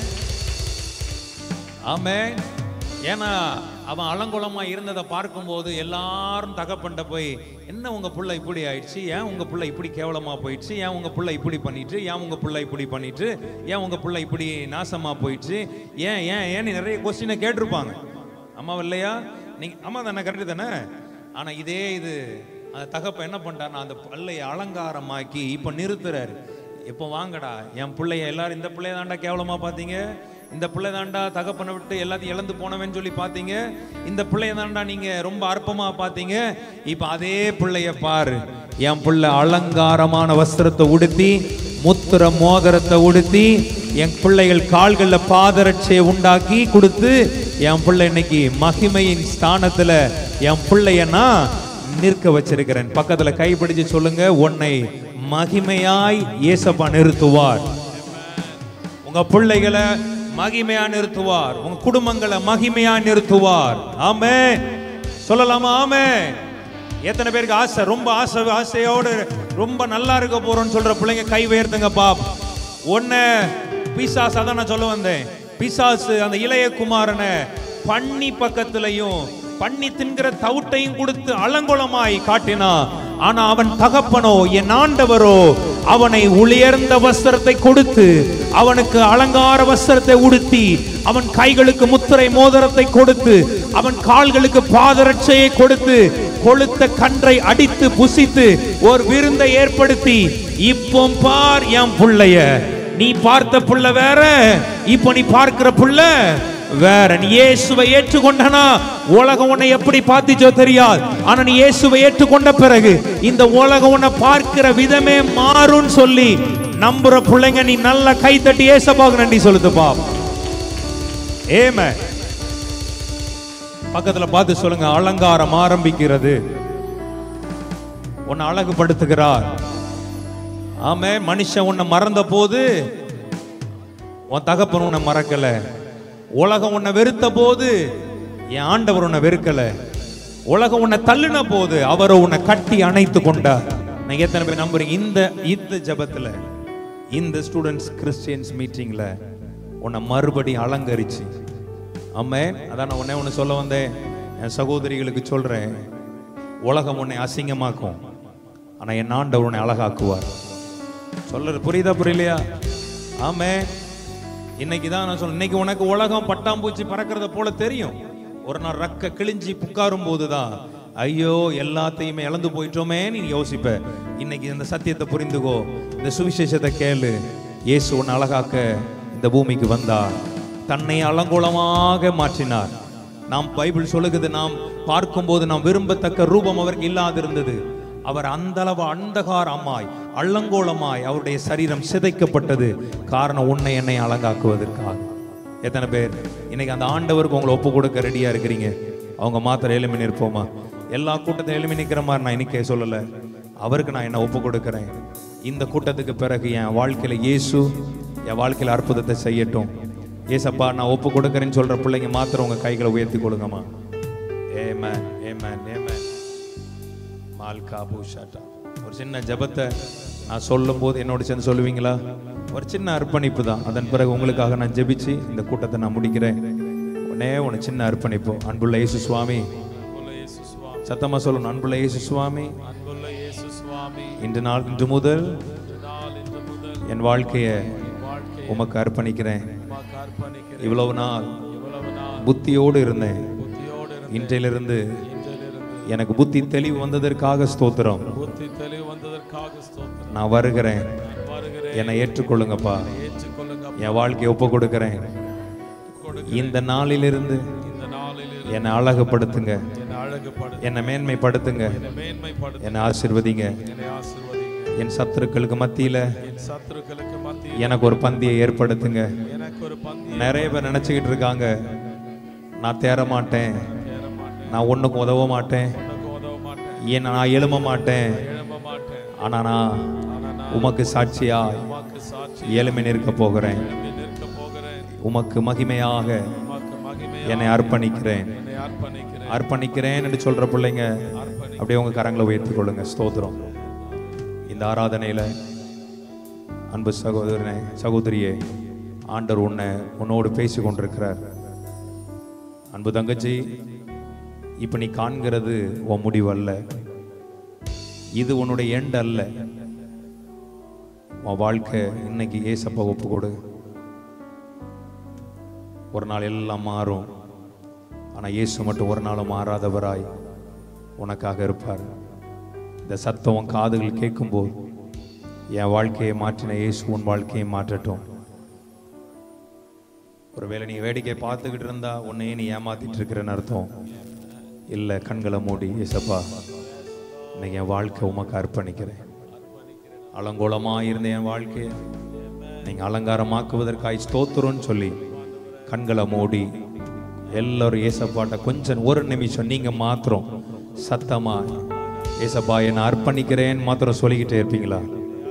ஆமே ஏன்னா அவன் அலங்கோலமா இருந்ததை பார்க்கும்போது எல்லாரும் தகப்பன்ட்ட போய் என்ன உங்க புள்ள இப்படி ஆயிடுச்சு ஏன் உங்க புள்ள இப்படி கேவலமா போயிடுச்சு ஏன் உங்க புள்ள இப்படி பண்ணிட்டு ஏன் உங்க புள்ள இப்படி பண்ணிட்டு ஏன் உங்க புள்ள இப்படி நாசமா போயிடுச்சு ஏன் ஏன் ஏன்னு நிறைய கொஸ்டினை கேட்டிருப்பாங்க அம்மாவா இல்லையா நீங்க அம்மா தானே கரெக்டு தானே ஆனா இதே இது அந்த தகப்ப என்ன பண்ணிட்டாருன்னா அந்த பல்லையை அலங்காரமாக்கி இப்ப நிறுத்துறாரு இப்போ வாங்கடா என் பிள்ளைய எல்லாரும் இந்த பிள்ளைய தாண்டா கேவலமா பாத்தீங்க இந்த பிள்ளை தாண்டா தகப்பனை விட்டு எல்லாத்தையும் இழந்து போனவன் சொல்லி பாத்தீங்க இந்த பிள்ளைய தாண்டா நீங்க ரொம்ப அற்பமா பாத்தீங்க இப்ப அதே பிள்ளைய பாரு என் பிள்ளை அலங்காரமான வஸ்திரத்தை உடுத்தி முத்திர மோதிரத்தை உடுத்தி என் பிள்ளைகள் கால்கள்ல பாதரட்சையை உண்டாக்கி கொடுத்து என் பிள்ளை இன்னைக்கு மகிமையின் ஸ்தானத்துல என் பிள்ளைய நான் நிற்க வச்சிருக்கிறேன் பக்கத்துல கைப்பிடிச்சு சொல்லுங்க உன்னை மகிமையாய் ஏசப்பா நிறுத்துவார் உங்க பிள்ளைகளை மகிமையா நிறுத்துவார் உங்க குடும்பங்களை மகிமையா நிறுத்துவார் ஆமே சொல்லலாமா ஆமே எத்தனை பேருக்கு ஆசை ரொம்ப ஆசை ஆசையோடு ரொம்ப நல்லா இருக்க போறோம்னு சொல்ற பிள்ளைங்க கை உயர்த்துங்க பாப் ஒன்னு பிசாசு அதான் நான் சொல்ல வந்தேன் பிசாசு அந்த இளைய குமாரனை பண்ணி பக்கத்துலயும் பண்ணி தின்கிற தவுட்டையும் கொடுத்து அலங்கோலமாய் காட்டினா ஆனா அவன் தகப்பனோ என் ஆண்டவரோ அவனை உயர்ந்த வஸ்திரத்தை கொடுத்து அவனுக்கு அலங்கார வஸ்திரத்தை உடுத்தி அவன் கைகளுக்கு முத்திரை மோதிரத்தை கொடுத்து அவன் கால்களுக்கு பாதரட்சையை கொடுத்து கொளுத்த கன்றை அடித்து புசித்து ஒரு விருந்தை ஏற்படுத்தி இப்போ பார் என் புள்ளைய நீ பார்த்த புள்ள வேற இப்போ நீ பார்க்கிற புள்ள வேற நீ இயேசுவை ஏற்றுக்கொண்டனா உலகம் உன்னை எப்படி பார்த்துச்சோ தெரியாது ஆனா நீ இயேசுவை ஏற்றுக்கொண்ட பிறகு இந்த உலகம் உன்னை பார்க்கிற விதமே மாறும்னு சொல்லி நம்புற பிள்ளைங்க நீ நல்லா கை தட்டி ஏசப்பாக்கு நன்றி சொல்லுதுப்பா ஏம பக்கத்துல பார்த்து சொல்லுங்க அலங்காரம் ஆரம்பிக்கிறது உன்னை அழகுபடுத்துகிறார் ஆமே மனுஷன் உன்னை மறந்த போது உன் தகப்பன் உன்னை மறக்கல உலகம் உன்னை வெறுத்த போது என் ஆண்டவர் உன்னை வெறுக்கல உலகம் உன்னை தள்ளின போது அவரை உன்னை கட்டி அணைத்து கொண்டார் நான் எத்தனை பேர் நம்புறீங்க இந்த இந்த ஜெபத்துல இந்த ஸ்டூடெண்ட்ஸ் கிறிஸ்டியன்ஸ் மீட்டிங்ல உன்னை மறுபடி அலங்கரிச்சு அம்மே அதான் நான் உன்னை ஒன்று சொல்ல வந்தேன் என் சகோதரிகளுக்கு சொல்றேன் உலகம் உன்னை அசிங்கமாக்கும் ஆனா என் ஆண்டவர் உன்னை அழகாக்குவார் சொல்றது புரியுதா புரியலையா ஆமே இன்னைக்கு தான் நான் சொல்ல இன்னைக்கு உனக்கு உலகம் பட்டாம்பூச்சி பறக்கிறத போல தெரியும் ஒரு நாள் ரக்க கிழிஞ்சி புக்காரும் போதுதான் ஐயோ எல்லாத்தையுமே இழந்து போயிட்டோமே நீ யோசிப்ப இன்னைக்கு இந்த சத்தியத்தை புரிந்துக்கோ இந்த சுவிசேஷத்தை கேளு இயேசு உன்னை அழகாக்க இந்த பூமிக்கு வந்தார் தன்னை அலங்கோலமாக மாற்றினார் நாம் பைபிள் சொல்லுகிறது நாம் பார்க்கும்போது நாம் விரும்பத்தக்க ரூபம் அவருக்கு இல்லாதிருந்தது அவர் அந்த அளவு அந்தகார அம்மாய் அள்ளங்கோலமாய் அவருடைய சரீரம் சிதைக்கப்பட்டது காரணம் உன்னை என்னை அலங்காக்குவதற்காக எத்தனை பேர் இன்னைக்கு அந்த ஆண்டவருக்கு உங்களை ஒப்பு கொடுக்க ரெடியா இருக்கிறீங்க அவங்க மாத்திரம் எளிமை நிற்போமா எல்லா கூட்டத்தையும் எளிமை நிற்கிற மாதிரி நான் இன்னைக்கே சொல்லலை அவருக்கு நான் என்ன ஒப்பு கொடுக்கிறேன் இந்த கூட்டத்துக்கு பிறகு என் வாழ்க்கையில இயேசு என் வாழ்க்கையில அற்புதத்தை செய்யட்டும் ஏசப்பா நான் ஒப்பு கொடுக்குறேன்னு சொல்ற பிள்ளைங்க மாத்திரம் உங்க கைகளை உயர்த்தி கொடுங்கம்மா ஏமேன் ஏமேன் ஏமேன் மால்கா பூஷாட்டா ஒரு சின்ன ஜெபத்தை நான் சொல்லும்போது என்னோட சேர்ந்து சொல்லுவீங்களா ஒரு சின்ன அர்ப்பணிப்பு தான் அதன் பிறகு உங்களுக்காக நான் ஜெபிச்சு இந்த கூட்டத்தை நான் முடிக்கிறேன் உடனே ஒன்று சின்ன அர்ப்பணிப்பு அன்புள்ள இயேசு சுவாமி அன்புள்ள இயேசு சுவாமி சத்தமா சொல்லணும் அன்புள்ள இயேசு சுவாமி அன்புள்ள இயேசு சுவாமி இன்று நாள் இன்று முதல் இன்று நாள் இன்று முதல் என் வாழ்க்கையை வாழ்க்கை உமக்கு அர்ப்பணிக்கிறேன் உமக்கு அர்ப்பணிக்கிறேன் இவ்வளவு நாள் இவ்வளவு நாள் புத்தியோடு இருந்தேன் புத்தியோடு இருந்து இன்றையிலிருந்து இன்றிலிருந்து எனக்கு புத்தி தெளிவு வந்ததற்காக ஸ்தோத்திரம் புத்தி தெளிவு வந்ததற்காக ஸ்தோத்திரம் நான் வருகிறேன் நான் வருகிறேன் என்னை ஏற்றுக்கொள்ளுங்கப்பா ஏற்றுக்கொள்ளுங்க என் வாழ்க்கையை ஒப்பு கொடுக்கிறேன் கொடுக்க இந்த நாளிலிருந்து இந்த நாளில் என்னை அழகுபடுத்துங்க என்னை அழகுபடு என்னை மேன்மைப்படுத்துங்க என்னை மேன்மைப்படுத்த என்னை ஆசிர்வதிங்க என்னை ஆசிர்வதிங்க என் சத்துருக்களுக்கு மத்தியில என் சத்துருக்களுக்கு மத்தியில் எனக்கு ஒரு பந்தியை ஏற்படுத்துங்க எனக்கு ஒரு பந்தி நிறைய பேர் நினைச்சுக்கிட்டு இருக்காங்க நான் தேற மாட்டேன் ஏற மாட்டேன் நான் ஒண்ணுக்கு உதவ மாட்டேன் உனக்கு உதவ மாட்டேன் ஏன் நான் எழும்ப மாட்டேன் எழும்ப மாட்டேன் ஆனா நான் ஆனா நான் உமக்கு சாட்சியா உமக்கு சாட்சி ஏழுமை நிற்க போகிறேன் எழும்பி நிற்க போகிறேன் உமக்கு மகிமையாக உமக்கு மகிமை என்னை அர்ப்பணிக்கிறேன் என்னை அர்ப்பணிக்கிறேன் அர்ப்பணிக்கிறேன் என்று சொல்ற பிள்ளைங்க அர்ப்பணி அப்படியே உங்க கரங்களை உயர்த்தி கொள்ளுங்க ஸ்தோத்திரம் இந்த ஆராதனையில அன்பு சகோதரனே சகோதரியே ஆண்டவர் உன்னை உன்னோடு பேசி கொண்டிருக்கிறார் அன்பு தங்கச்சி இப்ப நீ காண்கிறது உன் முடிவு அல்ல இது உன்னுடைய எண்ட் அல்ல உன் வாழ்க்கை இன்னைக்கு ஏசப்பா ஒப்பு கொடு ஒரு நாள் எல்லாம் மாறும் ஆனா இயேசு மட்டும் ஒரு நாளும் மாறாதவராய் உனக்காக இருப்பார் இந்த சத்தம் உன் காதுகள் கேட்கும்போது என் வாழ்க்கையை மாற்றின இயேசு உன் வாழ்க்கையை மாற்றட்டும் ஒருவேளை நீ வேடிக்கை பார்த்துக்கிட்டு இருந்தா உன்னையே நீ ஏமாத்திட்டு இருக்கிறன்னு அர்த்தம் இல்லை கண்களை மூடி ஏசப்பா இன்னைக்கு என் வாழ்க்கை உமக்கு அர்ப்பணிக்கிறேன் அலங்கோலமாக இருந்த என் வாழ்க்கையை நீங்கள் அலங்காரமாக்குவதற்காய் ஸ்தோத்திரம்னு சொல்லி கண்களை மூடி எல்லாரும் ஏசப்பாட்ட கொஞ்சம் ஒரு நிமிஷம் நீங்க மாத்திரம் சத்தமா ஏசப்பா என்னை அர்ப்பணிக்கிறேன் மாத்திரம் சொல்லிக்கிட்டே இருப்பீங்களா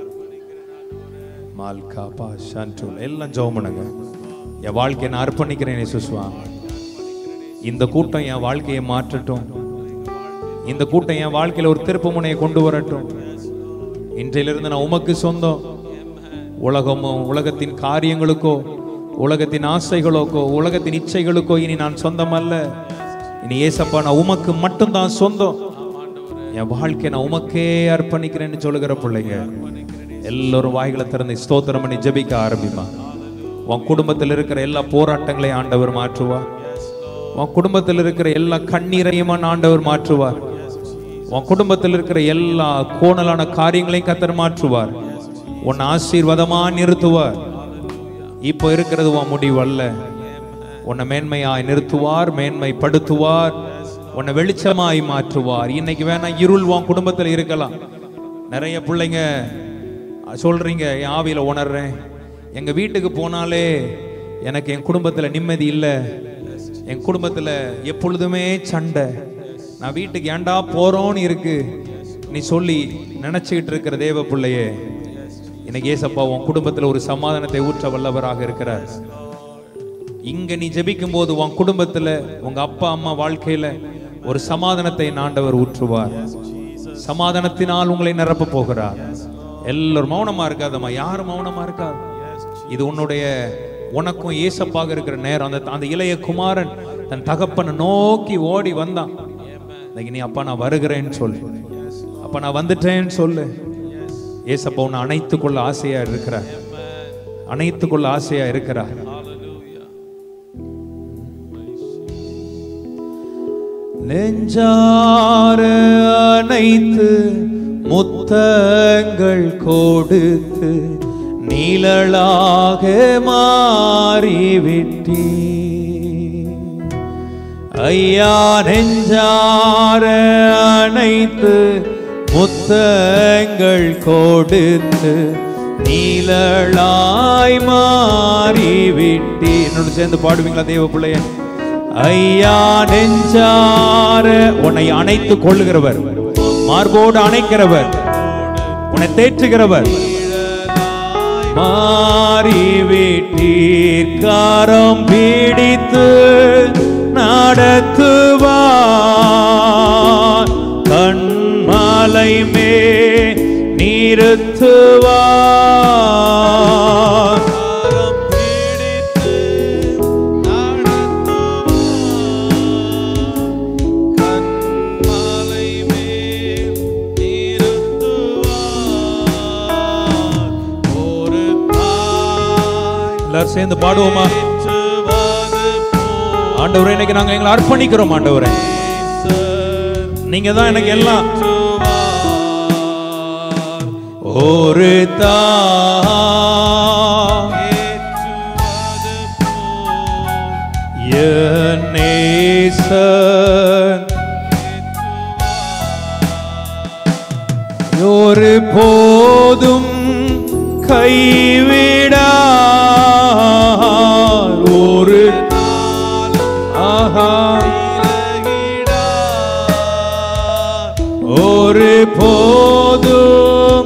மால்கா பா ஷான்டூல் எல்லாம் ஜெபம் பண்ணுங்க என் வாழ்க்கையை நான் அர்ப்பணிக்கிறேன் இயேசுஸ்வா இந்த கூட்டம் என் வாழ்க்கையை மாற்றட்டும் இந்த கூட்டம் என் வாழ்க்கையில ஒரு திருப்பு முனையை கொண்டு வரட்டும் இன்றையிலிருந்து நான் உமக்கு சொந்தம் உலகமோ உலகத்தின் காரியங்களுக்கோ உலகத்தின் ஆசைகளுக்கோ உலகத்தின் இச்சைகளுக்கோ இனி நான் சொந்தம் அல்ல இனி ஏசப்பா நான் உமக்கு மட்டும்தான் சொந்தம் என் வாழ்க்கையை நான் உமக்கே அர்ப்பணிக்கிறேன்னு சொல்லுகிற பிள்ளைங்க எல்லாரும் வாய்களை திறந்து ஸ்தோத்திரம் பண்ணி ஜெபிக்க ஆரம்பிமா உன் குடும்பத்தில் இருக்கிற எல்லா போராட்டங்களையும் ஆண்டவர் மாற்றுவார் உன் குடும்பத்தில் இருக்கிற எல்லா கண்ணீரையும் ஆண்டவர் மாற்றுவார் உன் குடும்பத்தில் இருக்கிற எல்லா கோணலான காரியங்களையும் கத்தர் மாற்றுவார் உன் ஆசீர்வாதமா நிறுத்துவார் இப்போ இருக்கிறது உன் முடிவு அல்ல உன்னை மேன்மையாய் நிறுத்துவார் மேன்மைப்படுத்துவார் உன்னை வெளிச்சமாய் மாற்றுவார் இன்னைக்கு வேணா இருள் உன் குடும்பத்தில் இருக்கலாம் நிறைய பிள்ளைங்க சொல்றீங்க என் ஆவியில உணர்றேன் எங்க வீட்டுக்கு போனாலே எனக்கு என் குடும்பத்துல நிம்மதி இல்லை என் குடும்பத்துல எப்பொழுதுமே சண்டை நான் வீட்டுக்கு ஏன்டா போறோன்னு இருக்கு நீ சொல்லி நினைச்சுக்கிட்டு இருக்கிற தேவ பிள்ளையே இன்னைக்கு ஏசப்பா உன் குடும்பத்துல ஒரு சமாதானத்தை ஊற்ற வல்லவராக இருக்கிறார் இங்க நீ ஜெபிக்கும் போது உன் குடும்பத்துல உங்க அப்பா அம்மா வாழ்க்கையில ஒரு சமாதானத்தை ஆண்டவர் ஊற்றுவார் சமாதானத்தினால் உங்களை நிரப்ப போகிறார் எல்லாரும் மௌனமா இருக்காதம்மா யாரும் மௌனமா இருக்காது இது உன்னுடைய உனக்கும் ஏசப்பாக இருக்கிற நேரம் அந்த அந்த இளைய குமாரன் தன் தகப்பனை நோக்கி ஓடி வந்தான் இன்னைக்கு நீ அப்பா நான் வருகிறேன்னு சொல்லு அப்பா நான் வந்துட்டேன்னு சொல்லு ஏசப்பா உன்னை அணைத்துக் கொள்ள ஆசையா இருக்கிறார் அணைத்துக் கொள்ள ஆசையா இருக்கிறார் நெஞ்சார அணைத்து முத்தங்கள் கொடுத்து நீழலாக மாறிவிட்டீ ஐயா நெஞ்சார அணைத்து முத்தங்கள் கொடுத்து நீழலாய் மாறிவிட்டீ என்னோட சேர்ந்து பாடுவீங்களா தேவ பிள்ளைய ஐயா நெஞ்சார உன்னை அணைத்துக் கொள்ளுகிறவர் மார்போடு அணைக்கிறவர் உன்னை தேற்றுகிறவர் மாறிவிட்டீர் காரம் பிடித்து நடத்துவார் கண்மலை மே நிறுத்துவார் எல்லாரும் சேர்ந்து பாடுவோமா ஆண்டவரே இன்னைக்கு நாங்க எங்களை அர்ப்பணிக்கிறோம் ஆண்டவரே நீங்க தான் எனக்கு எல்லாம் ஒரு தா என் நேசன் ஒரு போதும் கைவிடார் ஒரு ஆஹா ஒரு போதும்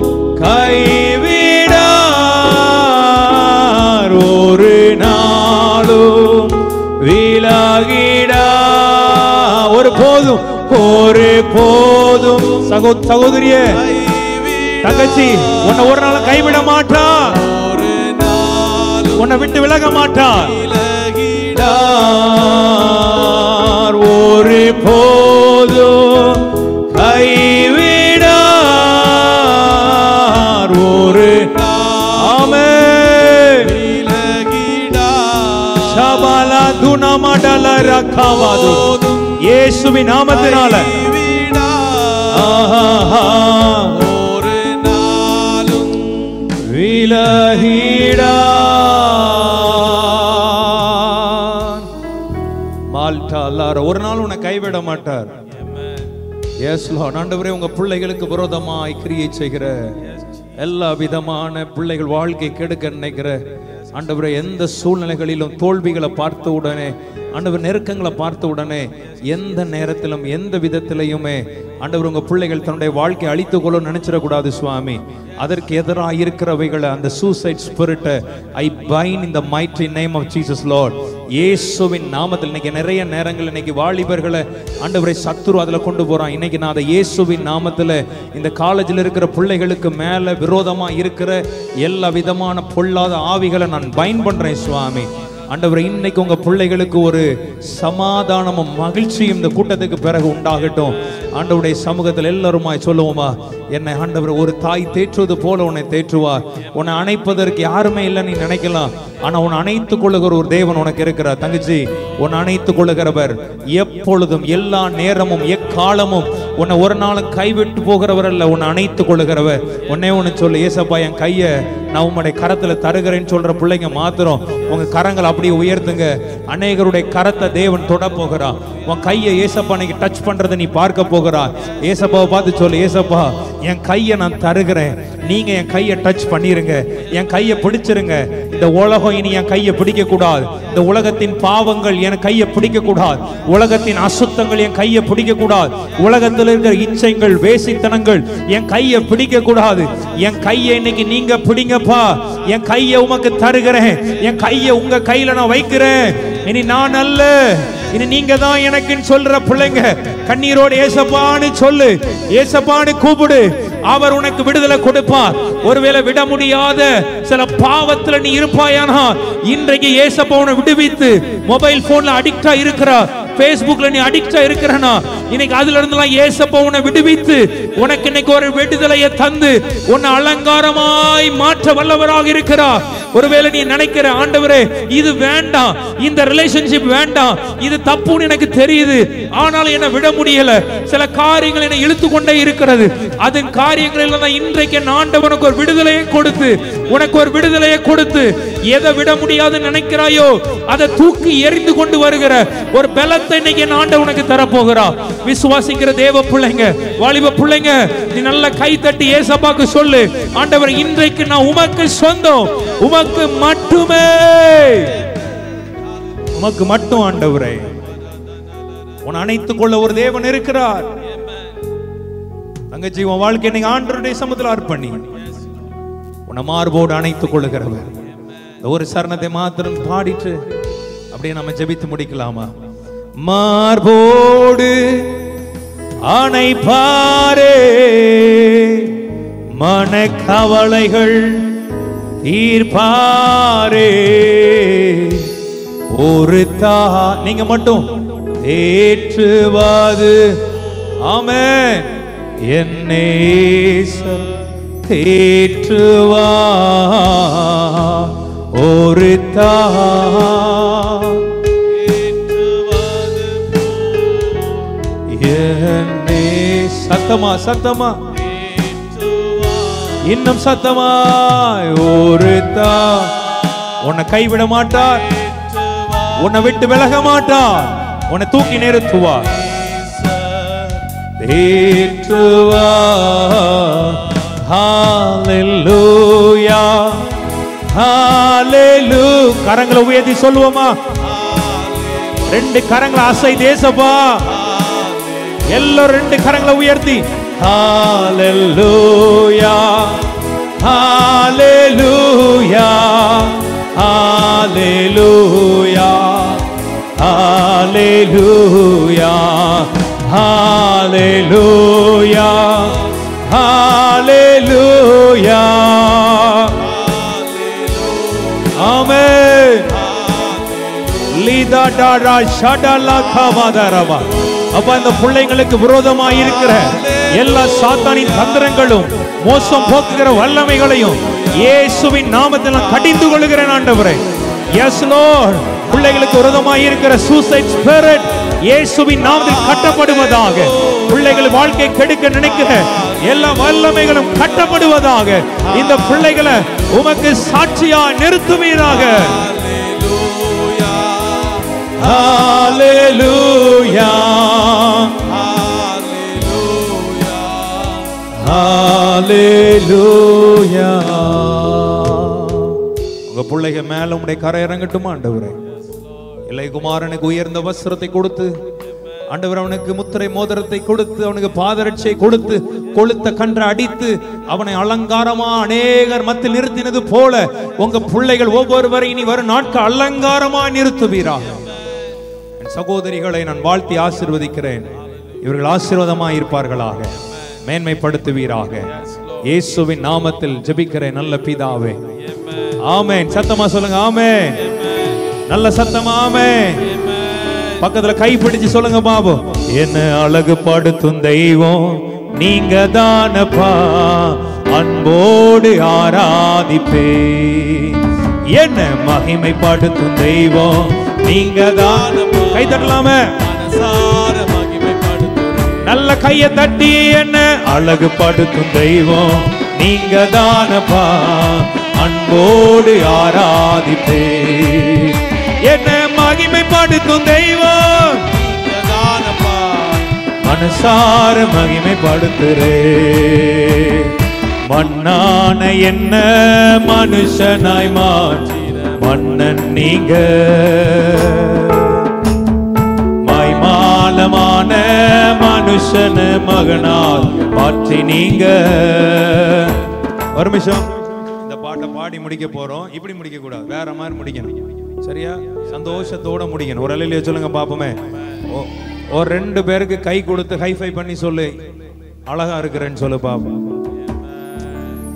கைவிடார் ஒரு நாளும் விலகிடா ஒரு போதும் ஒரு போதும் சகோ சகோதரிய தங்கச்சி உன்னை ஒரு நாள் கைவிட மாட்டா உன்னை விட்டு விலக மாட்டா விலகிடார் ஒரு போதும் கைவிடார் ஒரு ஆமே சபல துணமடல ரக்காவாது இயேசுவின் நாமத்தினால ஆஹா விலகிடார் மால்டா அல்லார ஒரு நாள் உன்னை கைவிட மாட்டார் எஸ் லார்ட் ஆண்டவரே உங்க பிள்ளைகளுக்கு விரோதமாய் கிரியை செய்கிற எல்லா விதமான பிள்ளைகள் வாழ்க்கை கெடுக்க நினைக்கிற ஆண்டவரே எந்த சூழ்நிலைகளிலும் தோல்விகளை பார்த்த உடனே ஆண்டவர் நெருக்கங்களை பார்த்த உடனே எந்த நேரத்திலும் எந்த விதத்திலையுமே ஆண்டவர் உங்க பிள்ளைகள் தன்னுடைய வாழ்க்கையை அழித்துக் கொள்ள நினைச்சிடக்கூடாது சுவாமி அதற்கு எதிராக இருக்கிறவைகளை அந்த சூசைட் ஸ்பிரிட்டை ஐ பைன் இந்த mighty name of Jesus Lord இயேசுவின் நாமத்தில் இன்னைக்கு நிறைய நேரங்கள் இன்னைக்கு வாலிபர்களை ஆண்டவரை சத்துரு அதுல கொண்டு போறான் இன்னைக்கு நான் அதை இயேசுவின் நாமத்துல இந்த காலேஜில் இருக்கிற பிள்ளைகளுக்கு மேல விரோதமா இருக்கிற எல்லா விதமான பொல்லாத ஆவிகளை நான் பைன் பண்றேன் சுவாமி ஆண்டவரை இன்னைக்கு உங்க பிள்ளைகளுக்கு ஒரு சமாதானமும் மகிழ்ச்சியும் இந்த கூட்டத்துக்கு பிறகு உண்டாகட்டும் ஆண்டவருடைய சமூகத்தில் எல்லாருமாய் சொல்லுவோமா என்னை ஆண்டவர் ஒரு தாய் தேற்றுவது போல உன்னை தேற்றுவார் உன்னை அணைப்பதற்கு யாருமே இல்லை நீ நினைக்கலாம் ஆனா உன்னை அணைத்துக் கொள்ளுகிற ஒரு தேவன் உனக்கு இருக்கிறார் தங்கச்சி உன்னை அணைத்துக் கொள்ளுகிறவர் எப்பொழுதும் எல்லா நேரமும் எக்காலமும் உன்னை ஒரு நாளும் கைவிட்டு போகிறவர் அல்ல உன்னை அணைத்துக் கொள்ளுகிறவர் உன்னே ஒன்று சொல்லு ஏசப்பா என் கையை நான் உம்முடைய கரத்துல தருகிறேன்னு சொல்ற பிள்ளைங்க மாத்திரம் உங்க கரங்களை அப்படியே உயர்த்துங்க அநேகருடைய கரத்தை தேவன் தொட போகிறான் உன் கையை ஏசப்பா நீங்க டச் பண்றதை நீ பார்க்க போகிறா ஏசப்பாவை பார்த்து சொல்லு ஏசப்பா என் கையை நான் தருகிறேன் நீங்க என் கையை டச் பண்ணிருங்க என் கையை பிடிச்சிருங்க இந்த உலகம் இனி என் கையை பிடிக்க கூடாது இந்த உலகத்தின் பாவங்கள் என் கையை பிடிக்க கூடாது உலகத்தின் அசுத்தங்கள் என் கையை பிடிக்க கூடாது உலகத்தில் இருக்கிற இச்சைகள் வேசித்தனங்கள் என் கையை பிடிக்க கூடாது என் கையை இன்னைக்கு நீங்க பிடிங்கப்பா என் கையை உமக்கு தருகிறேன் என் கையை உங்க கையில நான் வைக்கிறேன் இனி நான் அல்ல இனி நீங்க தான் எனக்குன்னு சொல்ற பிள்ளைங்க கண்ணீரோடு ஏசப்பான்னு சொல்லு ஏசப்பான்னு கூப்பிடு அவர் உனக்கு விடுதலை கொடுப்பார் ஒருவேளை விட முடியாத சில பாவத்துல நீ இருப்பாயானா இன்றைக்கு ஏசப்பா உன்னை விடுவித்து மொபைல் போன்ல அடிக்டா இருக்கிறா Facebookல நீ அடிக்டா இருக்கிறனா இன்னைக்கு அதுல இருந்தெல்லாம் ஏசப்பா உன்னை விடுவித்து உனக்கு இன்னைக்கு ஒரு விடுதலையை தந்து உன்னை அலங்காரமாய் மாற்ற வல்லவராக இருக்கிறார் ஒருவேளை நீ நினைக்கிற ஆண்டவரே இது வேண்டாம் இந்த ரிலேஷன்ஷிப் வேண்டாம் இது தப்புன்னு எனக்கு தெரியுது ஆனாலும் என்ன விட முடியல சில காரியங்கள் என்னை இழுத்து கொண்டே இருக்கிறது அதன் காரியங்களில் நான் இன்றைக்கு என் ஆண்டவர் உனக்கு ஒரு விடுதலையை கொடுத்து உனக்கு ஒரு விடுதலையை கொடுத்து எதை விட முடியாதுன்னு நினைக்கிறாயோ அதை தூக்கி எறிந்து கொண்டு வருகிற ஒரு பலத்தை இன்னைக்கு என் ஆண்டவர் உனக்கு தரப்போகிறா விசுவாசிக்கிற தேவ பிள்ளைங்க வாலிப பிள்ளைங்க நீ நல்ல கை தட்டி ஏசப்பாக்கு சொல்லு ஆண்டவர் இன்றைக்கு நான் உமக்கு சொந்தம் உமக்கு மட்டுமே உமக்கு மட்டும் ஆண்டவரே உன் அணைத்துக் கொள்ள ஒரு தேவன் இருக்கிறார் தங்கச்சி உன் வாழ்க்கை நீங்க ஆண்டவருடைய சமத்துல அர்ப்பணி உன்னை மார்போடு அணைத்துக் கொள்ளுகிறவர் இந்த ஒரு சரணத்தை மாத்திரம் பாடிட்டு அப்படியே நம்ம ஜெபித்து முடிக்கலாமா மார்போடு அணைப்பாரே மனக்கவலைகள் தீர்ப்பாரே ஒரு தா நீங்க மட்டும் ஏற்றுவாது ஆமென் என்னை தேற்றுவா ஒரு தா என்னை சத்தமா சத்தமா இன்னும் சத்தமாய் ஒரு தா உன்னை கைவிட மாட்டார் உன்னை விட்டு விலக மாட்டார் உன்னை தூக்கி நிறுத்துவார் தேற்றுவா ஹalleluya ஹalleluya கரங்களை உயர்த்தி சொல்லுவோமா ரெண்டு கரங்களை அசை தேசப்பா எல்லாரும் ரெண்டு கரங்களை உயர்த்தி ஹalleluya ஹalleluya ஹalleluya ஹalleluya ஹalleluya ஹalleluya ஆமென் லீதாடாரா ஷடலா கவாதரவா அப்ப இந்த பிள்ளைங்களுக்கு விரோதமா இருக்கிற எல்லா சாத்தானின் தந்திரங்களும் மோசம் போக்குகிற வல்லமைகளையும் இயேசுவின் நாமத்தில் நான் கடிந்து கொள்கிறேன் ஆண்டவரே எஸ் லார்ட் பிள்ளைகளுக்கு விரோதமாக இருக்கிற சூசைட் ஸ்பிரிட் இயேசுவின் நாமத்தில் கட்டப்படுவதாக பிள்ளைகள் வாழ்க்கை கெடுக்க நினைக்கிற எல்லா வல்லமைகளும் கட்டப்படுவதாக இந்த பிள்ளைகளை உமக்கு சாட்சியா நிறுத்துவீராக Hallelujah. Hallelujah. உங்க பிள்ளைக மேல உடைய கரை இறங்கட்டுமா ஆண்டவரே இல்லை குமாரனுக்கு உயர்ந்த வஸ்திரத்தை கொடுத்து ஆண்டவர் அவனுக்கு முத்திரை மோதிரத்தை கொடுத்து அவனுக்கு பாதரட்சை கொடுத்து கொளுத்த கன்றை அடித்து அவனை அலங்காரமா அநேகர் மத்தியில் நிறுத்தினது போல உங்க பிள்ளைகள் ஒவ்வொருவரை இனி வரும் நாட்கள் அலங்காரமா நிறுத்துவீராக என் சகோதரிகளை நான் வாழ்த்தி ஆசீர்வதிக்கிறேன் இவர்கள் ஆசீர்வாதமாய் இருப்பார்களாக மேன்மைப்படுத்துவீராக இயேசுவின் நாமத்தில் ஜெபிக்கிறேன் நல்ல பிதாவே ஆமென் சத்தமா சொல்லுங்க ஆமென் நல்ல சத்தமா ஆமென் பக்கத்துல கை பிடிச்சு சொல்லுங்க பாபு என்ன அழகு படுத்தும் தெய்வம் நீங்க தானப்பா அன்போடு ஆராதிப்பே என்ன மகிமைப்படுத்தும் தெய்வம் நீங்க தான் கை தட்டலாமே மனசார மகிமைப்படுத்துகிறேன் நல்ல கைய தட்டி என்ன அழகு படுத்தும் தெய்வம் நீங்க தானப்பா அன்போடு ஆராதிப்பே என்ன மகிமைப்படுத்தும் தெய்வம் நீங்கதானப்பா மனசார மகிமைப்படுத்துறே மண்ணான என்ன மனுஷனாய் மாற்றின மன்னன் நீங்க மைமாலமான மனுஷன மகனால் மாற்றி நீங்க ஒரு நிமிஷம் இந்த பாட்டை பாடி முடிக்க போறோம் இப்படி முடிக்க கூடாது வேற மாதிரி முடிக்கணும் சரியா சந்தோஷத்தோட முடிக்கணும் ஒரு அலையில சொல்லுங்க பாப்போமே ஓ- ஒரு ரெண்டு பேருக்கு கை கொடுத்து ஹை ஃபை பண்ணி சொல்லு அழகா இருக்கிறேன்னு சொல்லு பாப்போம்